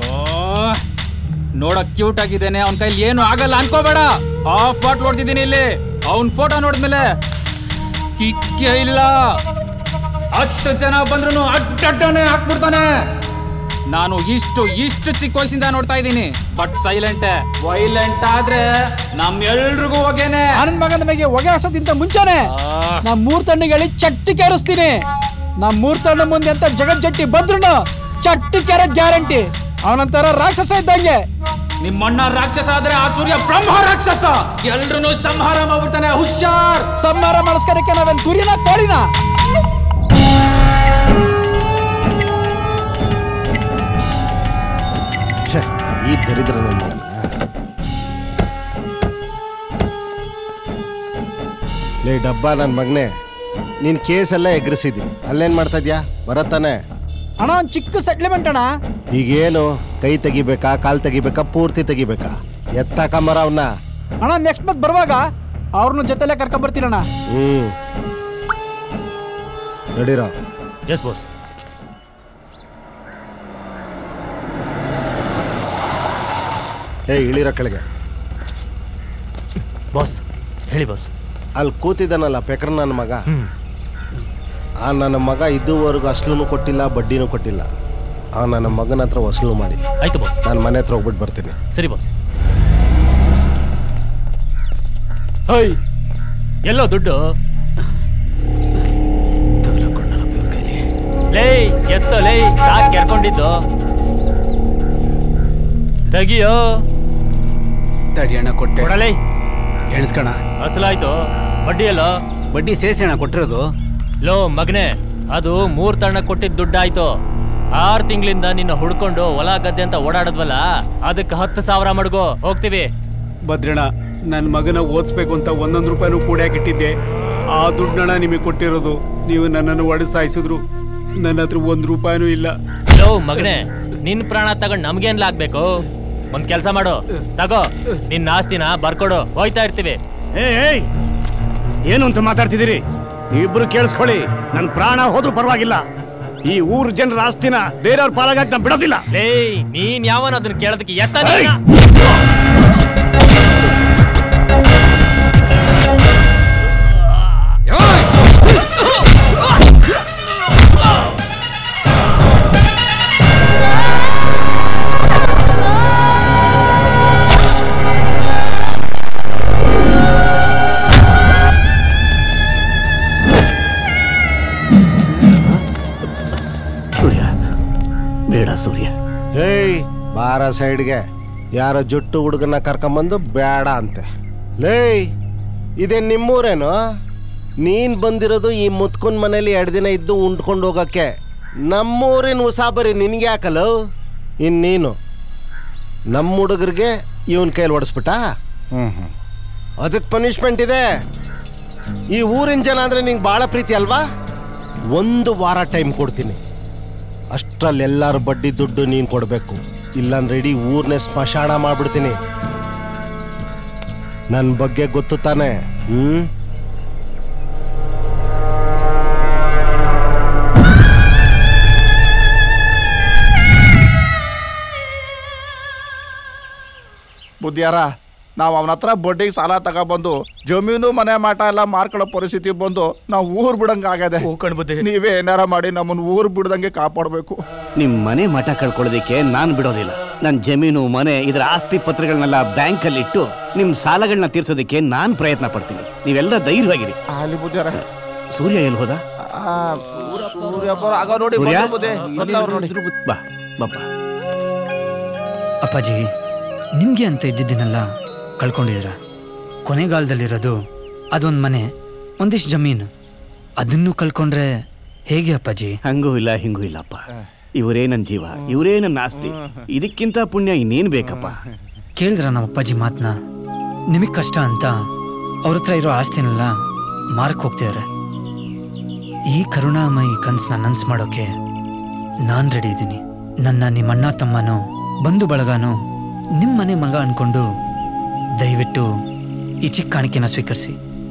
ನೋಡಕ್ ಕ್ಯೂಟ್ ಆಗಿದ್ದೇನೆ ಅವನ ಕೈಲಿ ಏನು ಆಗಲ್ಲ ಅನ್ಕೋಬೇಡ ಹಾಫ್ ಬಾಟ್ಲ್ ಹೊಡ್ದಿದ್ದೀನಿ ಇಲ್ಲಿ ಅವನ್ ಫೋಟೋ ನೋಡಿದ್ಮೇಲೆ ಕಿಕ್ಕೆ ಇಲ್ಲ ಹತ್ತು ಜನ ಬಂದ್ರು ಅಡ್ಡಡ್ಡನೆ ಹಾಕ್ಬಿಡ್ತಾನೆ ನಾನು ಇಷ್ಟು ಇಷ್ಟು ಚಿಕ್ಕ ವಯಸ್ಸಿಂದ ನೋಡ್ತಾ ಇದ್ದೀನಿ ಬಟ್ ಸೈಲೆಂಟ್ ವೈಲೆಂಟ್ ಆದ್ರೆ ನಮ್ ಎಲ್ರಿಗೂ ಹೊಗೆನೆ ನನ್ನ ಮಗನ ನಮಗೆ ಹೊಗೆ ಹಾಸೋದಿಂತ ಮುಂಚೆನೆ ನಾ ಮೂರ್ ತಣ್ಣಿಗೆ ಚಟ್ಟಿ ಕೆರಿಸ್ತೀನಿ ನಾ ಮೂರ್ ತಣ್ಣ ಮುಂದೆ ಅಂತ ಜಗಜ್ಜಟ್ಟಿ ಬಂದ್ರು ಚಟ್ಟಿ ಕೆರೆದ್ ಗ್ಯಾರಂಟಿ ಅವನಂತರ ರಾಕ್ಷಸ ಇದ್ದಂಗೆ ನಿಮ್ಮಣ್ಣ ರಾಕ್ಷಸ ಆದ್ರೆ ಆ ಸೂರ್ಯ ಬ್ರಹ್ಮ ರಾಕ್ಷಸ ಎಲ್ರು ಸಂಹಾರ ಮಾಡ್ಬಿಡ್ತಾನೆ ಹುಷಾರ್ ಸಂಹಾರ ಮಾಡಿಸ್ಕೊಳಕ್ಕೆ ನಾವೇನ್ ಕುರಿನ ಕೋಳಿನ ಛೆ, ಈ ದರಿದ್ರ ನನ್ನ ಮಗನ ಲೇ ಡಬ್ಬ ನನ್ನ ಮಗನೇ ನೀನ್ ಕೇಸ್ ಎಲ್ಲ ಎಗ್ರಿಸಿದ್ವಿ ಅಲ್ಲೇನ್ ಮಾಡ್ತಾ ಇದ್ಯಾ ಬರತ್ತಾನೆ ಅಣ್ಣ ಒಂದ್ ಚಿಕ್ಕ ಸೆಟ್ಲ್ಮೆಂಟ್ ಅಣ್ಣ ಈಗೇನು ಕೈ ತೆಗಿಬೇಕಾ ಕಾಲ್ ತೆಗಿಬೇಕಾ ಪೂರ್ತಿ ತೆಗಿಬೇಕಾ ಎತ್ತಾಕಂಬರ ಅವನ್ನ ಅಣ್ಣ ನೆಕ್ಸ್ಟ್ ಮತ್ ಬರುವಾಗ ಅವ್ರನ್ನ ಜೊತೆಲೆ ಕರ್ಕೊಂಡ್ ಬರ್ತೀರಣ್ಣ ಹ್ಮ್ ನಡೀರೋ ಎಸ್ ಬಾಸ್ ಏ ಇಳಿರೋ ಕೆಳಗೆ ಬಾಸ್ ಹೇಳಿ ಬಾಸ್ ಅಲ್ಲಿ ಕೂತಿದ್ದಾನಲ್ಲ ಪೆಕ್ರ ನನ್ನ ಮಗ ಆ ನನ್ನ ಮಗ ಇದುವರೆಗೂ ಅಸ್ಲೂ ಕೊಟ್ಟಿಲ್ಲ ಬಡ್ಡಿನೂ ಕೊಟ್ಟಿಲ್ಲ ಆ ನನ್ನ ಮಗನ ಹತ್ರ ವಸೂಲು ಮಾಡಿ ಆಯ್ತು ಬಾಸ್ ನಾನು ಮನೆ ಹತ್ರ ಹೋಗ್ಬಿಟ್ಟು ಬರ್ತೀನಿ ಸರಿ ಬಾಸ್ ಹೋಯ್ ಎಲ್ಲೋ ದುಡ್ಡು ತಗಲಕೊಂಡಲ್ಲ ಕೈಲಿ ಲೇ ಎತ್ತು ಲೇ ಸಾಕ್ ಕೆರ್ಕೊಂಡಿದ್ದು ತೆಗಿಯೋ ತಡಿ ಅಣ್ಣ ಕೊಟ್ಟೆ ಕೊಡಲೇ ಎಣಿಸ್ಕಣ ಅಸಲಾಯ್ತು ಬಡ್ಡಿ ಎಲ್ಲೋ ಬಡ್ಡಿ ಸೇರಿಸಿ ಅಣ್ಣ ಕೊಟ್ಟಿರೋದು ಲೋ ಮಗನೆ ಅದು ಮೂರ್ ತಣ್ಣ ಕೊಟ್ಟಿದ್ ದುಡ್ಡಾಯ್ತು ಆರ್ ತಿಂಗಳಿಂದ ನಿನ್ನ ಹುಡ್ಕೊಂಡು ಹೊಲ ಗದ್ದೆ ಅಂತ ಓಡಾಡದ್ವಲ್ಲ ಅದಕ್ಕೆ ಹತ್ತು ಸಾವಿರ ಮಡ್ಗೋ ಹೋಗ್ತೀವಿ ಭದ್ರಣ್ಣ ನನ್ನ ಮಗನ ಓದಿಸ್ಬೇಕು ಅಂತ ಒಂದೊಂದು ರೂಪಾಯಿನೂ ಕೂಡ್ಯಾಕಿಟ್ಟಿದ್ದೆ ಆ ದುಡ್ಡಣ್ಣ ನಿಮಗೆ ಕೊಟ್ಟಿರೋದು ನೀವು ನನ್ನನ್ನು ಒಡಿಸಾಯಿಸಿದ್ರು ನನ್ನ ಹತ್ರ ಒಂದು ರೂಪಾಯಿನೂ ಇಲ್ಲ ಲೋ ಮಗನೆ ನಿನ್ ಪ್ರಾಣ ತಗೊಂಡ್ ನಮ್ಗೇನ್ಲ ಆಗ್ಬೇಕು ಒಂದ್ ಕೆಲ್ಸ ಮಾಡು ತಗೋ ನಿನ್ನ ಆಸ್ತಿನ ಬರ್ಕೊಡು ಹೋಯ್ತಾ ಇರ್ತೀವಿ ಏಯ್ ಏನು ಅಂತ ಮಾತಾಡ್ತಿದ್ದೀರಿ ನೀವಿಬ್ರು ಕೇಳಿಸ್ಕೊಳ್ಳಿ ನನ್ನ ಪ್ರಾಣ ಹೋದ್ರೂ ಪರವಾಗಿಲ್ಲ ಈ ಊರ್ ಜನರ ಆಸ್ತಿನ ಬೇರೆಯವ್ರ ಪಾಲಾಗಕ್ಕೆ ನಾನು ಬಿಡೋದಿಲ್ಲ ಲೇ ನೀನ್ ಯಾವನ ಅದನ್ನ ಕೇಳೋದಕ್ಕೆ ಎತ್ತ ಸೂರ್ಯ ಬೇಡ ಸೂರ್ಯ ಏಯ್ ಬಾರ ಸೈಡ್ಗೆ ಯಾರ ಜುಟ್ಟು ಹುಡುಗನ ಕರ್ಕೊಂಬಂದು ಬೇಡ ಅಂತೆ ಲೇಯ್ ಇದೇ ನಿಮ್ಮೂರೇನು ನೀನ್ ಬಂದಿರೋದು ಈ ಮುತ್ಕುನ್ ಮನೇಲಿ ಎರಡು ದಿನ ಇದ್ದು ಉಂಡ್ಕೊಂಡು ಹೋಗಕ್ಕೆ ನಮ್ಮೂರಿನ ಉಸಾಬರಿ ನಿನ್ಗೆ ಯಾಕಲ್ಲ ಇನ್ನೀನು ನಮ್ಮ ಹುಡುಗರಿಗೆ ಇವನ್ ಕೈಲಿ ಹೊಡಿಸ್ಬಿಟ್ಟ ಹ್ಮ್ ಹ್ಮ್ ಅದಕ್ಕೆ ಪನಿಷ್ಮೆಂಟ್ ಇದೆ ಈ ಊರಿನ ಜನ ಅಂದ್ರೆ ನಿಂಗೆ ಭಾಳ ಪ್ರೀತಿ ಅಲ್ವಾ ಒಂದು ವಾರ ಟೈಮ್ ಕೊಡ್ತೀನಿ ಅಷ್ಟ್ರಲ್ಲಿ ಎಲ್ಲರ ಬಡ್ಡಿ ದುಡ್ಡು ನೀನು ಕೊಡಬೇಕು ಇಲ್ಲಾಂದ್ರೆ ಇಡೀ ಊರ್ನೇ ಸ್ಮಶಾನ ಮಾಡ್ಬಿಡ್ತೀನಿ ನನ್ನ ಬಗ್ಗೆ ಗೊತ್ತು ತಾನೆ ಹ್ಮ್ ಬುದ್ಧಿಯಾರ ನಾವು ಅವನ ಹತ್ರ ಬಡ್ಡಿಗೆ ಸಾಲ ತಗೊಬಂದು ಜಮೀನು ಮನೆ ಮಾಟ ಎಲ್ಲ ಮಾರ್ಕೊಳ್ಳೋ ಪರಿಸ್ಥಿತಿ ಬಂದು ನಾವು ಊರ್ ಬಿಡಂಗ ಆಗದೆ ನೀವೇ ಏನಾರ ಮಾಡಿ ನಮ್ಮನ್ನ ಊರ್ ಬಿಡ್ದಂಗೆ ಕಾಪಾಡಬೇಕು ನಿಮ್ ಮನೆ ಮಠ ಕಳ್ಕೊಳ್ಳೋದಕ್ಕೆ ನಾನು ಬಿಡೋದಿಲ್ಲ ನನ್ನ ಜಮೀನು ಮನೆ ಇದರ ಆಸ್ತಿ ಪತ್ರಗಳನ್ನೆಲ್ಲ ಬ್ಯಾಂಕಲ್ಲಿ ಇಟ್ಟು ನಿಮ್ ಸಾಲಗಳನ್ನ ತೀರ್ಸೋದಕ್ಕೆ ನಾನ್ ಪ್ರಯತ್ನ ಪಡ್ತೀನಿ ನೀವೆಲ್ಲ ಧೈರ್ಯವಾಗಿರಿ ಅಲ್ಲಿ ಬುದ್ಧಿಯಾರ ಸೂರ್ಯ ಎಲ್ಲಿ ಹೋದ ಸೂರ್ಯ ಬರೋ- ಆಗ ನೋಡಿ ಸೂರ್ಯ? ಬಂದ್ರು ಬುದ್ಧಿ ಬಂದವ್ರು ನೋಡಿ ಬಾ ಬಪ್ಪ ಅಪ್ಪಾಜಿ ನಿಮ್ಗೆ ಅಂತ ಇದ್ದಿದ್ದನ್ನೆಲ್ಲ ಕಳ್ಕೊಂಡಿದ್ದೀರ ಕೊನೆಗಾಲದಲ್ಲಿರೋದು ಅದೊಂದು ಮನೆ ಒಂದಿಷ್ಟು ಜಮೀನು ಅದನ್ನು ಕಳ್ಕೊಂಡ್ರೆ ಹೇಗೆ ಅಪ್ಪಾಜಿ ಹಂಗೂ ಇಲ್ಲ ಹಿಂಗೂ ಇಲ್ಲಪ್ಪ ಇವರೇ ನನ್ನ ಜೀವ ಇವರೇ ನನ್ನ ಆಸ್ತಿ ಇದಕ್ಕಿಂತ ಪುಣ್ಯ ಇನ್ನೇನ್ ಬೇಕಪ್ಪ ಕೇಳಿದ್ರ ನಮ್ಮ ಅಪ್ಪಾಜಿ ಮಾತನ್ನ ನಿಮಗೆ ಕಷ್ಟ ಅಂತ ಅವ್ರ ಹತ್ರ ಇರೋ ಆಸ್ತಿನೆಲ್ಲ ಮಾರಕ್ ಹೋಗ್ತಿದ್ದಾರೆ ಈ ಕರುಣಾಮಯಿ ಕನ್ಸನ್ನ ನನ್ಸ್ ಮಾಡೋಕೆ ನಾನ್ ರೆಡಿ ಇದ್ದೀನಿ ನನ್ನ ನಿಮ್ಮ ಅಣ್ಣ ತಮ್ಮನೋ ಬಂಧು ಬಳಗನೋ ನಿಮ್ಮ ಮನೆ ಮಗ ಅನ್ಕೊಂಡು ದಯವಿಟ್ಟು ಈ ಚಿಕ್ಕ ಕಾಣಿಕೆನ ಸ್ವೀಕರಿಸಿ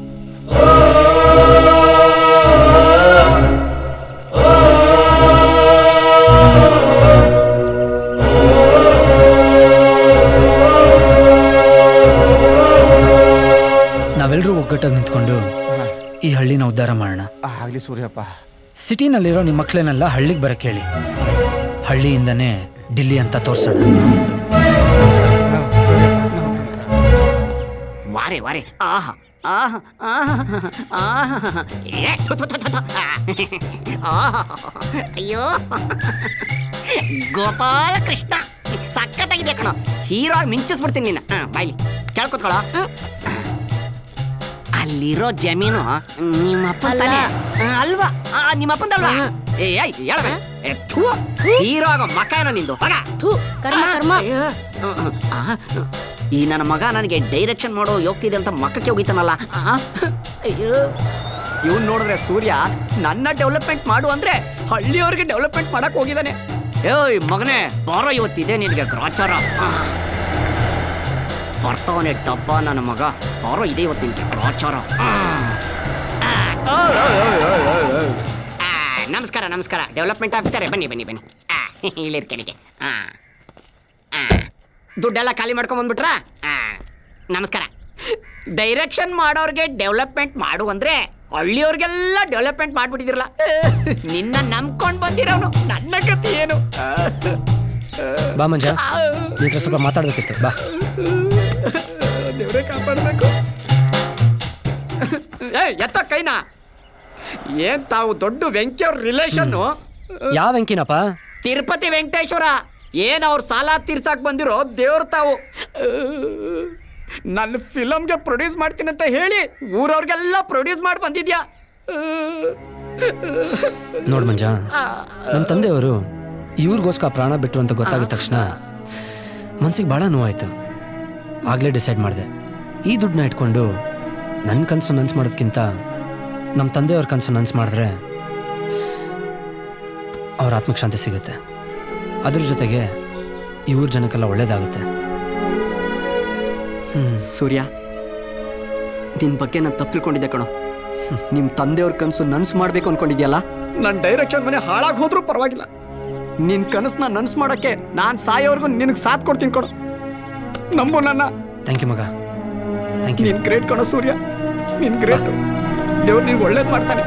ನಾವೆಲ್ಲರೂ ಒಗ್ಗಟ್ಟಾಗಿ ನಿಂತ್ಕೊಂಡು ಈ ಹಳ್ಳಿನ ಉದ್ಧಾರ ಮಾಡೋಣ ಆಗ್ಲಿ ಸೂರ್ಯಪ್ಪ ಸಿಟಿನಲ್ಲಿರೋ ನಿಮ್ಮ ಮಕ್ಕಳನ್ನೆಲ್ಲ ಹಳ್ಳಿಗೆ ಬರಕ್ಕೆ ಹೇಳಿ ಹಳ್ಳಿಯಿಂದನೇ ಡಿಲ್ಲಿ ಅಂತ ತೋರ್ಸೋಣ ವಾರೆ ವಾರೆ ಆಹ ಆಹ ಆಹ ಆಹ ಏ, ಥು, ಥು, ಥು, ಥು, ಥು. ಆಹ. ಅಯ್ಯೋ ಗೋಪಾಲ ಕೃಷ್ಣ ಸಖತ್ತಾಗಿದೆ ಕಣೋ ಹೀರೋ ಆಗಿ ಮಿಂಚಿಸ್ಬಿಡ್ತೀನಿ ನಿನ್ನ ಹಾ, ಬಾಯ್ಲಿ ಕೇಳ್ಕೊತ್ಕೊಳ ಅಲ್ಲಿರೋ ಜಮೀನು ನಿಮ್ಮ ಅಪ್ಪನ ತಾನೇ ಆ, ಅಲ್ವಾ ಆ, ನಿಮ್ಮ ಅಪ್ಪಂದಲ್ವಾ ಏ ಏಯ್, ಹೇಳವೆ ಏ, ಥು, ಹೀರೋ ಆಗೋ ಮಕ ಏನೋ ನಿಂದು ಹೋಗ ಕರ್ಮ, ಕರ್ಮ. ಅಯ್ಯೋ. ಹ್ಮ್, ಹ್ಮ್. ಆ, ಈ ನನ್ನ ಮಗ ನನಗೆ ಡೈರೆಕ್ಷನ್ ಮಾಡೋ ಯೋಗ್ತಿದೆ ಅಂತ ಮಕ್ಕಕ್ಕೆ ಹೋಗಿತಾನಲ್ಲ ಆ, ಅಯ್ಯೋ ಇವ್ನು ನೋಡಿದ್ರೆ ಸೂರ್ಯ ನನ್ನ ಡೆವಲಪ್ಮೆಂಟ್ ಮಾಡು ಅಂದ್ರೆ ಹಳ್ಳಿಯವ್ರಿಗೆ ಡೆವಲಪ್ಮೆಂಟ್ ಮಾಡಕ್ ಹೋಗಿದ್ದಾನೆ ಏಯ್ ಮಗನೇ ಬಾರೋ ಇವತ್ತಿದೆ ನಿನಗೆ ಗ್ರಾಚಾರ ಆ. ಬರ್ತಾವನೆ ಡಬ್ಬ ನನ್ನ ಮಗ ಬಾರೋ ಇದೆ ಇವತ್ತು ನಿನಗೆ ಗ್ರಾಚಾರ ಆ. ಆ, ಓ, ಓ, ಓ, ಓ, ಓ, ಓ. ಆ, ನಮಸ್ಕಾರ ನಮಸ್ಕಾರ ಡೆವಲಪ್ಮೆಂಟ್ ಆಫೀಸರೇ ಬನ್ನಿ ಬನ್ನಿ ಬನ್ನಿ ಆ, ಇಳಿರ್ ಕೆಳಗೆ ಆ ಆ. ದುಡ್ಡೆಲ್ಲ ಖಾಲಿ ಮಾಡ್ಕೊಂಡ್ ಬಂದ್ಬಿಟ್ರಾ ಆ, ನಮಸ್ಕಾರ ಡೈರೆಕ್ಷನ್ ಮಾಡೋರ್ಗೆ ಡೆವಲಪ್ಮೆಂಟ್ ಮಾಡು ಅಂದ್ರೆ ಹಳ್ಳಿಯವ್ರಿಗೆಲ್ಲ ಡೆವಲಪ್ಮೆಂಟ್ ಮಾಡ್ಬಿಟ್ಟಿದಿರಲ್ಲ ನಿನ್ನ ನಂಬ್ಕೊಂಡ್ ಬಂದಿರೋನು ನನ್ನ ಗತಿ ಏನು ಬಾ ಮಂಜ ನಿನ್ ಹತ್ರ ಸ್ವಲ್ಪ ಮಾತಾಡ್ಬೇಕಿತ್ತು ಬಾ ದೇವ್ರೇ ಕಾಪಾಡಬೇಕು ಏ ಎತ್ತ ಕೈನಾ ಏನ್ ತಾವು ದೊಡ್ಡ ವೆಂಕಿಯವ್ರ ರಿಲೇಷನ್ನು ಯಾವ ವೆಂಕಿನಪ್ಪ ತಿರುಪತಿ ವೆಂಕಟೇಶ್ವರ ಏನ್ ಅವ್ರ ಸಾಲ ತೀರ್ಸಕ್ ಬಂದಿರೋ ದೇವ್ರ ತಾವು ನನ್ನ ಫಿಲಮ್ಗೆ ಪ್ರೊಡ್ಯೂಸ್ ಮಾಡ್ತೀನಿ ಅಂತ ಹೇಳಿ ಊರವ್ರಿಗೆಲ್ಲ ಪ್ರೊಡ್ಯೂಸ್ ಮಾಡಿ ಬಂದಿದ್ಯಾ ನೋಡ್ ಮಂಜ ನಮ್ಮ ತಂದೆಯವರು ಇವ್ರಿಗೋಸ್ಕರ ಪ್ರಾಣ ಬಿಟ್ರು ಅಂತ ಗೊತ್ತಾಗಿದ ತಕ್ಷಣ ಮನ್ಸಿಗೆ ಭಾಳ ನೋವಾಯ್ತು ಆಗಲೇ ಡಿಸೈಡ್ ಮಾಡಿದೆ ಈ ದುಡ್ಡನ್ನ ಇಟ್ಕೊಂಡು ನನ್ನ ಕನಸು ನನ್ಸು ಮಾಡೋದಕ್ಕಿಂತ ನಮ್ಮ ತಂದೆಯವ್ರ ಕನಸು ನನ್ಸು ಮಾಡಿದ್ರೆ ಅವ್ರ ಆತ್ಮಕ್ಕೆ ಶಾಂತಿ ಸಿಗುತ್ತೆ ಅದ್ರ ಜೊತೆಗೆ ಇವ್ರ ಜನಕ್ಕೆಲ್ಲ ಒಳ್ಳೇದಾಗುತ್ತೆ ಸೂರ್ಯ ನಿನ್ ಬಗ್ಗೆ ನಾನು ತಪ್ಪು ತಿಳ್ಕೊಂಡಿದ್ದೆ ಕಣೋ ನಿಮ್ ತಂದೆಯವ್ರ ಕನಸು ನನ್ಸು ಮಾಡ್ಬೇಕು ಅನ್ಕೊಂಡಿದ್ಯಲ್ಲ ನನ್ನ ಡೈರೆಕ್ಷನ್ ಮನೆ ಹಾಳಾಗಿ ಹೋದ್ರೂ ಪರವಾಗಿಲ್ಲ ನಿನ್ ಕನಸನ್ನ ನನ್ಸು ಮಾಡಕ್ಕೆ ನಾನ್ ಸಾಯೋವರೆಗೂ ನಿನಗೆ ಸಾಥ್ ಕೊಡ್ತೀನಿ ಕಣೋ ನಂಬು ನನ್ನ ಥ್ಯಾಂಕ್ ಯು ಮಗ ಥ್ಯಾಂಕ್ ಯು ನೀನ್ ಗ್ರೇಟ್ ಕಣೋ ಸೂರ್ಯ ನೀನ್ ಗ್ರೇಟ್ ದೇವ್ರು ನಿನ್ಗೆ ಒಳ್ಳೇದ್ ಮಾಡ್ತಾನೆ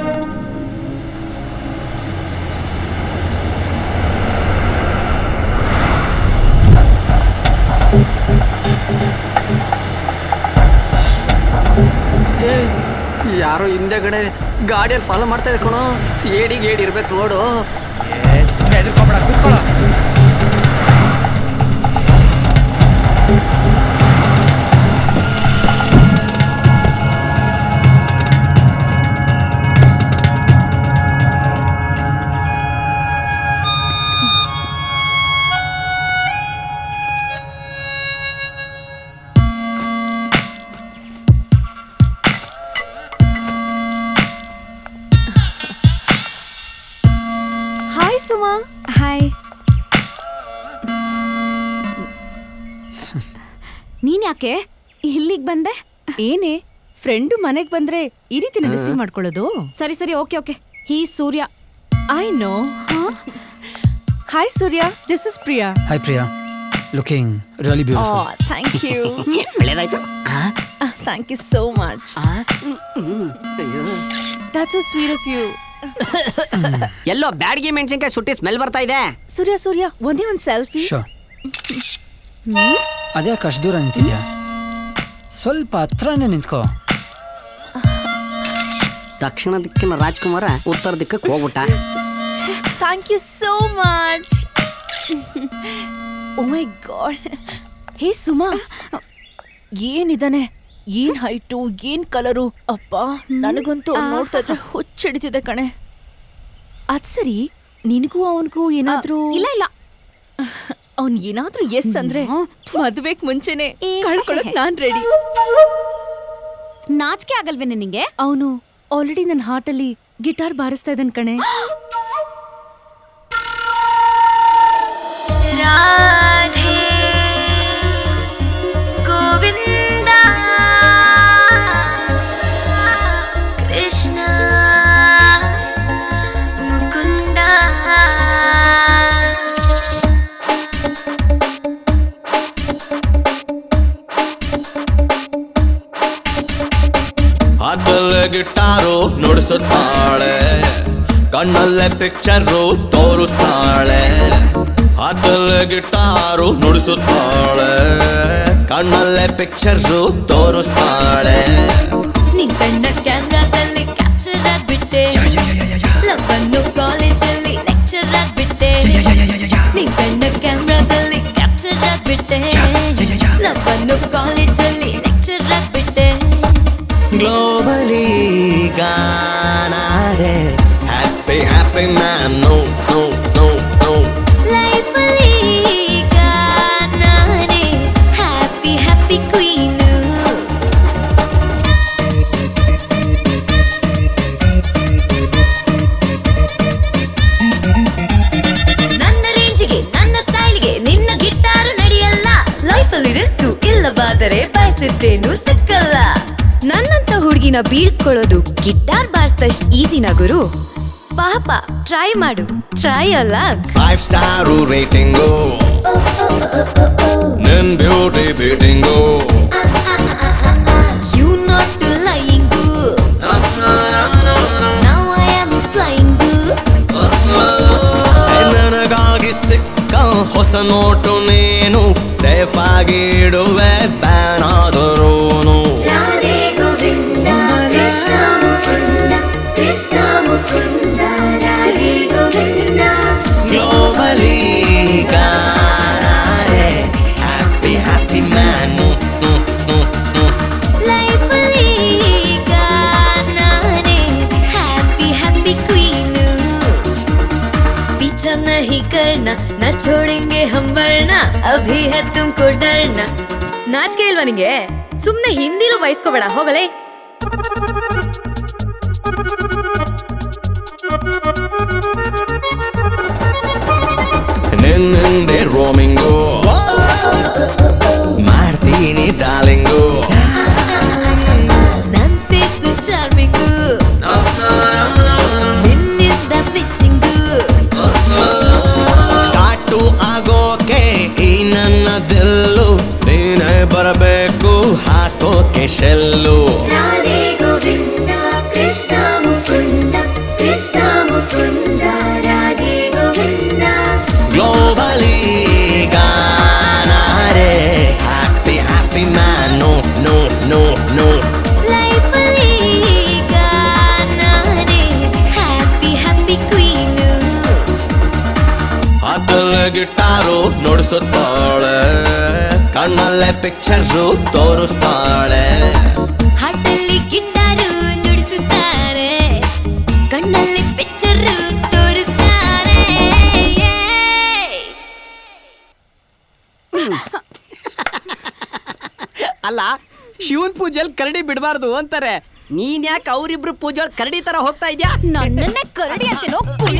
ಯಾರೋ ಹಿಂದೆಗಡೆ ಗಾಡಿಯಲ್ಲಿ ಫಾಲೋ ಮಾಡ್ತಾ ಇದೆ ಕಣೋ ಏಡಿಗೆ ಏಡಿ ಇರ್ಬೇಕು ನೋಡು ಹೆದರ್ಕೊಬೇಡ ಕೂತ್ಕೊಳ್ಳೋ ಹಾಯ್ ಸುಮಾ ಹಾಯ್ ನೀನ್ ಯಾಕೆ ಇಲ್ಲಿಗೆ ಬಂದೆ ಏನೇ ಫ್ರೆಂಡು ಮನೆಗೆ ಬಂದ್ರೆ ಈ ರೀತಿ ರಿಸೀವ್ ಮಾಡ್ಕೊಳ್ಳೋದು ಸರಿ ಸರಿ okay okay he Surya I know hi Surya this is Priya hi Priya looking really beautiful thank you ಒಳ್ಳೇದಾಯ್ತು thank you so much that's sweet of you ಎಲ್ಲೋ ಬ್ಯಾಡ್ಗಿ ಮೆಣಸಿನ್ಕಾಯಿ ಸುಟ್ಟಿ ಸ್ಮೆಲ್ ಬರ್ತಾ ಇದೆ ಸೂರ್ಯ ಸೂರ್ಯ ಒಂದೇ ಒಂದು ಸೆಲ್ಫಿ ಶೋ ಅದ್ಯಾಕೆ ಅಷ್ಟು ದೂರ ನಿಂತಿದ್ಯಾ ಸ್ವಲ್ಪ ಹತ್ರನೇ ನಿಂತ್ಕೋ ದಕ್ಷಿಣ ದಿಕ್ಕಿನ ರಾಜ್ಕುಮಾರ ಉತ್ತರ ದಿಕ್ಕಕ್ಕೆ ಹೋಗ್ಬಿಟ್ಟ thank you so much oh my god hey Suma ಏನಿದಾನೆ ಏನ್ ಹೈಟು ಏನ್ ಕಲರು ಅಪ್ಪ ನನಗಂತೂ ಅವ್ನ್ ನೋಡ್ತಾ ಇದ್ರೆ ಹುಚ್ಚಿಡಿತಿದೆ ಕಣೆ ಅದ್ ಸರಿ ನಿನಗೂ ಅವನಿಗೂ ಏನಾದ್ರೂ ಇಲ್ಲ ಇಲ್ಲ ಅವ್ನ್ ಏನಾದ್ರೂ ಎಸ್ ಅಂದ್ರೆ ಮದ್ವೆಗ್ ಮುಂಚೆನೆ ಕಳ್ಕೊಳಕ್ ನಾನ್ ರೆಡಿ ನಾಚಿಕೆ ಆಗಲ್ವೇನೆ ನಿಂಗೆ ಅವನು ಆಲ್ರೆಡಿ ನನ್ನ ಹಾರ್ಟಲ್ಲಿ ಗಿಟಾರ್ ಬಾರಿಸ್ತಾ ಇದ್ದಾನೆ ಕಣೆ ರಾಧೆ ಗೋವಿಂದ ಕೃಷ್ಣ ಮುಕುಂದ ಹಾತಲ್ಲೇ ಗಿಟಾರು ನುಡಿಸುತ್ತಾಳೆ ಕಣ್ಣಲ್ಲೇ ಪಿಕ್ಚರು ತೋರಿಸ್ತಾಳೆ ಹಾತಲ್ಲೇ ಗಿಟಾರು ನುಡಿಸುತ್ತಾಳೆ ಕಣ್ಣಲ್ಲೇ ಪಿಕ್ಚರು ತೋರಿಸ್ತಾಳೆ ನಿನ್ ಕಣ್ಣ ಕ್ಯಾಮ್ರಾದಲ್ಲಿ ಕ್ಯಾಪ್ಚರ್ ಆಗ್ಬಿಟ್ಟೆ ಲವ್ವನ್ನು ಕಾಲೇಜಲ್ಲಿ ಲೆಕ್ಚರ್ ಆಗ್ಬಿಟ್ಟೆ ನಿನ್ ಕಣ್ಣ ಕ್ಯಾಮ್ರಾದಲ್ಲಿ ಕ್ಯಾಪ್ಚರ್ ಆಗ್ಬಿಟ್ಟೆ ಲವ್ವನ್ನು ಕಾಲೇಜಲ್ಲಿ ಲೆಕ್ಚರ್ ಆಗ್ಬಿಟ್ಟೆ ಗ್ಲೋಬಲಿ ಗಾನಾರೆ happy happy man no no no no ಲೈಫಲ್ಲಿ ಈಗ ನಾನೇ ಹ್ಯಾಪಿ ಹ್ಯಾಪಿ ಕ್ವೀನು ನನ್ನ ರೇಂಜಿಗೆ ನನ್ನ ಸ್ಟೈಲ್ಗೆ ನಿನ್ನ ಗಿಟಾರು ನಡೆಯಲ್ಲ ಲೈಫಲ್ಲಿ ರಿಸ್ಕು ಇಲ್ಲವಾದರೆ ಬಯಸಿದ್ದೇನು ಸಿಕ್ಕಲ್ಲ ನನ್ನಂತ ಹುಡುಗಿನ ಬೀಳ್ಸ್ಕೊಳ್ಳೋದು ಗಿಟಾರ್ ಬಾರ್ಸಷ್ಟು ಈಸಿನ ಗುರು ಪಾಪ ಟ್ರೈ ಮಾಡು ಟ್ರೈ ಅಲ್ಲ ಫೈವ್ ಸ್ಟಾರು ರೇಟಿಂಗು ನಿನ್ beauty beating You not lying Now I am flying ನನಗಾಗಿ ಸಿಕ್ಕ ಹೊಸ ನೋಟು ನೀನು ಸೇಫ್ ಆಗಿ ಇಡುವೆ ಬ್ಯಾನ್ ಆದರೂನು ರಾಧೆ ಗೋವಿಂದ ಕೃಷ್ಣ ಮುಕುಂದ ಕೃಷ್ಣ ಮುಕುಂದ ರಾಧೆ ಗೋವಿಂದ छोड़ेंगे हम वरना अभी है तुमको डरना ನಾಚಿಕೆ ಇಲ್ವಾ ನಿಂಗೆ ಸುಮ್ನೆ ಹಿಂದಿಲೂ ಬಯಸ್ಕೋಬೇಡ ಹೋಗಲೇ ನಿನ್ನಿಂದೆ ರೋಮಿಂಗು ಮಾಡ್ತೀನಿ ಡಾರ್ಲಿಂಗು ನನ್ ಫೇಸು ಚಾರ್ಮಿಂಗು ನಿನ್ನಿಂದ ಪಿಚ್ಚಿಂಗು ಸ್ಟಾರ್ಟು ಆಗೋಕೆ ಈ ನನ್ನ ದಿಲ್ಲು ನೀನೇ ಬರಬೇಕು ಹಾಕೋಕೆ ಶೆಲ್ಲು ರಾಧೆ ಗೋವಿಂದ ಕೃಷ್ಣ ಮುಕುಂದ ಕೃಷ್ಣ ಮುಕುಂದ ರಾಧೆ ಗೋವಿಂದ ಗ್ಲೋಬಲಿ ಗಾನಾರೆ happy happy man no no no no ಲೈಫಲ್ಲಿ ಈಗ ನಾನೇ ಹ್ಯಾಪಿ ಹ್ಯಾಪಿ ಕ್ವೀನು ಅದಲ್ಲ ಗಿಟಾರು ನುಡಿಸುತ್ತಾಳೆ ಕಣ್ಣಲ್ಲೇ ಪಿಕ್ಚರ್ಸು ತೋರಿಸ್ತಾಳೆ ಹಾಟಲ್ಲಿ ಗಿಟಾರು ನುಡಿಸುತ್ತಾರೆ ಕಣ್ಣಲ್ಲಿ ಪಿಕ್ಚರು ತೋರಿಸ್ತಾರೆ ಅಲ್ಲ ಶಿವನ್ ಪೂಜೆಲ್ ಕರಡಿ ಬಿಡಬಾರ್ದು ಅಂತಾರೆ ನೀನ್ ಯಾಕೆ ಅವ್ರಿಬ್ರು ಪೂಜೆ ಕರಡಿ ತರ ಹೋಗ್ತಾ ಇದ್ಯಾ ನನ್ನನ್ನೇ ಕರಡಿ ಅಂತೀನೋ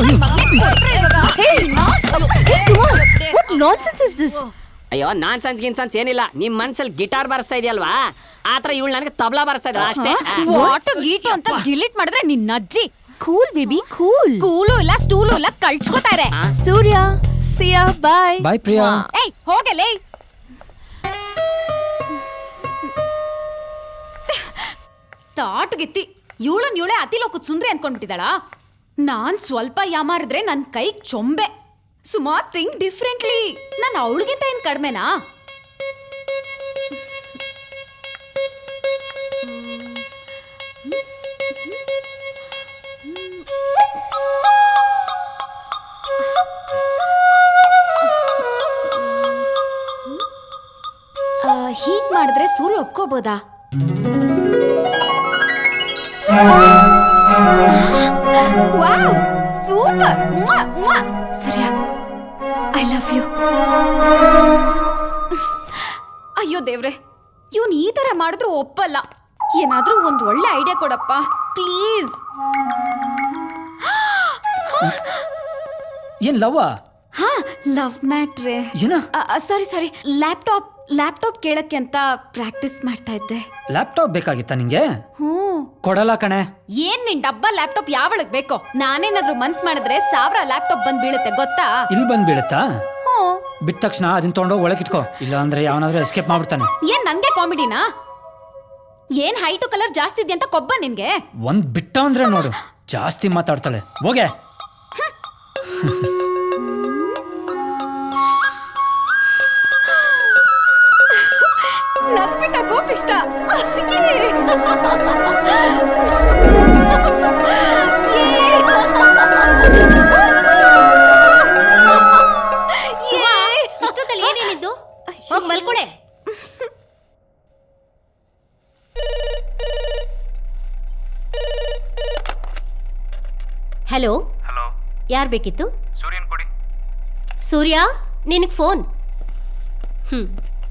ನಾನ್ಸೆನ್ಸ್ ಇಸ್ ದಿಸ್ ಅಯ್ಯೋ ನಾನ್ ಸನ್ಸ್ ಗಿನ್ಸನ್ಸ್ ಏನಿಲ್ಲ ನಿಮ್ ಮನ್ಸಲ್ಲಿ ಗಿಟಾರ್ ಬಾರಿಸ್ತಾ ಇದೆಯಲ್ವಾ ಆತರ ಇವಳು ನನಗೆ ತಬಲಾ ಬಾರಿಸ್ತಾ ಇದ್ದಾಳೆ ಅಷ್ಟೇ ವಾಟು ಗೀಟು ಅಂತ ಗಿಲಿಟ್ ಮಾಡಿದ್ರೆ ನಿನ್ನ ಅಜ್ಜಿ ಕೂಲ್ ಬೇಬಿ ಕೂಲ್ ಕೂಲು ಇಲ್ಲ ಸ್ಟೂಲು ಇಲ್ಲ ಕಳ್ಸ್ಕೊತಾರೆ ಸೂರ್ಯ ಸಿಯಾ ಬಾಯ್ ಬಾಯ್ ಪ್ರಿಯಾ ಏಯ್ ಹೋಗಲೇ ತಾಟ್ಗಿತ್ತಿ ಇವಳನ್ ಇವಳೆ ಅತಿಲೋಕದ ಸುಂದ್ರಿ ಅನ್ಕೊಂಡ್ಬಿಟ್ಟಿದಾಳ ನಾನ್ ಸ್ವಲ್ಪ ಯಾಮಾರಿದ್ರೆ ನನ್ ಕೈ ಚೊಂಬೆ ಸುಮಾ ಥಿಂಕ್ ಡಿಫ್ರೆಂಟ್ಲಿ ನಾನು ಅವಳಿಗಿಂತ ಏನ್ ಕಡಿಮೆನಾ ಹೀಗ್ ಮಾಡಿದ್ರೆ ಸೂರ್ಯ ಒಪ್ಕೋಬೋದಾ wow super Surya I love you ಅಯ್ಯೋ ದೇವ್ರೆ ಇವನ್ ಈ ತರ ಮಾಡಿದ್ರು ಒಪ್ಪಲ್ಲ ಏನಾದ್ರೂ ಒಂದ್ ಒಳ್ಳೆ ಐಡಿಯಾ ಕೊಡಪ್ಪ ಪ್ಲೀಸ್ ಏನ್ ಲವ್ವ ಹಾ ಲವ್ ಮ್ಯಾಟ್ರೆ ಏನ ಸಾರಿ ಸಾರಿ ಲ್ಯಾಪ್ಟಾಪ್ ಲ್ಯಾಪ್ಟಾಪ್ ಕೇಳಕ್ಕೆ ಅಂತ ಪ್ರಾಕ್ಟೀಸ್ ಮಾಡ್ತಾ ಇದ್ದೆ ಲ್ಯಾಪ್ಟಾಪ್ ಬೇಕಾಗಿತ್ತಾ ನಿಂಗೆ ಹ್ಞೂ ಕೊಡಲ್ಲ ಕಣೆ ಏನ್ ನಿನ್ ಡಬ್ಬ ಲ್ಯಾಪ್ಟಾಪ್ ಯಾವಳಗ್ ಬೇಕೋ ನಾನೇನಾದ್ರೂ ಮನ್ಸ್ ಮಾಡಿದ್ರೆ ಸಾವಿರ ಲ್ಯಾಪ್ಟಾಪ್ ಬಂದ್ ಬೀಳುತ್ತೆ ಗೊತ್ತಾ ಇಲ್ಲಿ ಬಂದ್ ಬೀಳುತ್ತಾ ಹ್ಞೂ ಬಿಟ್ಟ ತಕ್ಷಣ ಅದನ್ನ ತೊಗೊಂಡೋಗಿ ಒಳಗೆ ಇಟ್ಕೋ ಇಲ್ಲ ಅಂದ್ರೆ ಯಾವನಾದ್ರೂ ಎಸ್ಕೇಪ್ ಮಾಡ್ಬಿಡ್ತಾನೆ ಏನ್ ನನ್ಗೆ ಕಾಮಿಡಿನಾ ಏನ್ ಹೈಟು ಕಲರ್ ಜಾಸ್ತಿ ಇದೆಯಾ ಅಂತ ಕೊಬ್ಬ ನಿನ್ಗೆ ಒಂದ್ ಬಿಟ್ಟ ಅಂದ್ರೆ ನೋಡು ಜಾಸ್ತಿ ಮಾತಾಡ್ತಾಳೆ ಹೋಗೆ ನನ್ ಬಿಟ್ಟ ಕೋಪಿಷ್ಟ ಇಷ್ಟೊತ್ತಲ್ಲಿ ಏನೇನಿದ್ದು ಹೋಗ್ ಮಲ್ಕೊಳೆ ಹಲೋ ಹಲೋ ಯಾರ್ ಬೇಕಿತ್ತು ಸೂರ್ಯನ್ ಕೊಡಿ ಸೂರ್ಯ ನಿನಗ್ phone hmm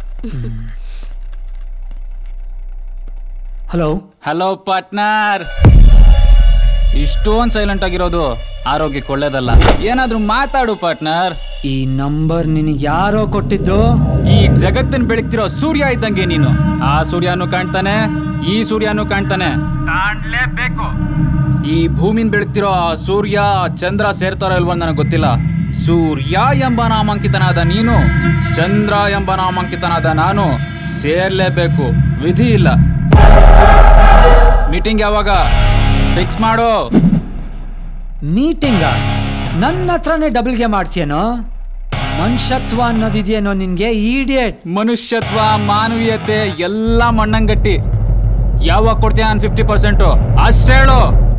hello hello partner ಇಷ್ಟೊಂದು ಸೈಲೆಂಟ್ ಆಗಿರೋದು ಆರೋಗ್ಯಕ್ಕೆ ಒಳ್ಳೇದಲ್ಲ ಏನಾದ್ರೂ ಮಾತಾಡು ಪಾರ್ಟ್ನರ್ ಈ ನಂಬರ್ ನಿನಗೆ ಯಾರೋ ಕೊಟ್ಟಿದ್ದು ಈ ಜಗತ್ತಿನ ಬೆಳಗ್ತಿರೋ ಸೂರ್ಯ ಇದ್ದಂಗೆ ನೀನು ಆ ಸೂರ್ಯನು ಕಾಣ್ತಾನೆ ಈ ಸೂರ್ಯನು ಕಾಣ್ತಾನೆ ಕಾಣ್ಲೇಬೇಕು ಈ ಭೂಮಿನ ಬೆಳಗ್ತಿರೋ ಆ ಸೂರ್ಯ ಚಂದ್ರ ಸೇರ್ತಾರೋ ಇಲ್ವೋ ನನಗೆ ಗೊತ್ತಿಲ್ಲ ಸೂರ್ಯ ಎಂಬ ನಾಮಾಂಕಿತನಾದ ನೀನು ಚಂದ್ರ ಎಂಬ ನಾಮಾಂಕಿತನಾದ ನಾನು ಸೇರ್ಲೇಬೇಕು ವಿಧಿ ಇಲ್ಲ ಮೀಟಿಂಗ್ ಯಾವಾಗ ಫಿಕ್ಸ್ ಮಾಡು ಮೀಟಿಂಗ ನನ್ನ ಹತ್ರನೇ ಡಬಲ್ ಗೇಮ್ ಆಡ್ತೀಯನೋ ಮನುಷ್ಯತ್ವ ಅನ್ನೋದಿದೆಯೇನೋ ನಿನ್ಗೆ ಈಡಿಯೇಟ್ ಮನುಷ್ಯತ್ವ ಮಾನವೀಯತೆ ಎಲ್ಲ ಮಣ್ಣಂಗಟ್ಟಿ ಯಾವಾಗ ಕೊಡ್ತೀಯ ನಾನು ಫಿಫ್ಟಿ ಪರ್ಸೆಂಟು ಅಷ್ಟೇ ಹೇಳು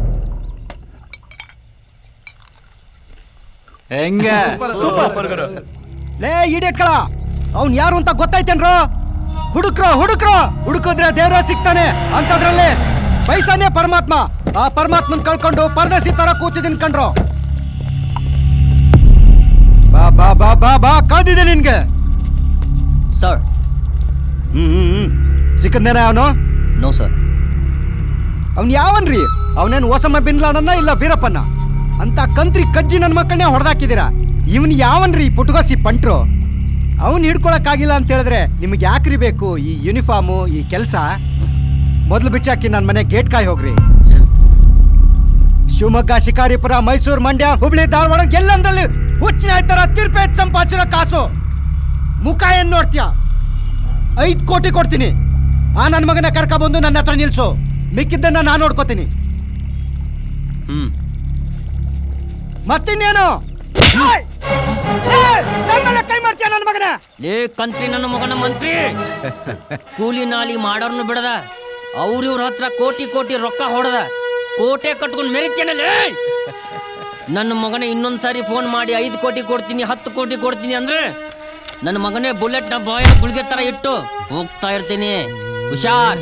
ಹೆಂಗೆ ಲೇ ಈಡೇಟ್ಗಳ ಅವ್ನ್ ಯಾರು ಅಂತ ಗೊತ್ತಾಯ್ತೇನ್ರೋ ಹುಡುಕ್ರೋ ಹುಡುಕ್ರೋ ಹುಡುಕಿದ್ರೆ ದೇವ್ರ ಸಿಗ್ತಾನೆ ಅಂತದ್ರಲ್ಲಿ ಪೈಸಾನೇ ಪರಮಾತ್ಮ ಆ ಪರಮಾತ್ಮನ್ ಕಳ್ಕೊಂಡು ಪರದೇಸಿ ತರ ಕೂತಿದ್ದೀನಿ ಕಣ್ರೋ ಬಾ ಬಾ ಬಾ ಬಾ ಬಾ ಕಾದಿದೆ ನಿನ್ಗೆ ಸರ್ ಹ್ಮ್ ಹ್ಮ್ ಹ್ಮ್ ಸಿಕ್ಕಂದೇನ ಅವನು ನೋ ಸರ್ ಅವ್ನು ಯಾವನ್ರಿ ಅವನೇನು ಓಸಮ್ಮ ಬಿನ್ಲಾಡನ್ನ ಇಲ್ಲ ವೀರಪ್ಪನ ಅಂತ ಕಂತ್ರಿ ಕಜ್ಜಿ ನನ್ನ ಮಕ್ಕಳನ್ನೇ ಹೊಡೆದಾಕಿದ್ದೀರಾ ಇವನ್ ಯಾವನ್ರಿ ಪುಟ್ಗೋಸಿ ಪಂಟ್ರು ಅವನ್ ಹಿಡ್ಕೊಳಕ್ಕಾಗಿಲ್ಲ ಅಂತ ಹೇಳಿದ್ರೆ ನಿಮ್ಗೆ ಯಾಕ್ರಿ ಬೇಕು ಈ ಯೂನಿಫಾರ್ಮು ಈ ಕೆಲಸ ಮೊದಲು ಬಿಚ್ಚಾಕಿ ನನ್ನ ಮನೆ ಗೇಟ್ ಕಾಯಿ ಹೋಗ್ರಿ ಶಿವಮೊಗ್ಗ ಶಿಕಾರಿಪುರ ಮೈಸೂರು ಮಂಡ್ಯ ಹುಬ್ಳಿ ಧಾರವಾಡ ಎಲ್ಲಂದ್ರಲ್ಲಿ ಹುಚ್ಚಿನ ತರ ತೀರ್ಪೆ ಸಂಪಾದಿಸಿರೋ ಕಾಸು ಮುಖ ಏನ್ ನೋಡ್ತೀಯ ಐದು ಕೋಟಿ ಕೊಡ್ತೀನಿ ಆ ನನ್ನ ಮಗನ ಕರ್ಕ ಬಂದು ನನ್ನ ಹತ್ರ ನಿಲ್ಸು ಮಿಕ್ಕಿದ್ದನ್ನ ನಾನು ನೋಡ್ಕೋತೀನಿ ಹ್ಮ್ ಮತ್ತಿನ್ನೇನು ಏಯ್! ಏಯ್! ನನ್ ಮೇಲೆ ಕೈ ಮಾಡ್ತೀಯ ನನ್ನ ಮಗನ ಲೇ ಕಂತ್ರಿ ನನ್ನ ಮಗನ ಮಂತ್ರಿ ಕೂಲಿ ನಾಲಿ ಮಾಡೋರ್ನು ಬಿಡದ ಅವ್ರ ಇವ್ರ ಹತ್ರ ಕೋಟಿ ಕೋಟಿ ರೊಕ್ಕ ಹೊಡೆದ ಕೋಟೆ ಕಟ್ಕೊಂಡು ಮೆರಿತೇನಲ್ಲೇ ನನ್ನ ಮಗನ ಇನ್ನೊಂದ್ ಸಾರಿ ಫೋನ್ ಮಾಡಿ ಐದು ಕೋಟಿ ಕೊಡ್ತೀನಿ ಹತ್ತು ಕೋಟಿ ಕೊಡ್ತೀನಿ ಅಂದ್ರೆ ನನ್ನ ಮಗನೇ ಬುಲೆಟ್ ನ ಬಾಯ ಗುಳಿಗೆ ತರ ಇಟ್ಟು ಹೋಗ್ತಾ ಇರ್ತೀನಿ ಹುಷಾರ್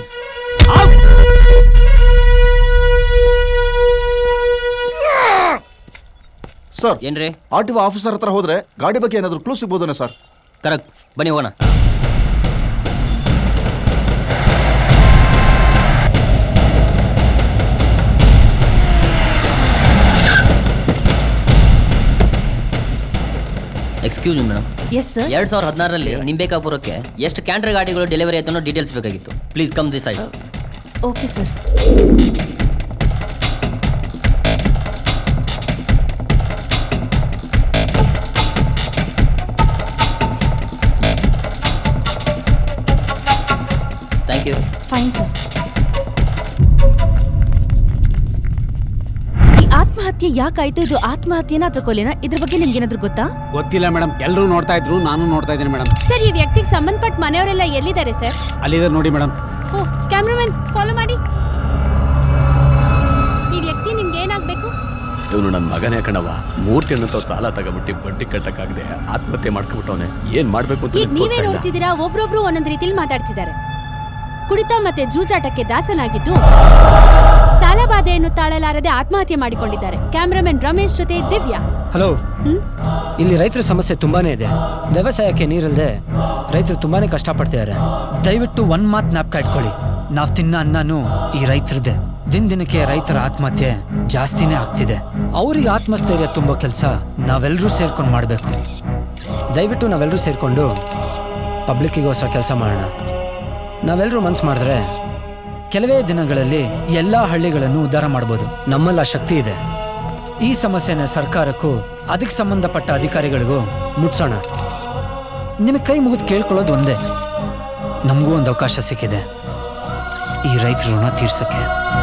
ಸರ್ ಏನ್ರಿ ಆರ್ ಟಿ ಒ ಆಫೀಸರ್ ಹತ್ರ ಹೋದ್ರೆ ಗಾಡಿ ಬಗ್ಗೆ ಏನಾದ್ರು ಕ್ಲೂ ಸಿಗ್ಬೋದೇನೋ ಸರ್ ಕರೆಕ್ಟ್ ಬನ್ನಿ ಹೋಗೋಣ excuse me madam yes sir ಎರಡ್ ಸಾವಿರದ ಹದಿನಾರರಲ್ಲಿ ನಿಂಬೇಕಾಪುರಕ್ಕೆ ಎಷ್ಟು ಕ್ಯಾಂಟರ್ ಗಾಡಿಗಳು ಡೆಲಿವರಿ ಆಯ್ತು ಅನ್ನೋ ಡೀಟೇಲ್ಸ್ ಬೇಕಾಗಿತ್ತು please come this side okay sir thank you fine sir ಈ ಆತ್ಮಹತ್ಯೆ ಯಾಕಾಯ್ತು ಇದು ಆತ್ಮಹತ್ಯೆನಾ ಅಥವಾ ಕೊಲೆನಾ ಇದ್ರ ಬಗ್ಗೆ ನಿಮ್ಗೆ ಏನಾದ್ರು ಗೊತ್ತಾ ಗೊತ್ತಿಲ್ಲ ಮೇಡಮ್ ಎಲ್ಲರೂ ನೋಡ್ತಾ ಇದ್ರು ನಾನು ನೋಡ್ತಾ ಇದ್ದೀನಿ ಮೇಡಮ್ ಸರ್ ಈ ವ್ಯಕ್ತಿಗೆ ಸಂಬಂಧಪಟ್ಟ ಮನೆಯವರೆಲ್ಲ ಎಲ್ಲಿದ್ದಾರೆ ಸರ್ ಅಲ್ಲಿದೆ ನೋಡಿ ಮೇಡಮ್ ಓ ಕ್ಯಾಮ್ರಾಮನ್ ಫಾಲೋ ಮಾಡಿ ಈ ವ್ಯಕ್ತಿ ನಿಮ್ಗೆ ಏನಾಗಬೇಕು ಇವನು ನನ್ನ ಮಗನೇ ಕಣವ ಮೂರ್ತಿ ಅನ್ನೋ ಸಾಲ ತಗೊಬಿಟ್ಟು ಬಡ್ಡಿ ಕಟ್ಟಕ್ಕಾಗದೆ ಆತ್ಮಹತ್ಯೆ ಮಾಡ್ಕೊಬಿಟ್ಟವನೆ ಏನ್ ಮಾಡ್ಬೇಕು ಅಂತ ಈಗ ನಂಗ್ ನೀವೇ ಗೊತ್ತಾಗ್ತಾ ಇಲ್ಲ. ನೋಡ್ತಿದ್ದೀರಾ ಒಬ್ರೊಬ್ರು ಒಂದೊಂದ್ ರೀತಿಲಿ ಮಾತಾಡ್ತಿದ್ದಾರೆ ಕುಡಿತ ಮತ್ತೆ ಜೂಜಾಟಕ್ಕೆ ದಾಸನಾಗಿದ್ದು ಸಾಲಬಾಧೆಯನ್ನು ತಾಳಲಾರದೆ ಆತ್ಮಹತ್ಯೆ ಮಾಡಿಕೊಂಡಿದ್ದಾರೆ ಕ್ಯಾಮ್ರಾಮನ್ ರಮೇಶ್ ಜೊತೆ ದಿವ್ಯಾ ಹಲೋ ಇಲ್ಲಿ ರೈತರ ಸಮಸ್ಯೆ ತುಂಬಾನೇ ಇದೆ ವ್ಯವಸಾಯಕ್ಕೆ ನೀರಿಲ್ಲದೆ ರೈತರು ತುಂಬಾನೇ ಕಷ್ಟಪಡ್ತಿದ್ದಾರೆ ದಯವಿಟ್ಟು ಒಂದ್ ಮಾತು ಜ್ಞಾಪಕ ಇಟ್ಕೊಳ್ಳಿ ನಾವ್ ತಿನ್ನ ಅನ್ನನೂ ಈ ರೈತರದ್ದೇ ದಿನ ದಿನಕ್ಕೆ ರೈತರ ಆತ್ಮಹತ್ಯೆ ಜಾಸ್ತಿನೇ ಆಗ್ತಿದೆ ಅವ್ರಿಗೆ ಆತ್ಮಸ್ಥೈರ್ಯ ತುಂಬೋ ಕೆಲಸ ನಾವೆಲ್ಲರೂ ಸೇರ್ಕೊಂಡು ಮಾಡಬೇಕು ದಯವಿಟ್ಟು ನಾವೆಲ್ಲರೂ ಸೇರ್ಕೊಂಡು ಪಬ್ಲಿಕ್ಕಿಗೋಸ್ಕರ ಕೆಲಸ ಮಾಡೋಣ ನಾವೆಲ್ಲರೂ ಮನ್ಸು ಮಾಡಿದ್ರೆ ಕೆಲವೇ ದಿನಗಳಲ್ಲಿ ಎಲ್ಲ ಹಳ್ಳಿಗಳನ್ನು ಉದ್ಧಾರ ಮಾಡ್ಬೋದು ನಮ್ಮಲ್ಲ ಶಕ್ತಿ ಇದೆ ಈ ಸಮಸ್ಯೆನ ಸರ್ಕಾರಕ್ಕೂ ಅದಕ್ಕೆ ಸಂಬಂಧಪಟ್ಟ ಅಧಿಕಾರಿಗಳಿಗೂ ಮುಟ್ಸೋಣ ನಿಮಗೆ ಕೈ ಮುಗಿದು ಕೇಳ್ಕೊಳ್ಳೋದು ಒಂದೇ ನಮಗೂ ಒಂದು ಅವಕಾಶ ಸಿಕ್ಕಿದೆ ಈ ರೈತರ ಋಣ ತೀರ್ಸಕ್ಕೆ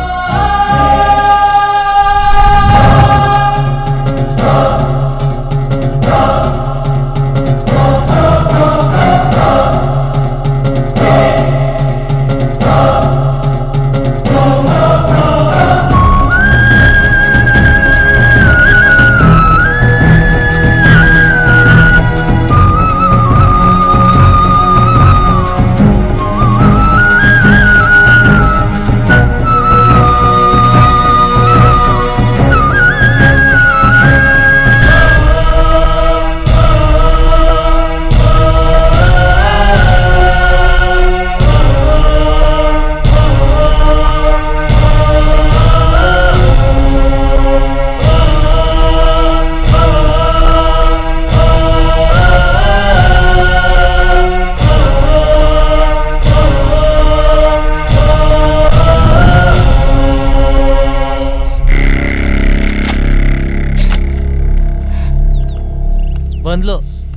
ಬಂದ್ಲು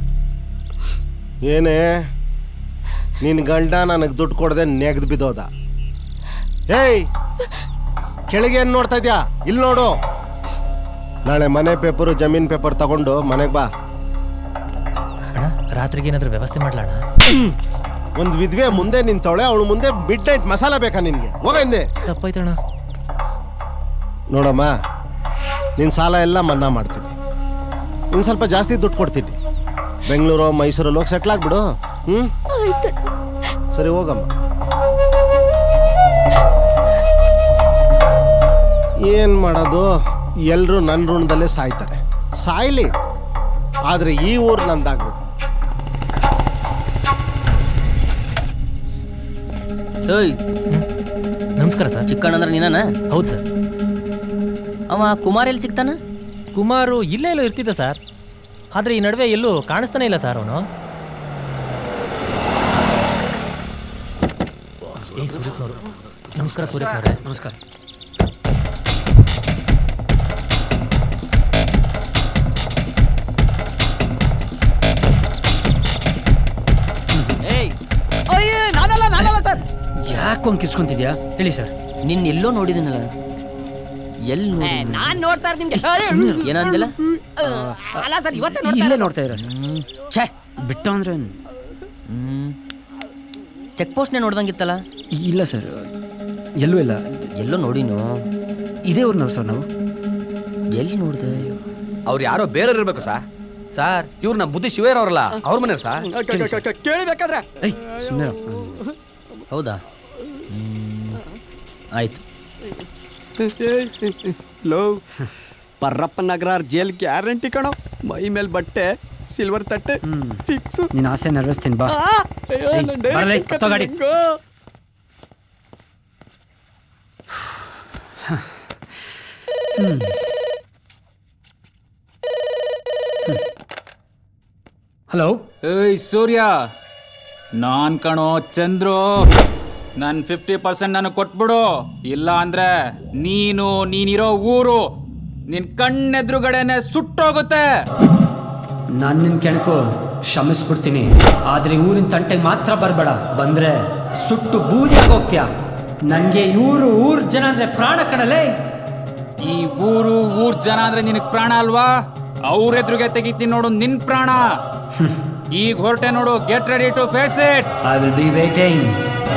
ಏನೇ ನಿನ್ನ ಗಂಡ ನನಗೆ ದುಡ್ಡು ಕೊಡದೆ ನೆಗ್ದು ಬಿದ್ದೋದ ಏಯ್ ಕೆಳಗೆ ಏನು ನೋಡ್ತಾ ಇದ್ಯಾ ಇಲ್ಲಿ ನೋಡು ನಾಳೆ ಮನೆ ಪೇಪರು ಜಮೀನ್ ಪೇಪರ್ ತಗೊಂಡು ಮನೆಗೆ ಬಾ ಅಣ್ಣ ರಾತ್ರಿಗೆ ಏನಾದ್ರೂ ವ್ಯವಸ್ಥೆ ಮಾಡ್ಲಾಣ ಒಂದು ವಿದ್ವೆ ಮುಂದೆ ನಿಂತವಳೆ ಅವಳು ಮುಂದೆ ಮಿಡ್ ನೈಟ್ ಮಸಾಲ ಬೇಕಾ ನಿನ್ಗೆ ಹೋಗ ಹಿಂದೆ ತಪ್ಪಾಯ್ತಣ್ಣ ನೋಡಮ್ಮ ನಿನ್ನ ಸಾಲ ಎಲ್ಲ ಮನ್ನಾ ಮಾಡ್ತೀನಿ ಇನ್ನು ಸ್ವಲ್ಪ ಜಾಸ್ತಿ ದುಡ್ಡು ಕೊಡ್ತೀನಿ ಬೆಂಗಳೂರು ಮೈಸೂರಲ್ಲಿ ಹೋಗಿ ಸೆಟ್ಲ್ ಆಗ್ಬಿಡು ಹ್ಞೂ ಸರಿ ಹೋಗಮ್ಮ ಏನು ಮಾಡೋದು ಎಲ್ಲರೂ ನನ್ನ ಋಣದಲ್ಲೇ ಸಾಯ್ತಾರೆ ಸಾಯ್ಲಿ ಆದ್ರೆ ಈ ಊರು ನಮ್ದಾಗ್ಬೇಕು ಏಯ್ ನಮಸ್ಕಾರ ಸರ್ ಚಿಕ್ಕಣ್ಣ ಅಂದ್ರೆ ನೀನ ಹೌದು ಸರ್ ಅವ ಕುಮಾರ್ ಎಲ್ಲಿ ಸಿಗ್ತಾನ ಕುಮಾರು ಇಲ್ಲೇ ಎಲ್ಲೋ ಇರ್ತಿದ್ದ ಸರ್ ಆದ್ರೆ ಈ ನಡುವೆ ಎಲ್ಲೂ ಕಾಣಿಸ್ತಾನೆ ಇಲ್ಲ ಸರ್ ಅವನು ಏ ಸೂರ್ಯಪ್ನವರು ನಮಸ್ಕಾರ ಸೂರ್ಯಪ್ನವ್ರೆ ನಮಸ್ಕಾರ ಏಯ್ ಅಯ್ಯೇ ನಾನಲ್ಲ ನಾನಲ್ಲ ಸರ್ ಯಾಕೆ ಒಂದು ಕಿರ್ಚ್ಕೊಂತಿದ್ಯಾ ಹೇಳಿ ಸರ್ ನಿನ್ನ ಎಲ್ಲೋ ನೋಡಿದನಲ್ಲ ಎಲ್ಲಿ ನೋಡಿ ನಾನ್ ನೋಡ್ತಾ ಇರೋದು ನಿಮ್ಗೆ ಏನಂದಿಲ್ಲ ಅಲ್ಲ ಸರ್ ಇವತ್ತೇ ನೋಡ್ತಾ ಇಲ್ಲೇ ಇರೋದು. ನೋಡ್ತಾ ಇರ ಸರ್ ಛೇ ಬಿಟ್ಟ ಅಂದ್ರೆ ಚೆಕ್ ಪೋಸ್ಟ್ನೇ ನೋಡ್ದಂಗಿತ್ತಲ್ಲ ಇಲ್ಲ ಸರ್ ಎಲ್ಲೂ ಇಲ್ಲ ಎಲ್ಲೋ ನೋಡಿನು ಇದೇ ಊರ್ನವ್ರು ಸರ್ ನಾವು ಎಲ್ಲಿ ನೋಡಿದೆ ಅವ್ರು ಯಾರೋ ಬೇರೆ ಇರ್ಬೇಕು ಸರ್ ಸರ್ ಇವ್ರು ನಮ್ಮ ಬುದ್ಧಿ ಶಿವೇರ್ ಅವ್ರಲ್ಲ ಅವ್ರ ಮನೆ ಸರ್ ಕೇಳಿಬೇಕಾದ್ರೆ ಏಯ್ ಸುಮ್ಮನೆ ಹೌದಾ ಹ್ಮ್. ಆಯ್ತು ಲೋ ಪರ್ರಪ್ಪ ನಗರ ಜೇಲ್ ಗ್ಯಾರಂಟಿ ಕಣೋ ಮೈ ಮೇಲೆ ಬಟ್ಟೆ ಸಿಲ್ವರ್ ತಟ್ಟೆ ಫಿಕ್ಸ್ ನಿನ್ನ ಆಸೆ ನೆರವೇರಿಸ್ತೀನಿ ಬಾ ಏಯ್, ಬರಲೇ, ಹತ್ತೋ ಗಾಡಿ. ಹ್ಮ್. ಹಲೋ ಏಯ್ ಸೂರ್ಯ ನಾನ್ ಕಣೋ ಚಂದ್ರು ನನ್ ಫಿಫ್ಟಿ ಪರ್ಸೆಂಟ್ ನನಗೆ ಕೊಟ್ಬಿಡು ಇಲ್ಲ ಅಂದ್ರೆ ನೀನು ನೀನಿರೋ ಊರು ನಿನ್ ಕಣ್ಣೆದ್ರುಗಡೆನೆ ಸುಟ್ಟೋಗುತ್ತೆ ನಾನು ನಿನ್ನ ಕೆಣಕು ಕ್ಷಮಿಸ್ಬಿಡ್ತೀನಿ ಆದ್ರೆ ಊರಿನ ತಂಟೆಗೆ ಮಾತ್ರ ಬರಬೇಡ ಬಂದ್ರೆ ಸುಟ್ಟು ಬೂದಿಯಾಗಿ ಹೋಗ್ತೀಯ ನನಗೆ ಇವರು ಊರ್ ಜನ ಅಂದ್ರೆ ಪ್ರಾಣ ಕಣಲೇ ಈ ಊರು ಊರ್ ಜನ ಅಂದ್ರೆ ನಿನಗ್ ಪ್ರಾಣ ಅಲ್ವಾ ಅವ್ರ ಎದುರಿಗೆ ತೆಗಿತೀನಿ ನೋಡು ನಿನ್ ಪ್ರಾಣ ಈಗ ಹೊರಟೆ ನೋಡು get ready to face it I will be waiting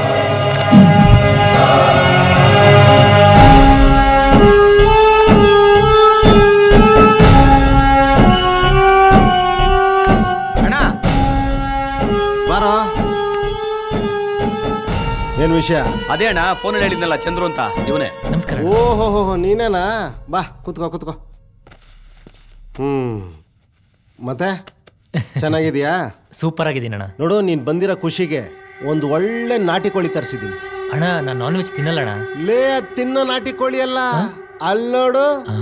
ಬಾರೋ ಏನ್ ವಿಷಯ ಅದೇ ಅಣ್ಣ ಫೋನಲ್ಲಿ ಹೇಳಿದ್ನಲ್ಲ ಚಂದ್ರು ಅಂತ ಇವನೇ ನಮಸ್ಕಾರ ಓಹೋ ನೀನೇನಾ ಬಾ ಕುತ್ಕೋ ಕುತ್ಕೋ ಹ್ಮ್ ಮತ್ತೆ ಚೆನ್ನಾಗಿದ್ಯಾ ಸೂಪರ್ ಆಗಿದ್ದೀನಿ ಅಣ್ಣ ನೋಡು ನೀನ್ ಬಂದಿರೋ ಖುಷಿಗೆ ಒಂದು ಒಳ್ಳೆ ನಾಟಿ ಕೋಳಿ ತರಿಸಿದ್ದೀನಿ ಅಣ್ಣ ನಾನು ನಾನ್ ವೆಜ್ ತಿನ್ನಲ್ಲ ಅಣ್ಣ ಲೇ ಅದ್ ತಿನ್ನೋ ನಾಟಿ ಕೋಳಿ ಅಲ್ಲ ಅಲ್ಲೋಡು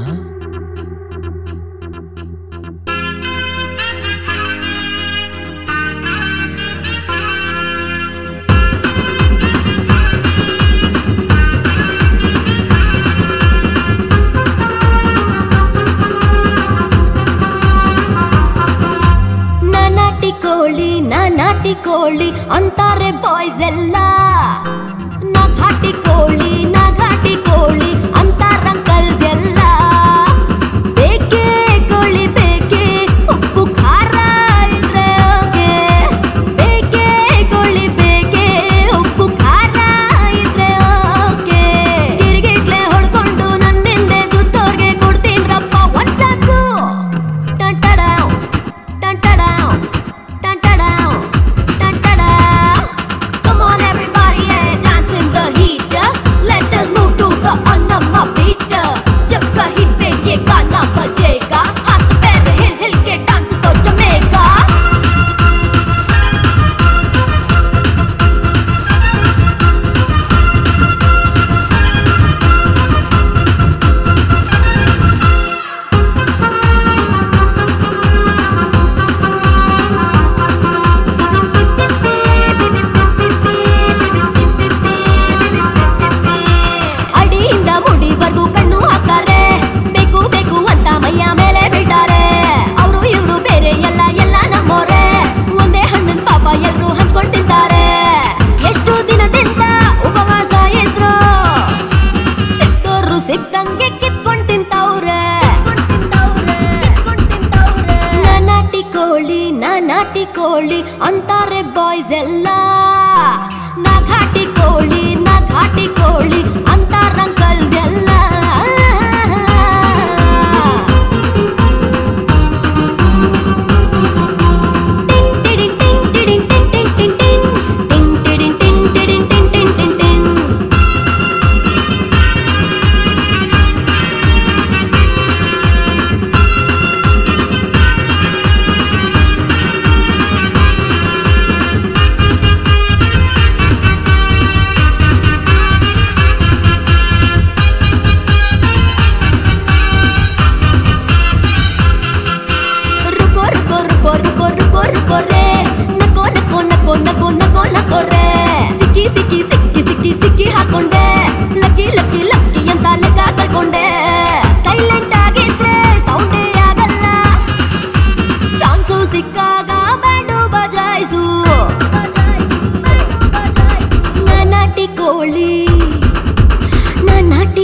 ನಾನಾಟಿ ಕೋಳಿ ನಾನಾಟಿ ಕೋಳಿ ಅಂತಾರೆ ಬಾಯ್ಸ್ ಎಲ್ಲ ನಗಾಟಿ ಕೋಳಿ ನಗಾಟಿ ಕೋಳಿ ಅಂತಾರ ಅಂಕಲ್ಸ್ ಎಲ್ಲ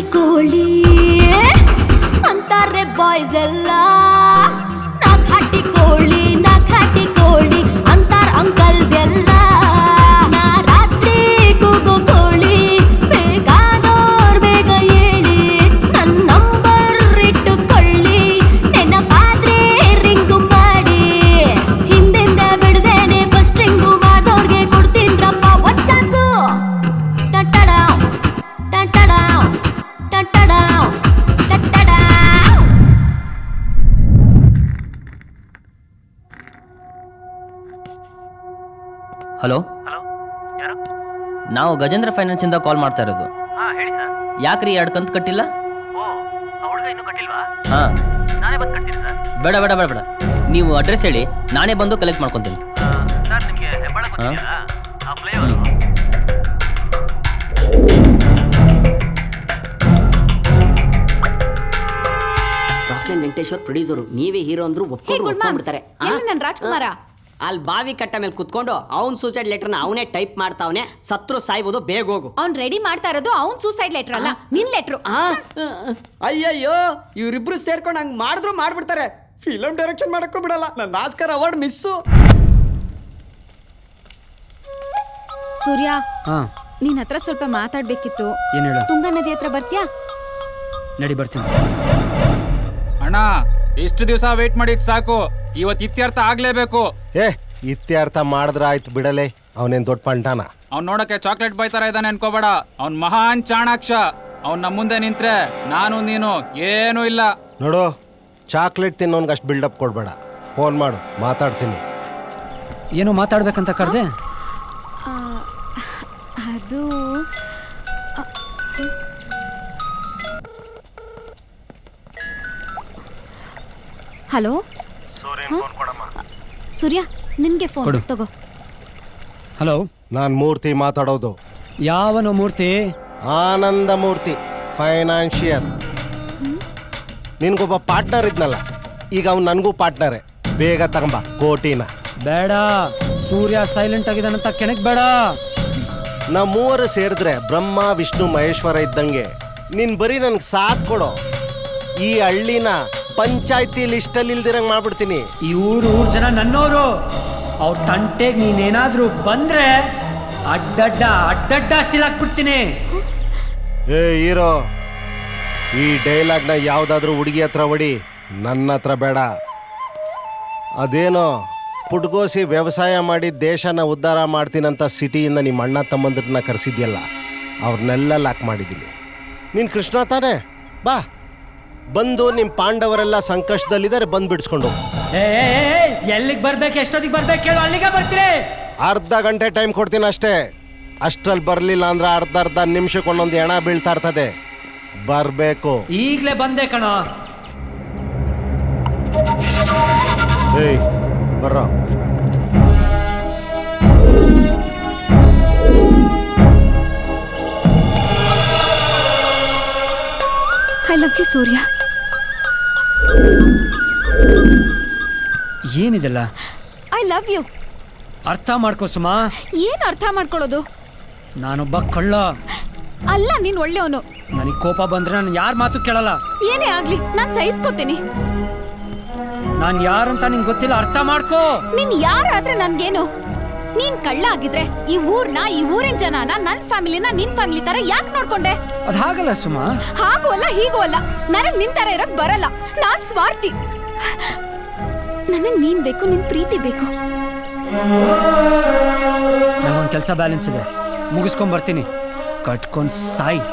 ನಾಟಿ ಕೋಳಿ ಅಂತಾರೆ ಬಾಯ್ಸ್ ಎಲ್ಲ ನಾ ಘಾಟಿ ಕೋಳಿ ನಾ ಘಾಟಿ ಕೋಳಿ ಅಂತಾರ ಅಂಕಲ್ಸ್ ಎಲ್ಲ ನಾ ರಾತ್ರಿ ಕೂಗೋ ಕೋಳಿ ಬೇಕಾದೋರ್ ಬೇಗ ಹೇಳಿ ನನ್ನ ನಂಬರ್ ಇಟ್ಟುಕೊಳ್ಳಿ ನೆನಪಾದ್ರೆ ರಿಂಗು ಮಾಡಿ ಹಿಂದಿಂದ ಬಿಡ್ದೇನೆ ಫಸ್ಟ್ ರಿಂಗು ಮಾಡ್ದವ್ರಿಗೆ ಕೊಡ್ತೀನ್ರಪ್ಪ ಒಂದ್ ಚಾನ್ಸು ಟಟಡಾವ್ ಟಟಡಾವ್ ಟಟಡಾವ್ ಟಟಡಾವ್ ಹಲೋ ನಾವು ಗಜೇಂದ್ರ ಫೈನಾನ್ಸ್ ಇಂದ ಕಾಲ್ ಮಾಡ್ತಾ ಇರೋದು ಯಾಕ್ರಿ ಎರಡು ಕಂತು ಕಟ್ಟಿಲ್ಲ ಹಾ ಬೇಡ ಬೇಡ ಬೇಡ ಬೇಡ ನೀವು ಅಡ್ರೆಸ್ ಹೇಳಿ ನಾನೇ ಬಂದು ಕಲೆಕ್ಟ್ ಮಾಡ್ಕೊತೀನಿ ಹಾ? ರಾಕ್ಲೈನ್ ವೆಂಕಟೇಶ್ವರ್ ಪ್ರೊಡ್ಯೂಸರು ನೀವೇ ಹೀರೋ ಅಂದ್ರು ಹೇ ಒಪ್ಕೊಂಡು ಗುಡ್ ಒಪ್ಕೊಂಡ್ಬಿಡ್ತಾರೆ ಎಲ್ಲಿ ನನ್ ರಾಜ್ಕುಮಾರ ಅಲ್ಲಿ ಬಾವಿ ಕಟ್ಟ ಮೇಲೆ ಕುತ್ಕೊಂಡು ಅವ್ನ್ ಸೂಸೈಡ್ ಲೆಟರ್ನ ಅವನೇ ಟೈಪ್ ಮಾಡ್ತಾವನೆ ಸತ್ರು ಸಾಯ್ಬೋದು ಬೇಗ ಹೋಗು ಅವ್ನ್ ರೆಡಿ ಮಾಡ್ತಾ ಇರೋದು ಅವ್ನ್ ಸೂಸೈಡ್ ಲೆಟರ್ ಅಲ್ಲ ನಿನ್ ಲೆಟ್ರು ಅಯ್ಯಯ್ಯೋ ಇವರಿಬ್ರು ಸೇರ್ಕೊಂಡು ಹಂಗ್ ಮಾಡಿದ್ರು ಮಾಡ್ಬಿಡ್ತಾರೆ ಫಿಲಮ್ ಡೈರೆಕ್ಷನ್ ಮಾಡಕ್ಕೂ ಬಿಡಲ್ಲ ನನ್ನ ಆಸ್ಕರ್ ಅವಾರ್ಡ್ ಮಿಸ್ಸು ಸೂರ್ಯ ಹಾ ನಿನ್ ಹತ್ರ ಸ್ವಲ್ಪ ಮಾತಾಡ್ಬೇಕಿತ್ತು ಏನ್ ಹೇಳು ತುಂಗಾ ನದಿ ಹತ್ರ ಬರ್ತ್ಯಾ ನಡಿ ಬರ್ತೀನಿ ಅಣ್ಣ ಎಷ್ಟು ದಿವಸ ವೇಟ್ ಮಾಡಿದ್ ಸಾಕು ಇವತ್ತು ಇತ್ಯರ್ಥ ಆಗ್ಲೇಬೇಕು ಏ ಇತ್ಯರ್ಥ ಮಾಡಿದ್ರ ಆಯ್ತು ಬಿಡಲೆ ಅವನೇನ್ ದೊಡ್ಡ ಪಂಟಾನ ಅವ್ನ್ ನೋಡಕ್ಕೆ ಚಾಕ್ಲೇಟ್ ಬಾಯ್ ತರ ಇದ್ದಾನೆ ಅನ್ಕೋಬೇಡ ಅವ್ನ್ ಮಹಾನ್ ಚಾಣಾಕ್ಷ ಅವ್ನ್ ನಮ್ಮ ಮುಂದೆ ನಿಂತ್ರೆ ನಾನು ನೀನು ಏನೂ ಇಲ್ಲ ನೋಡು ಚಾಕ್ಲೇಟ್ ತಿನ್ನೋನ್ಗೆ ಅಷ್ಟು ಬಿಲ್ಡಪ್ ಕೊಡ್ಬೇಡ ಫೋನ್ ಮಾಡು ಮಾತಾಡ್ತೀನಿ ಏನೋ ಮಾತಾಡ್ಬೇಕಂತ ಕರೆದೆ ಆ, ಅದು ಅ, ಹಲೋ ಸೂರ್ಯ ನಿನ್ಗೆ ಫೋನ್ ಕೊಡು. ತಗೋ ಹಲೋ ನಾನು ಮೂರ್ತಿ ಮಾತಾಡೋದು ಯಾವನು ಮೂರ್ತಿ ಆನಂದ ಮೂರ್ತಿ ಫೈನಾನ್ಷಿಯರ್ ನಿನ್ಗೊಬ್ಬ ಪಾರ್ಟ್ನರ್ ಇದ್ನಲ್ಲ ಈಗ ಅವ್ನು ನನಗೂ ಪಾರ್ಟ್ನರೇ ಬೇಗ ತಗೊಂಬ ಕೋಟಿನ ಬೇಡ ಸೂರ್ಯ ಸೈಲೆಂಟ್ ಆಗಿದಾನಂತ ಕೆಣಕ್ ಬೇಡ ನಾವು ಮೂವರು ಸೇರಿದ್ರೆ ಬ್ರಹ್ಮ ವಿಷ್ಣು ಮಹೇಶ್ವರ ಇದ್ದಂಗೆ ನೀನ್ ಬರೀ ನನ್ಗೆ ಸಾಥ್ ಕೊಡೋ ಈ ಹಳ್ಳಿನ ಪಂಚಾಯತಿ ಲಿಸ್ಟಲ್ಲಿ ಇಲ್ದಿರಂಗ್ ಮಾಡ್ಬಿಡ್ತೀನಿ ಈ ಊರು ಊರ್ ಜನ ನನ್ನೋರು ಅವ್ರ ತಂಟೆಗ್ ನೀನೇನಾದ್ರೂ ಬಂದ್ರೆ ಅಡ್ಡಡ್ಡ ಅಡ್ಡಡ್ಡ ಸಿಲಾಕ್ಬಿಡ್ತೀನಿ ಏ ಹೀರೋ ಈ ಡೈಲಾಗ್ನ ಯಾವ್ದಾದ್ರೂ ಹುಡುಗಿ ಹತ್ರ ಹೊಡಿ ನನ್ನ ಹತ್ರ ಬೇಡ ಅದೇನೋ ಪುಟ್ಗೋಸಿ ವ್ಯವಸಾಯ ಮಾಡಿ ದೇಶನ ಉದ್ಧಾರ ಮಾಡ್ತೀನಂತ ಸಿಟಿಯಿಂದ ನಿಮ್ಮ ಅಣ್ಣ ತಮ್ಮಂದ್ರನ್ನ ಕರೆಸಿದ್ಯಲ್ಲ ಅವ್ರನ್ನೆಲ್ಲ ಲಾಕ್ ಮಾಡಿದ್ದೀನಿ ನೀನು ಕೃಷ್ಣ ತಾನೇ ಬಾ ಬಂದು ನಿಮ್ಮ ಪಾಂಡವರೆಲ್ಲ ಸಂಕಷ್ಟದಲ್ಲಿದ್ದಾರೆ ಬಂದು ಬಿಡಿಸ್ಕೊಂಡು ಹೋಗು. ಏ ಎಲ್ಲಿಗೆ ಬರ್ಬೇಕು ಎಷ್ಟೊತ್ತಿಗೆ ಬರ್ಬೇಕು ಹೇಳು ಅಲ್ಲಿಗೆ ಬರ್ತೀನಿ ಅರ್ಧ ಗಂಟೆ ಟೈಮ್ ಕೊಡ್ತೀನಿ ಅಷ್ಟೇ ಅಷ್ಟ್ರಲ್ಲಿ ಬರಲಿಲ್ಲ ಅಂದ್ರೆ ಅರ್ಧ ಅರ್ಧ ನಿಮಿಷಕ್ಕೆ ಒಂದೊಂದು ಹೆಣ ಬೀಳ್ತಾ ಇರ್ತದೆ ಬರಬೇಕು ಈಗ್ಲೇ ಬಂದೆ ಕಣ ಏಯ್ ಬರ್ರೋ ಐ ಲವ್ ಯು ಸೂರ್ಯ ಏನಿದೆಲ್ಲ ಐ ಲವ್ ಯು ಅರ್ಥ ಮಾಡ್ಕೋ ಸುಮಾ ಏನ್ ಅರ್ಥ ಮಾಡ್ಕೊಳ್ಳೋದು ನಾನೊಬ್ಬ ಕಳ್ಳ ಅಲ್ಲ ನೀನ್ ಒಳ್ಳೆಯವನು ನನಗೆ ಕೋಪ ಬಂದ್ರೆ ನಾನು ಯಾರ ಮಾತು ಕೇಳಲ್ಲ ಏನೇ ಆಗ್ಲಿ ನಾನ್ ಸಹಿಸ್ಕೋತೀನಿ ನಾನು ಯಾರಂತ ನಿಂಗೆ ಗೊತ್ತಿಲ್ಲ ಅರ್ಥ ಮಾಡ್ಕೋ ನೀನ್ ಯಾರಾದ್ರೆ ನನ್ಗೇನು ನೀನ್ ಕಳ್ಳ ಆಗಿದ್ರೆ ಈ ಊರ್ನ ಈ ಊರಿನ ಜನನ ನನ್ ಫ್ಯಾಮಿಲಿನ ನಿನ್ ಫ್ಯಾಮಿಲಿ ತರ ಯಾಕೆ ನೋಡ್ಕೊಂಡೆ ಅದ್ ಹಾಗಲ್ಲ ಸುಮಾ ಹಾಗೂ ಅಲ್ಲ ಹೀಗೂ ಅಲ್ಲ ನನಗ್ ನಿನ್ ತರ ಇರಕ್ ಬರಲ್ಲ ನಾನ್ ಸ್ವಾರ್ಥಿ ನನಗ್ ನೀನ್ ಬೇಕು ನಿನ್ ಪ್ರೀತಿ ಬೇಕು ನಂಗೊಂದು ಕೆಲಸ ಬ್ಯಾಲೆನ್ಸ್ ಇದೆ ಮುಗಿಸ್ಕೊಂಡ್ ಬರ್ತೀನಿ ಕಟ್ಕೊಂಡ್ ಸಾಯಿ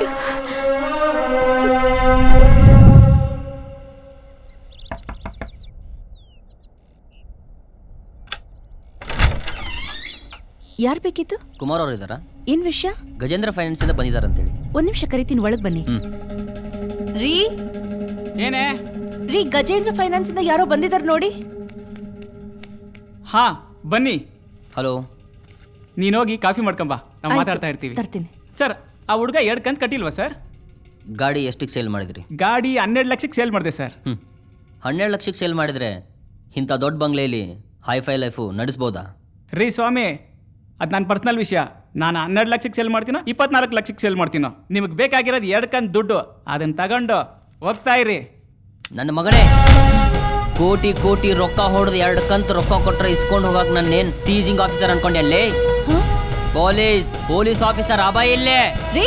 ಯಾರ್ ಬೇಕಿತ್ತು ಕುಮಾರ್ ಅವರು ಇದ್ದಾರಾ ಏನ್ ವಿಷಯ ಗಜೇಂದ್ರ ಫೈನಾನ್ಸ್ ಇಂದ ಬಂದಿದ್ದಾರಂತೇಳಿ ಒಂದ್ ನಿಮಿಷ ಕರಿತೀನಿ ಒಳಗ್ ಬನ್ನಿ ಹ್ಮ್ ರೀ ಏನೇ ರೀ ಗಜೇಂದ್ರ ಫೈನಾನ್ಸ್ ಇಂದ ಯಾರೋ ಬಂದಿದಾರ ನೋಡಿ ಹಾ ಬನ್ನಿ ಹಲೋ ನೀನೋಗಿ ಕಾಫಿ ಮಾಡ್ಕೊಂಬಾ ನಾವು ಆಯ್ತು, ಮಾತಾಡ್ತಾ ಇರ್ತೀವಿ ತರ್ತೀನಿ ಸರ್ ಆ ಹುಡುಗ ಎರಡು ಕಂತು ಕಟ್ಟಿಲ್ವಾ ಸರ್ ಗಾಡಿ ಎಷ್ಟಿಗೆ ಸೇಲ್ ಮಾಡಿದ್ರಿ ಗಾಡಿ ಹನ್ನೆರಡು ಲಕ್ಷಕ್ಕೆ ಸೇಲ್ ಮಾಡಿದೆ ಸರ್ ಹ್ಞೂ ಹನ್ನೆರಡು ಲಕ್ಷಕ್ಕೆ ಸೇಲ್ ಮಾಡಿದ್ರೆ ಇಂಥ ದೊಡ್ಡ ಬಂಗ್ಲೆಯಲ್ಲಿ ಹೈಫೈ ಲೈಫು ನಡೆಸ್ಬೋದಾ ರೀ ಸ್ವಾಮಿ ಅದು ನನ್ನ ಪರ್ಸ್ನಲ್ ವಿಷಯ ನಾನು ಹನ್ನೆರಡು ಲಕ್ಷಕ್ಕೆ ಸೇಲ್ ಮಾಡ್ತೀನೋ ಇಪ್ಪತ್ನಾಲ್ಕು ಲಕ್ಷಕ್ಕೆ ಸೇಲ್ ಮಾಡ್ತೀನೋ ನಿಮಗೆ ಬೇಕಾಗಿರೋದು ಎರಡು ಕಂತು ದುಡ್ಡು ಅದನ್ನ ತಗೊಂಡು ಹೋಗ್ತಾ ಇರಿ ನನ್ನ ಮಗನೇ ಕೋಟಿ ಕೋಟಿ ರೊಕ್ಕ ಹೊಡೆದು ಎರಡು ಕಂತು ರೊಕ್ಕ ಕೊಟ್ರೆ ಇಸ್ಕೊಂಡು ಹೋಗಕ್ ನನ್ನೇನ್ ಸೀಸಿಂಗ್ ಆಫೀಸರ್ ಅನ್ಕೊಂಡೆ ಅಲ್ಲೇ ಪೊಲೀಸ್ ಪೊಲೀಸ್ ಆಫೀಸರ್ ಅಬ ಇಲ್ಲೇ ರೀ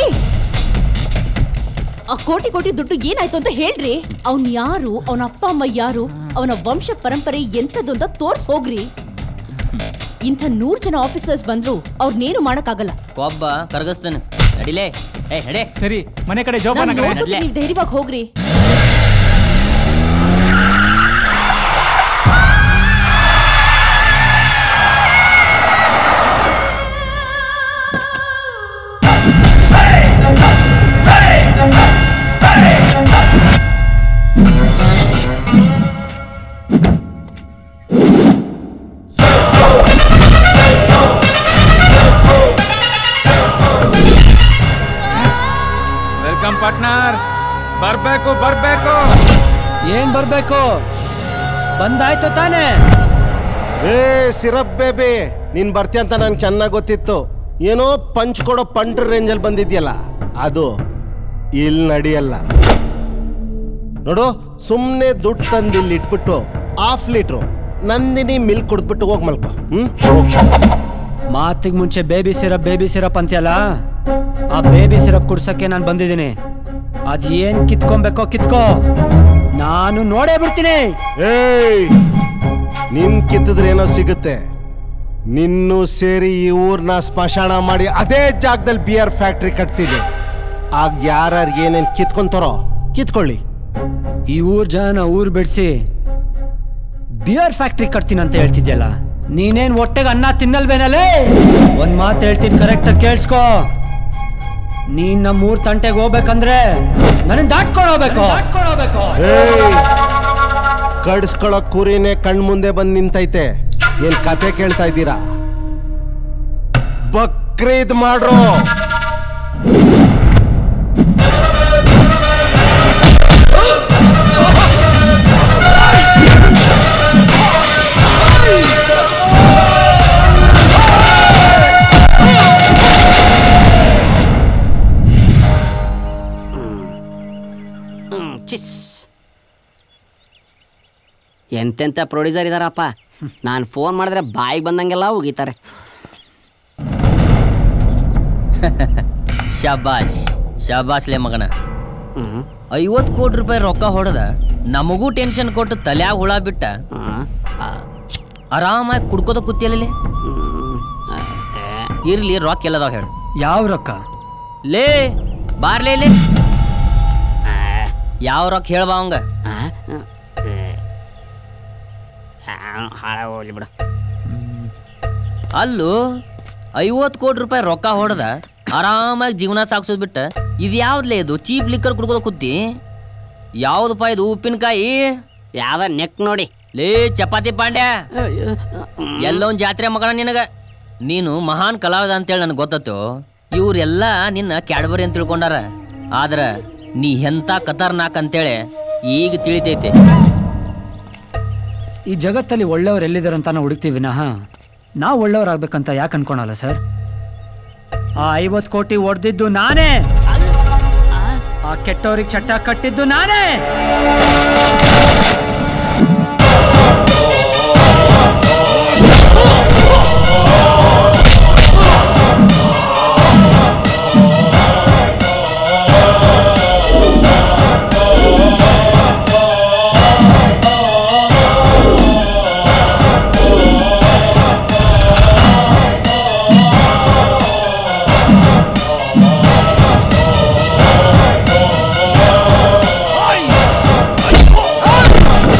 ಆ ಕೋಟಿ ಕೋಟಿ ದುಡ್ಡು ಏನಾಯ್ತು ಅಂತ ಹೇಳ್ರಿ ಅವ್ನ್ ಯಾರು ಅವನ ಅಪ್ಪ ಅಮ್ಮ ಯಾರು ಅವನ ವಂಶ ಪರಂಪರೆ ಎಂಥದ್ದು ಅಂತ ತೋರ್ಸ್ ಹೋಗ್ರಿ ಇಂಥ ನೂರ್ ಜನ ಆಫೀಸರ್ಸ್ ಬಂದ್ರು ಅವ್ರನ್ನೇನು ಮಾಡಕ್ಕಾಗಲ್ಲ ಒಬ್ಬ ಕರಗಸ್ತಾನೆ ನಡಿಲೇ ಏ ನಡೆ ಸರಿ ಮನೆ ಕಡೆ ಜೋಪಾನ ನಾನ್ ಕಡೆ ನೋಡ್ಬೋದು ನೀವ್ ಧೈರ್ಯವಾಗಿ ಹೋಗ್ರಿ ವೆಲ್ಕಮ್ ಪಾರ್ಟ್ನರ್ ಬರ್ಬೇಕು ಬರ್ಬೇಕು ಏನ್ ಬರ್ಬೇಕು ಬಂದಾಯ್ತು ತಾನೇ ಏ ಸಿರಪ್ ಬೇಬಿ ನೀನ್ ಬರ್ತೀಯ ಅಂತ ನಂಗೆ ಚೆನ್ನಾಗಿ ಗೊತ್ತಿತ್ತು ಏನೋ ಪಂಚ್ ಕೊಡೋ ಪಂಟ್ರ ರೇಂಜಲ್ಲಿ ಬಂದಿದ್ಯಲ್ಲ ಅದು ಇಲ್ಲಿ ನಡೆಯಲ್ಲ ನೋಡು ಸುಮ್ಮನೆ ದುಡ್ಡು ತಂದು ಇಲ್ಲಿ ಇಟ್ಬಿಟ್ಟು ಹಾಫ್ ಲೀಟ್ರು ನಂದಿನಿ ಮಿಲ್ಕ್ ಕುಡ್ದ್ಬಿಟ್ಟು ಹೋಗ್ ಮಲ್ಕೋ ಹ್ಮ್ ಮಾತಿಗೆ ಮುಂಚೆ ಬೇಬಿ ಸಿರಪ್ ಬೇಬಿ ಸಿರಪ್ ಅಂತ್ಯಲ್ಲ ಆ ಬೇಬಿ ಸಿರಪ್ ಕುಡ್ಸಕ್ಕೆ ನಾನು ಬಂದಿದ್ದೀನಿ ಅದ್ ಏನ್ ಕಿತ್ಕೊಬೇಕೋ ಕಿತ್ಕೋ ನಾನು ನೋಡೇ ಬಿಡ್ತೀನಿ ಏಯ್ ನಿನ್ ಕಿತ್ತಿದ್ರೆ ಏನೋ ಸಿಗುತ್ತೆ ನಿನ್ನೂ ಸೇರಿ ಈ ಊರ್ನ ಸ್ಮಶಾನ ಮಾಡಿ ಅದೇ ಜಾಗದಲ್ಲಿ ಬಿಯರ್ ಫ್ಯಾಕ್ಟ್ರಿ ಕಟ್ತೀನಿ ಆಗ ಯಾರ್ಯಾರು ಏನೇನ್ ಕಿತ್ಕೊಂತಾರೋ ಕಿತ್ಕೊಳ್ಳಿ ಈ ಊರ್ ಜನ ಊರ್ ಬಿಡಿಸಿ ಬಿಯರ್ ಫ್ಯಾಕ್ಟ್ರಿ ಕಟ್ತೀನಿ ಅಂತ ಹೇಳ್ತಿದ್ಯಲ್ಲ ನೀನೇನ್ ಹೊಟ್ಟೆಗೆ ಅನ್ನ ತಿನ್ನಲ್ವೇನಲೇ ಒಂದ್ ಮಾತು ಹೇಳ್ತೀನಿ ಕರೆಕ್ಟಾಗಿ ಕೇಳಿಸ್ಕೋ ನೀನ್ ನಮ್ಮ ಊರ್ ತಂಟೆಗೆ ಹೋಗ್ಬೇಕಂದ್ರೆ ನನ್ನ ದಾಟ್ಕೊಂಡು ಹೋಗ್ಬೇಕು ಏಯ್ ಕಡ್ಸ್ಕೊಳ್ಳೋ ಕುರಿನೇ ಕಣ್ ಮುಂದೆ ಬಂದ್ ನಿಂತೈತೆ ಏನ್ ಕತೆ ಕೇಳ್ತಾ ಇದ್ದೀರಾ ಬಕ್ರೀದ್ ಮಾಡ್ರೋ ಹ್ಮ್, ಚಿಸ್ ಎಂತೆಂಥ ಪ್ರೊಡ್ಯೂಸರ್ ಇದಾರಪ್ಪ ನಾನು ಫೋನ್ ಮಾಡಿದ್ರೆ ಬಾಯಿಗೆ ಬಂದಂಗೆಲ್ಲ ಉಗಿತಾರೆ ಶಬಾಷ್ ಶಬಾಷ್ಲೆ ಮಗನ ಐವತ್ತು ಕೋಟಿ ರೂಪಾಯಿ ರೊಕ್ಕ ಹೊಡೆದ ನಮಗೂ ಟೆನ್ಷನ್ ಕೊಟ್ಟು ತಲ್ಯಾಗ ಹುಳ ಬಿಟ್ಟ ಆರಾಮಾಗಿ ಕುಡ್ಕೋದ ಕೂತಿಯಲ್ಲಿ ಇರ್ಲಿ ರೊಕ್ಕ ಎಲ್ಲದಾವ ಹೇಳು ಯಾವ ರೊಕ್ಕ ಲೇ ಬಾರ್ಲೇ ಲೇ ಯಾವ ರೊಕ್ಕ ಹೇಳ್ಬಾ ಅವಂಗ ಹಾಳ ಹೋಗ್ಲಿ ಬಿಡು ಅಲ್ಲೂ ಐವತ್ತು ಕೋಟಿ ರೂಪಾಯಿ ರೊಕ್ಕ ಹೊಡೆದ ಆರಾಮಾಗಿ ಜೀವನ ಸಾಗಿಸೋದು ಬಿಟ್ಟ ಇದು ಯಾವ್ದ್ಲೇ ಇದು ಚೀಪ್ ಲಿಕ್ಕರ್ ಕುಡ್ಕೋದ ಕುತ್ತಿ ಯಾವ್ದಪ್ಪ ಇದು ಉಪ್ಪಿನಕಾಯಿ ಯಾವ್ದ ನೆಕ್ ನೋಡಿ ಲೇ ಚಪಾತಿ ಪಾಂಡ್ಯ ಎಲ್ಲೊಂದ್ ಜಾತ್ರೆ ಮಗನ ನಿನಗ ನೀನು ಮಹಾನ್ ಕಲಾವಿದ ಅಂತೇಳಿ ನನಗೆ ಗೊತ್ತತ್ತು ಇವ್ರೆಲ್ಲ ನಿನ್ನ ಕ್ಯಾಡ್ಬರಿ ಅಂತ ತಿಳ್ಕೊಂಡಾರ ಆದ್ರ ನೀ ಎಂತ ಖತರ್ನಾಕ್ ಅಂತೇಳಿ ಈಗ ತಿಳಿತೈತೆ ಈ ಜಗತ್ತಲ್ಲಿ ಒಳ್ಳೆಯವ್ರು ಎಲ್ಲಿದ್ದಾರೆ ಅಂತ ನಾವು ಹುಡುಕ್ತೀವಿ ವಿನಃ ನಾವು ಒಳ್ಳೆಯವ್ರಾಗ್ಬೇಕಂತ ಯಾಕೆ ಅನ್ಕೊಳಲ್ಲ ಸರ್ ಆ ಐವತ್ತು ಕೋಟಿ ಹೊಡೆದಿದ್ದು ನಾನೇ ಆ ಕೆಟ್ಟವ್ರಿಗೆ ಚಟ್ಟ ಕಟ್ಟಿದ್ದು ನಾನೇ Hey!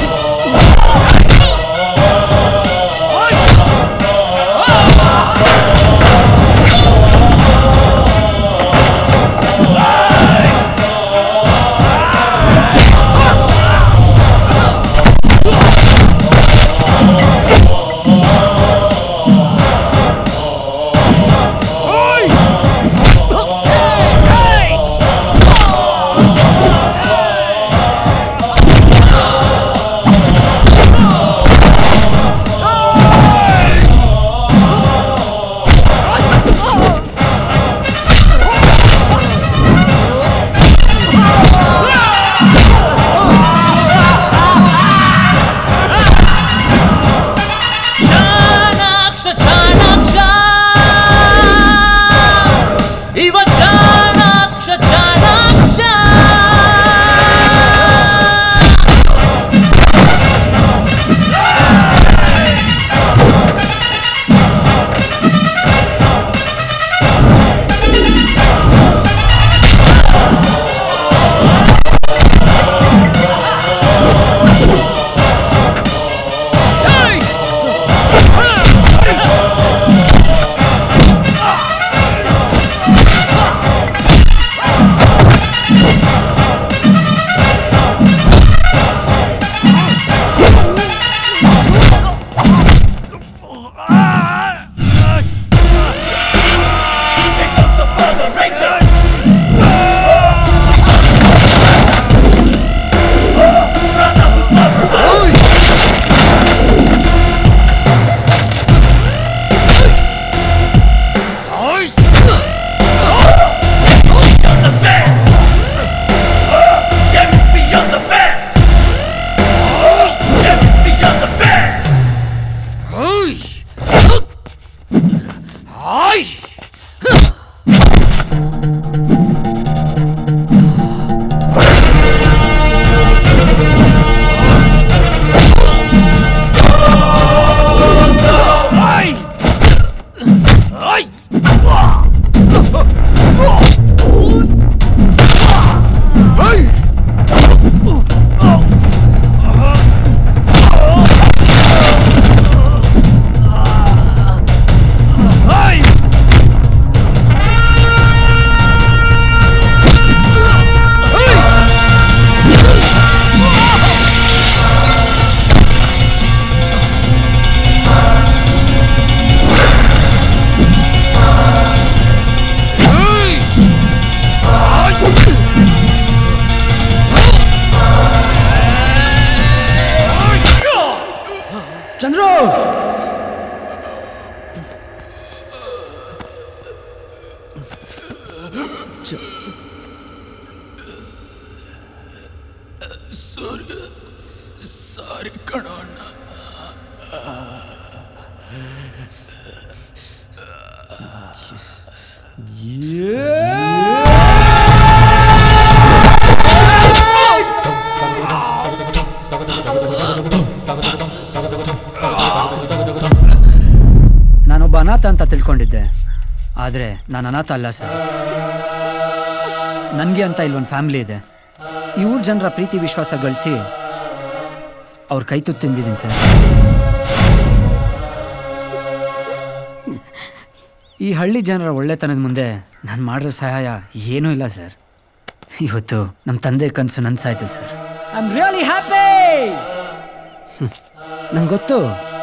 ಸೂರ್ಯ ಸಾರಿ ಕಣೋಣ ನಾನೊಬ್ಬ ಅನಾಥ ಅಂತ ತಿಳ್ಕೊಂಡಿದ್ದೆ ಆದರೆ ನಾನು ಅನಾಥ ಅಲ್ಲ ಸರ್ ನನಗೆ ಅಂತ ಇಲ್ಲೊಂದು ಫ್ಯಾಮಿಲಿ ಇದೆ ಈ ಊರ್ ಜನರ ಪ್ರೀತಿ ವಿಶ್ವಾಸ ಗಳಿಸಿ ಅವ್ರ ಕೈ ತುತ್ತು ತಿಂದಿದ್ದೀನಿ ಸರ್ ಈ ಹಳ್ಳಿ ಜನರ ಒಳ್ಳೆತನದ ಮುಂದೆ ನಾನು ಮಾಡಿರೋ ಸಹಾಯ ಏನೂ ಇಲ್ಲ ಸರ್ ಇವತ್ತು ನಮ್ಮ ತಂದೆ ಕನಸು ನನ್ಸಾಯ್ತು sir I am really happy ನಂಗೆ ಗೊತ್ತು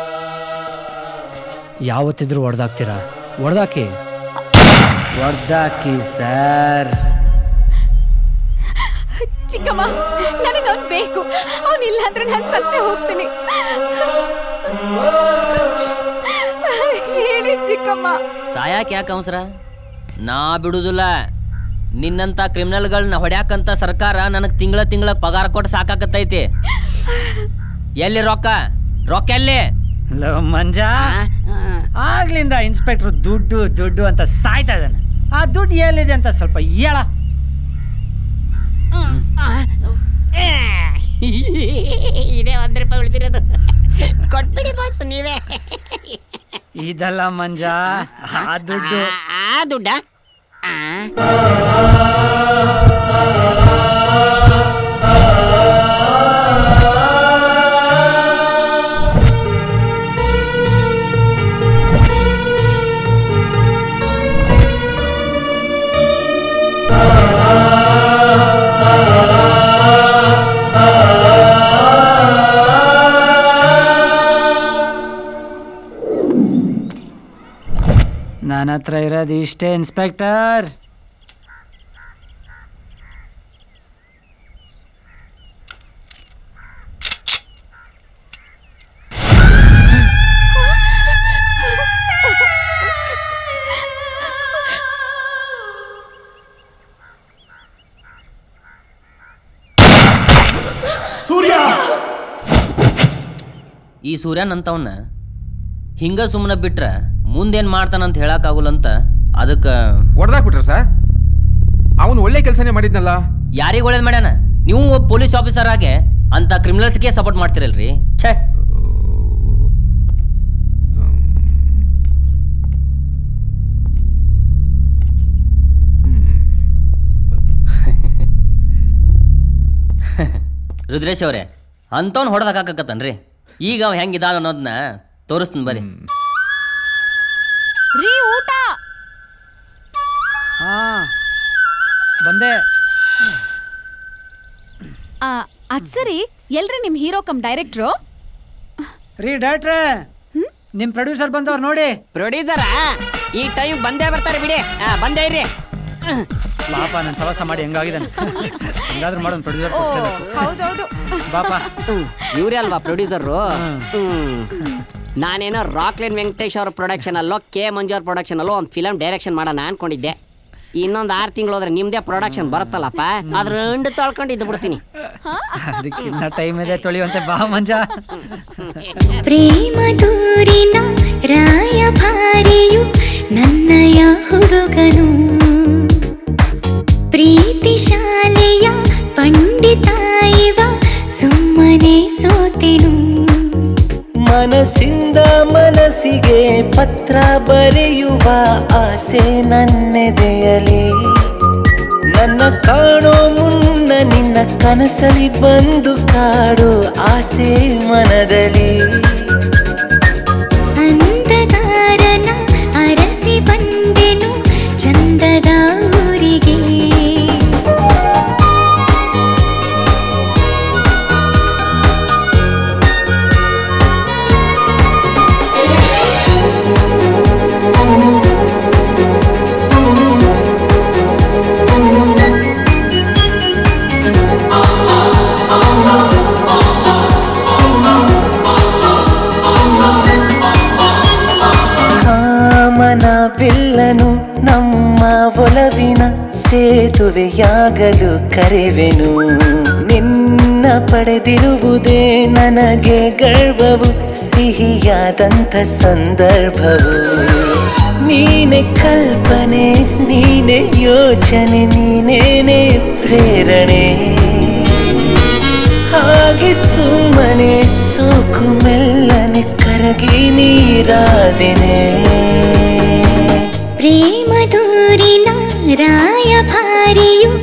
ಯಾವತ್ತಿದ್ರೂ ಹೊಡೆದಾಕ್ತೀರಾ ಹೊಡೆದಾಕಿ ಹೊಡೆದಾಕಿ ಸರ್ ಚಿಕ್ಕಮ್ಮ ನನಗೆ ಅವ್ನು ಬೇಕು ಅವನಿಲ್ಲ ಅಂದ್ರೆ ನಾನು ಸತ್ತೇ ಹೋಗ್ತೀನಿ ಹೇಳಿ ಚಿಕ್ಕಮ್ಮ ಸಾಯಕ್ ಯಾಕೆ ಅವಸರ ನಾ ಬಿಡುದಿಲ್ಲ ನಿನ್ನಂತ ಕ್ರಿಮಿನಲ್ಗಳನ್ನ ಹೊಡ್ಯಾಕಂತ ಸರ್ಕಾರ ನನಗೆ ತಿಂಗಳ ತಿಂಗಳ ಪಗಾರ ಕೊಟ್ಟು ಸಾಕಾಕತ್ತೈತಿ ಎಲ್ಲಿ ರೊಕ್ಕ ರೊಕ್ಕ ಎಲ್ಲಿ ಲೋ ಮಂಜ ಆಗ್ಲಿಂದ ಇನ್ಸ್ಪೆಕ್ಟರ್ ದುಡ್ಡು ದುಡ್ಡು ಅಂತ ಸಾಯ್ತಾ ಇದ್ದಾನೆ ಆ ದುಡ್ಡು ಎಲ್ಲಿದೆ ಅಂತ ಸ್ವಲ್ಪ ಹೇಳ ಇದೇ ಒಂದ್ ರೂಪಾಯಿ ಉಳಿದಿರೋದು ಕೊಟ್ಬಿಡಿ ಬಾಸ್ ನೀವೇ ಇದಲ್ಲ ಮಂಜ ಆ ದುಡ್ಡು ಆ ದುಡ್ಡ ನನ್ನ ಹತ್ರ ಇರೋದು ಇಷ್ಟೇ ಇನ್ಸ್ಪೆಕ್ಟರ್ ಸೂರ್ಯ ಈ ಸೂರ್ಯನ್ ಅಂತವನ್ನ ಹಿಂಗ ಸುಮ್ಮನೆ ಬಿಟ್ರ ಮುಂದೇನ್ ಮಾಡ್ತಾನಂತ ಹೇಳಕ್ಕಾಗುಲ್ಲಂತ ಅದಕ್ಕೆ ಹೊಡೆದಾಕ್ಬಿಟ್ರ ಸರ್ ಅವನು ಒಳ್ಳೆ ಕೆಲಸನೇ ಮಾಡಿದ್ನಲ್ಲ ಯಾರಿಗೆ ಒಳ್ಳೇದ್ ಮಾಡ್ಯಾನ ನೀವು ಒಬ್ಬ ಪೊಲೀಸ್ ಆಫೀಸರ್ ಆಗಿ ಅಂತ ಕ್ರಿಮಿನಲ್ಸ್ಗೆ ಸಪೋರ್ಟ್ ಮಾಡ್ತಿರಲ್ರಿ ಛೇ ರುದ್ರೇಶ್ ಅವರೇ ಅಂಥವ್ನು ಹೊಡೆದಾಕತ್ತನ್ರಿ ಈಗ ಅವ ಹೆಂಗಿದಾನ ಅನ್ನೋದನ್ನ ತೋರಿಸ್ತೀನಿ ಬರ್ರಿ ರೀ ಊಟ ಹಾ ಬಂದೆ ಆ, ಅದ್ ಸರಿ ಎಲ್ರಿ ನಿಮ್ ಹೀರೋ ಕಮ್ ಡೈರೆಕ್ಟ್ರು ರೀ ಡೈರೆಕ್ಟ್ರೆ ನಿಮ್ ಪ್ರೊಡ್ಯೂಸರ್ ಬಂದವ್ರು ನೋಡಿ ಪ್ರೊಡ್ಯೂಸರಾ ಈ ಟೈಮ್ ಬಂದೇ ಬರ್ತಾರೆ ಬಿಡಿ ಆ, ಬಂದೇ ಇರ್ರಿ ಪಾಪ ನನ್ನ ಸವಾಸ ಮಾಡಿ ಹೆಂಗಾಗಿದ್ದಾನೆ ಹೆಂಗಾದ್ರೂ ಮಾಡೋನ್ ಪ್ರೊಡ್ಯೂಸರ್ ಹೌದೌದು ಬಾಪ ಇವರೇ ಅಲ್ವಾ ಪ್ರೊಡ್ಯೂಸರು ನಾನೇನೋ ರಾಕ್ಲೈನ್ ವೆಂಕಟೇಶ್ ಅವ್ರ ಪ್ರೊಡಕ್ಷನ್ ಅಲ್ಲೋ ಕೆ ಮಂಜು ಅವ್ರ ಪ್ರೊಡಕ್ಷನ್ ಅಲ್ಲೋ ಒಂದು ಫಿಲಮ್ ಡೈರೆಕ್ಷನ್ ಮಾಡೋಣ ಅನ್ಕೊಂಡಿದ್ದೆ ಇನ್ನೊಂದು ಆರು ತಿಂಗಳು ಹೋದ್ರೆ ನಿಮ್ದೇ ಪ್ರೊಡಕ್ಷನ್ ಬರುತ್ತಲ್ಲಪ್ಪ ಅದ್ರ ಎಂಡು ತೊಳ್ಕೊಂಡು ಇದ್ದು ಬಿಡ್ತೀನಿ ಅದಕ್ಕಿನ್ನ ಟೈಮ್ ಇದೆ ತೊಳೆಯುವಂತೆ ಬಾ ಮಂಜ ಪ್ರೇಮ ದೂರಿನ ರಾಯಭಾರಿಯು ನನ್ನಯ ಹುಡುಗನು ಪ್ರೀತಿ ಶಾಲೆಯ ಪಂಡಿತ ಇವ ಸುಮ್ಮನೆ ಸೋತೆನು ಮನಸ್ಸಿಂದ ಮನಸ್ಸಿಗೆ ಪತ್ರ ಬರೆಯುವ ಆಸೆ ನನ್ನೆದೆಯಲಿ ನನ್ನ ಕಾಣೋ ಮುನ್ನ ನಿನ್ನ ಕನಸಲಿ ಬಂದು ಕಾಡು ಆಸೆ ಮನದಲ್ಲಿ ಅಂಧಕಾರನ ಅರಸಿ ಬಂದೆನು ಚಂದದ ಊರಿಗೆ ಕಾಮನ ಬಿಲ್ಲನು ನಮ್ಮ ಒಲವಿನ ಸೇತುವೆಯಾಗಲು ಕರೆವೆನು ನಿನ್ನ ಪಡೆದಿರುವುದೇ ನನಗೆ ಗರ್ವವು ಸಿಹಿಯಾದಂಥ ಸಂದರ್ಭವು ನೀನೆ ಕಲ್ಪನೆ ನೀನೆ ಯೋಚನೆ ನೀನೇನೆ ಪ್ರೇರಣೆ ಹಾಗೆ ಸುಮ್ಮನೆ ಸೋಕು ಮೆಲ್ಲನೆ ಕರಗಿ ನೀರಾದಿನೇ ಪ್ರೇಮ ದೂರಿನ ರಾಯಭಾರಿಯು